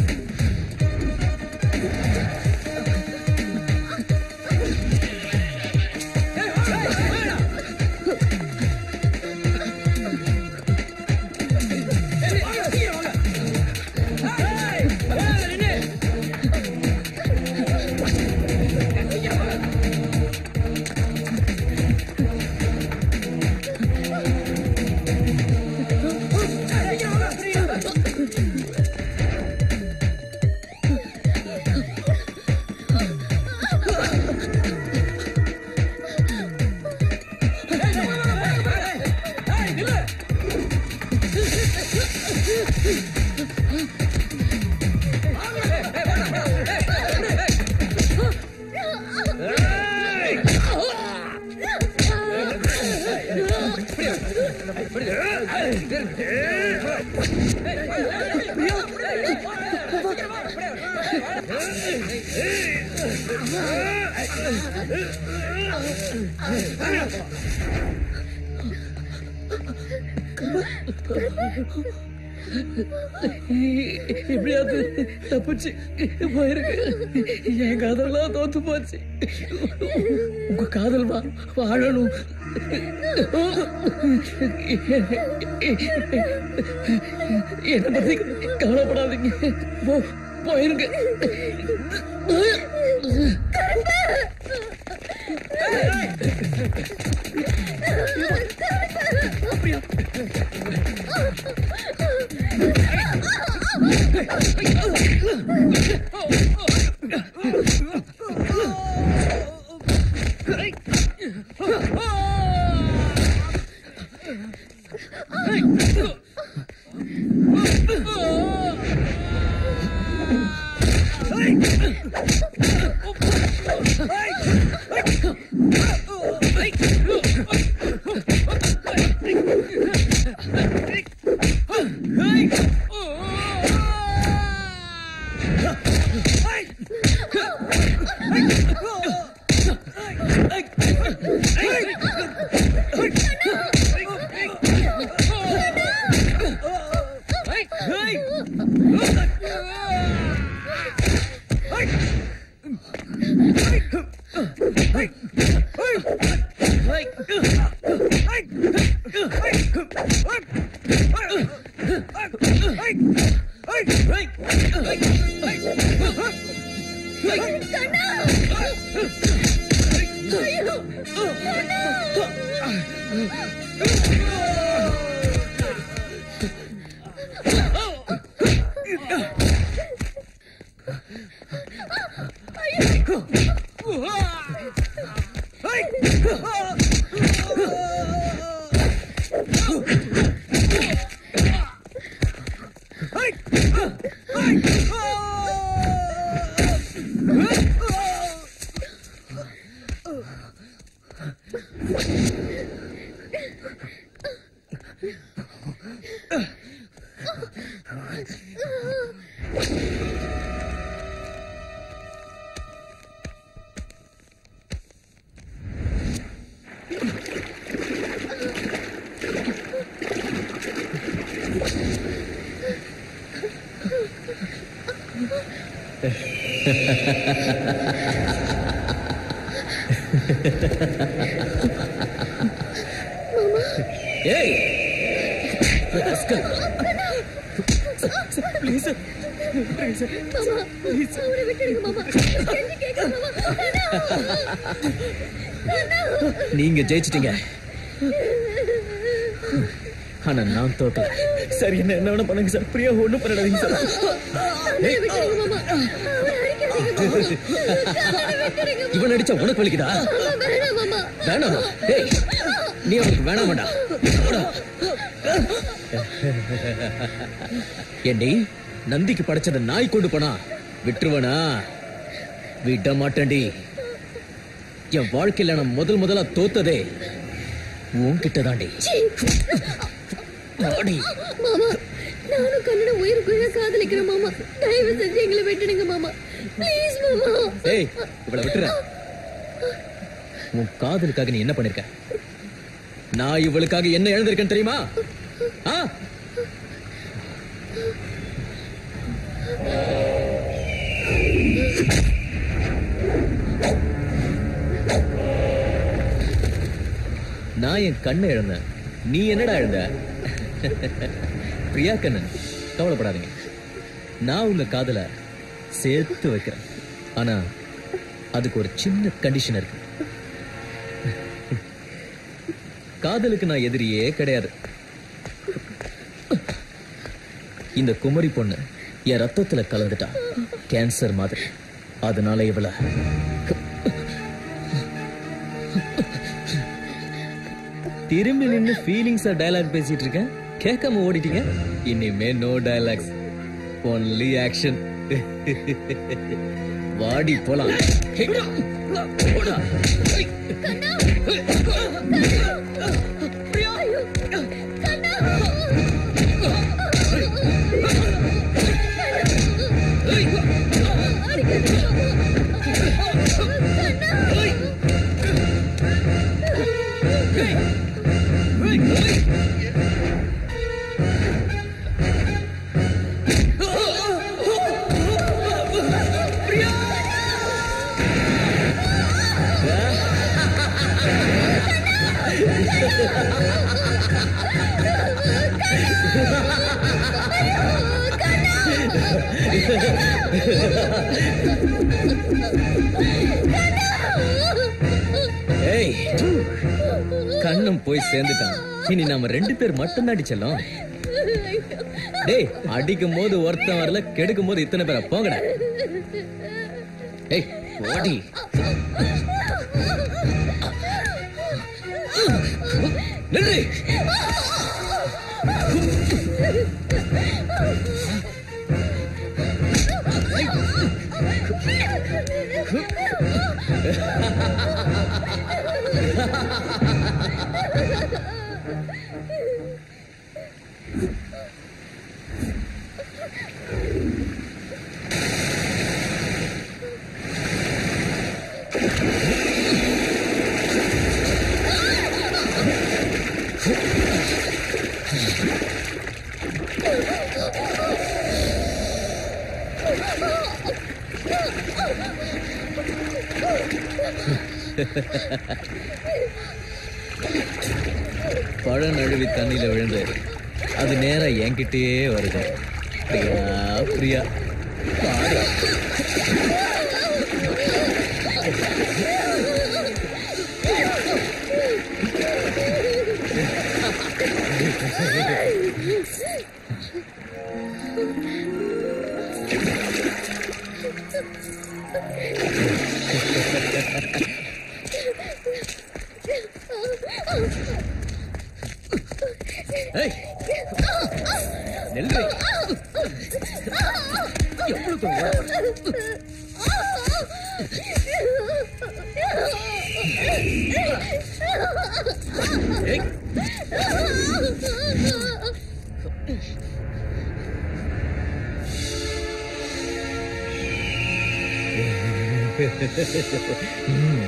எப்படியாவது தப்பிச்சு போயிருக்கு என் காதல்லாம் தோத்து போச்சு உங்க காதல் வா வாழணும் என்ன பத்தி கவலைப்படாதீங்க போ போயிருங்க ஏய் ப்ளீஸ் மாமா அவனை விட்டுடுங்க மாமா கெஞ்சி கேட்குறேன் மாமா நீங்க ஜெயிச்சிட்டீங்க ஆனா நான் தோட்டேன் சரி என்ன என்ன வேணா பண்ணுங்க சார் பிரியா ஒண்ணும் பண்ணிடாதீங்க சார் அவனை விட்டுடுங்க மாமா அவனை அடிக்காதீங்க மாமா இவன் அடிச்சா உனக்கு வலிக்குதா மாமா வேணாம் மாமா வேணாமா ஏய் நீ அவனுக்கு வேணாம் வேண்டாம் ஏண்டி நந்திக்கு படைச்சத நாய் கொண்டு போனா விட்டுருவனா விட மாட்டேன்டி என் வாழ்க்கையில நான் முதல் முதலா தோத்ததே உன்கிட்ட தாண்டி ஆடி. மாமா நானும் கன்னட உயிருக்குள்ள காதலிக்கிறேன் மாமா தயவு செஞ்சு எங்களை விட்டுடுங்க மாமா ப்ளீஸ் மாமா ஏய் இவளை விட்டுற உன் காதலுக்காக நீ என்ன பண்ணிருக்க நான் இவளுக்காக என்ன எழுந்திருக்கேன் தெரியுமா ஆ நான் என் கண்ணை இழந்தேன் நீ என்னடா இழந்த பிரியா கண்ணன் கவலைப்படாதீங்க நான் உங்க காதல சேர்த்து வைக்கிறேன் ஆனா அதுக்கு ஒரு சின்ன கண்டிஷன் இருக்கு காதலுக்கு நான் எதிரியே கிடையாது இந்த குமரி பொண்ணு என் ரத்தத்துல கலந்துட்டா கேன்சர் மாதிரி அதனால இவள திரும்பி நின்னு ஃபீலிங்ஸா டயலாக் பேசிட்டு இருக்கேன் கேட்காம ஓடிட்டீங்க இனிமே நோ டயலாக்ஸ் ஒன்லி ஆக்ஷன் வாடி போலாம் ஹே, போடா. ஏய் கண்ணம் போய் சேர்ந்துட்டான் இனி நாம ரெண்டு பேர் மட்டும் தான் அடிச்சலாம் டேய் அடிக்கும் போது ஒருத்தன் வரல கெடுக்கும் போது இத்தனை பேரை போங்கடா ஏய் ஓடி நில்லு பழம் நழுவி தண்ணியில விழுந்து அது நேரா என்கிட்டயே வருது பிரியா பிரியா பாரு. ஏய் நெல்லு எவ்வளவு தூரம் ஏய் ம்.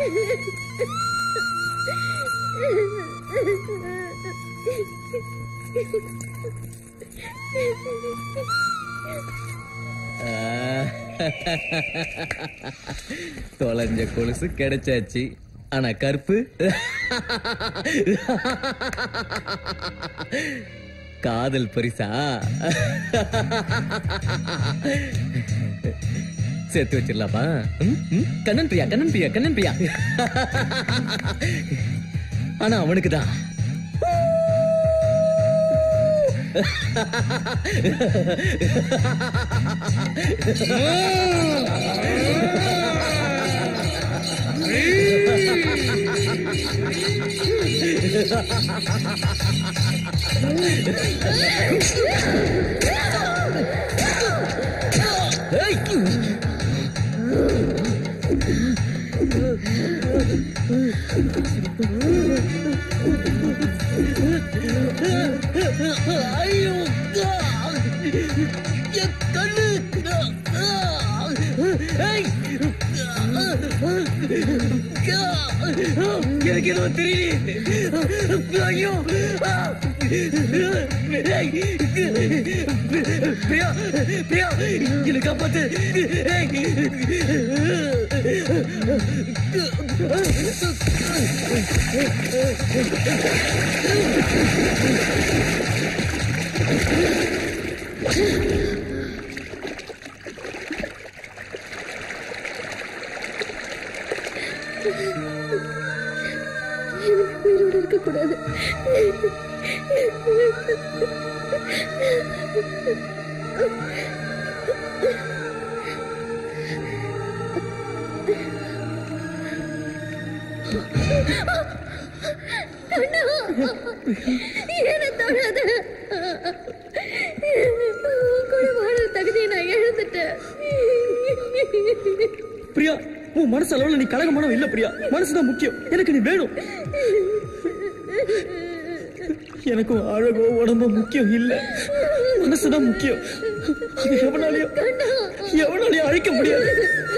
தொலைஞ்ச கொலுசு கிடைச்சாச்சு ஆனா கருப்பு காதல் பரிசா சேர்த்து வச்சிடலாமா ம், ம்? கண்ணன் பிரியா கண்ணன் பிரியா கண்ணன் பிரியா ஆனா அவனுக்கு தான் ஐயோ என் கண்ணு ஏய்! எனக்கு ஏதோ தெரியல ஐயோ ஏய்! பிரியா பிரியா என்னை காப்பாத்து எனக்கு உயிரோடு இருக்க கூடாது கண்ணா என்ன தொடாத உன் கூட வாழ தகுதியை நான் இழந்துட்டேன் பிரியா உன் மனசு அளவுல நீ கலகமானவ இல்ல பிரியா மனசுதான் முக்கியம் எனக்கு நீ வேணும் எனக்கும் அழகோ உடம்போ முக்கியம் இல்ல மனசுதான் முக்கியம் அது எவனாலையும் எவனாலையும் அழிக்க முடியாது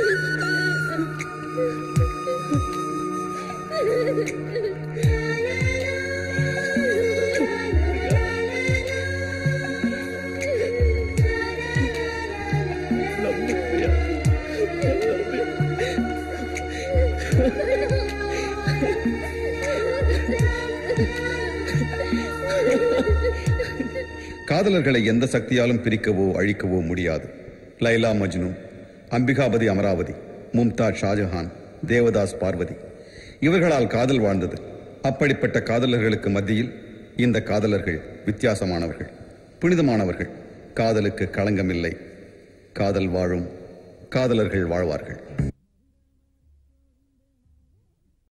காதலர்களை எந்த சக்தியாலும் பிரிக்கவோ அழிக்கவோ முடியாது லைலா மஜ்னு அம்பிகாபதி அமராவதி மும்தாஜ் ஷாஜஹான் தேவதாஸ் பார்வதி இவர்களால் காதல் வாழ்ந்தது அப்படிப்பட்ட காதலர்களுக்கு மத்தியில் இந்த காதலர்கள் வித்தியாசமானவர்கள் புனிதமானவர்கள் காதலுக்கு களங்கமில்லை காதல் வாழும் காதலர்கள் வாழ்வார்கள்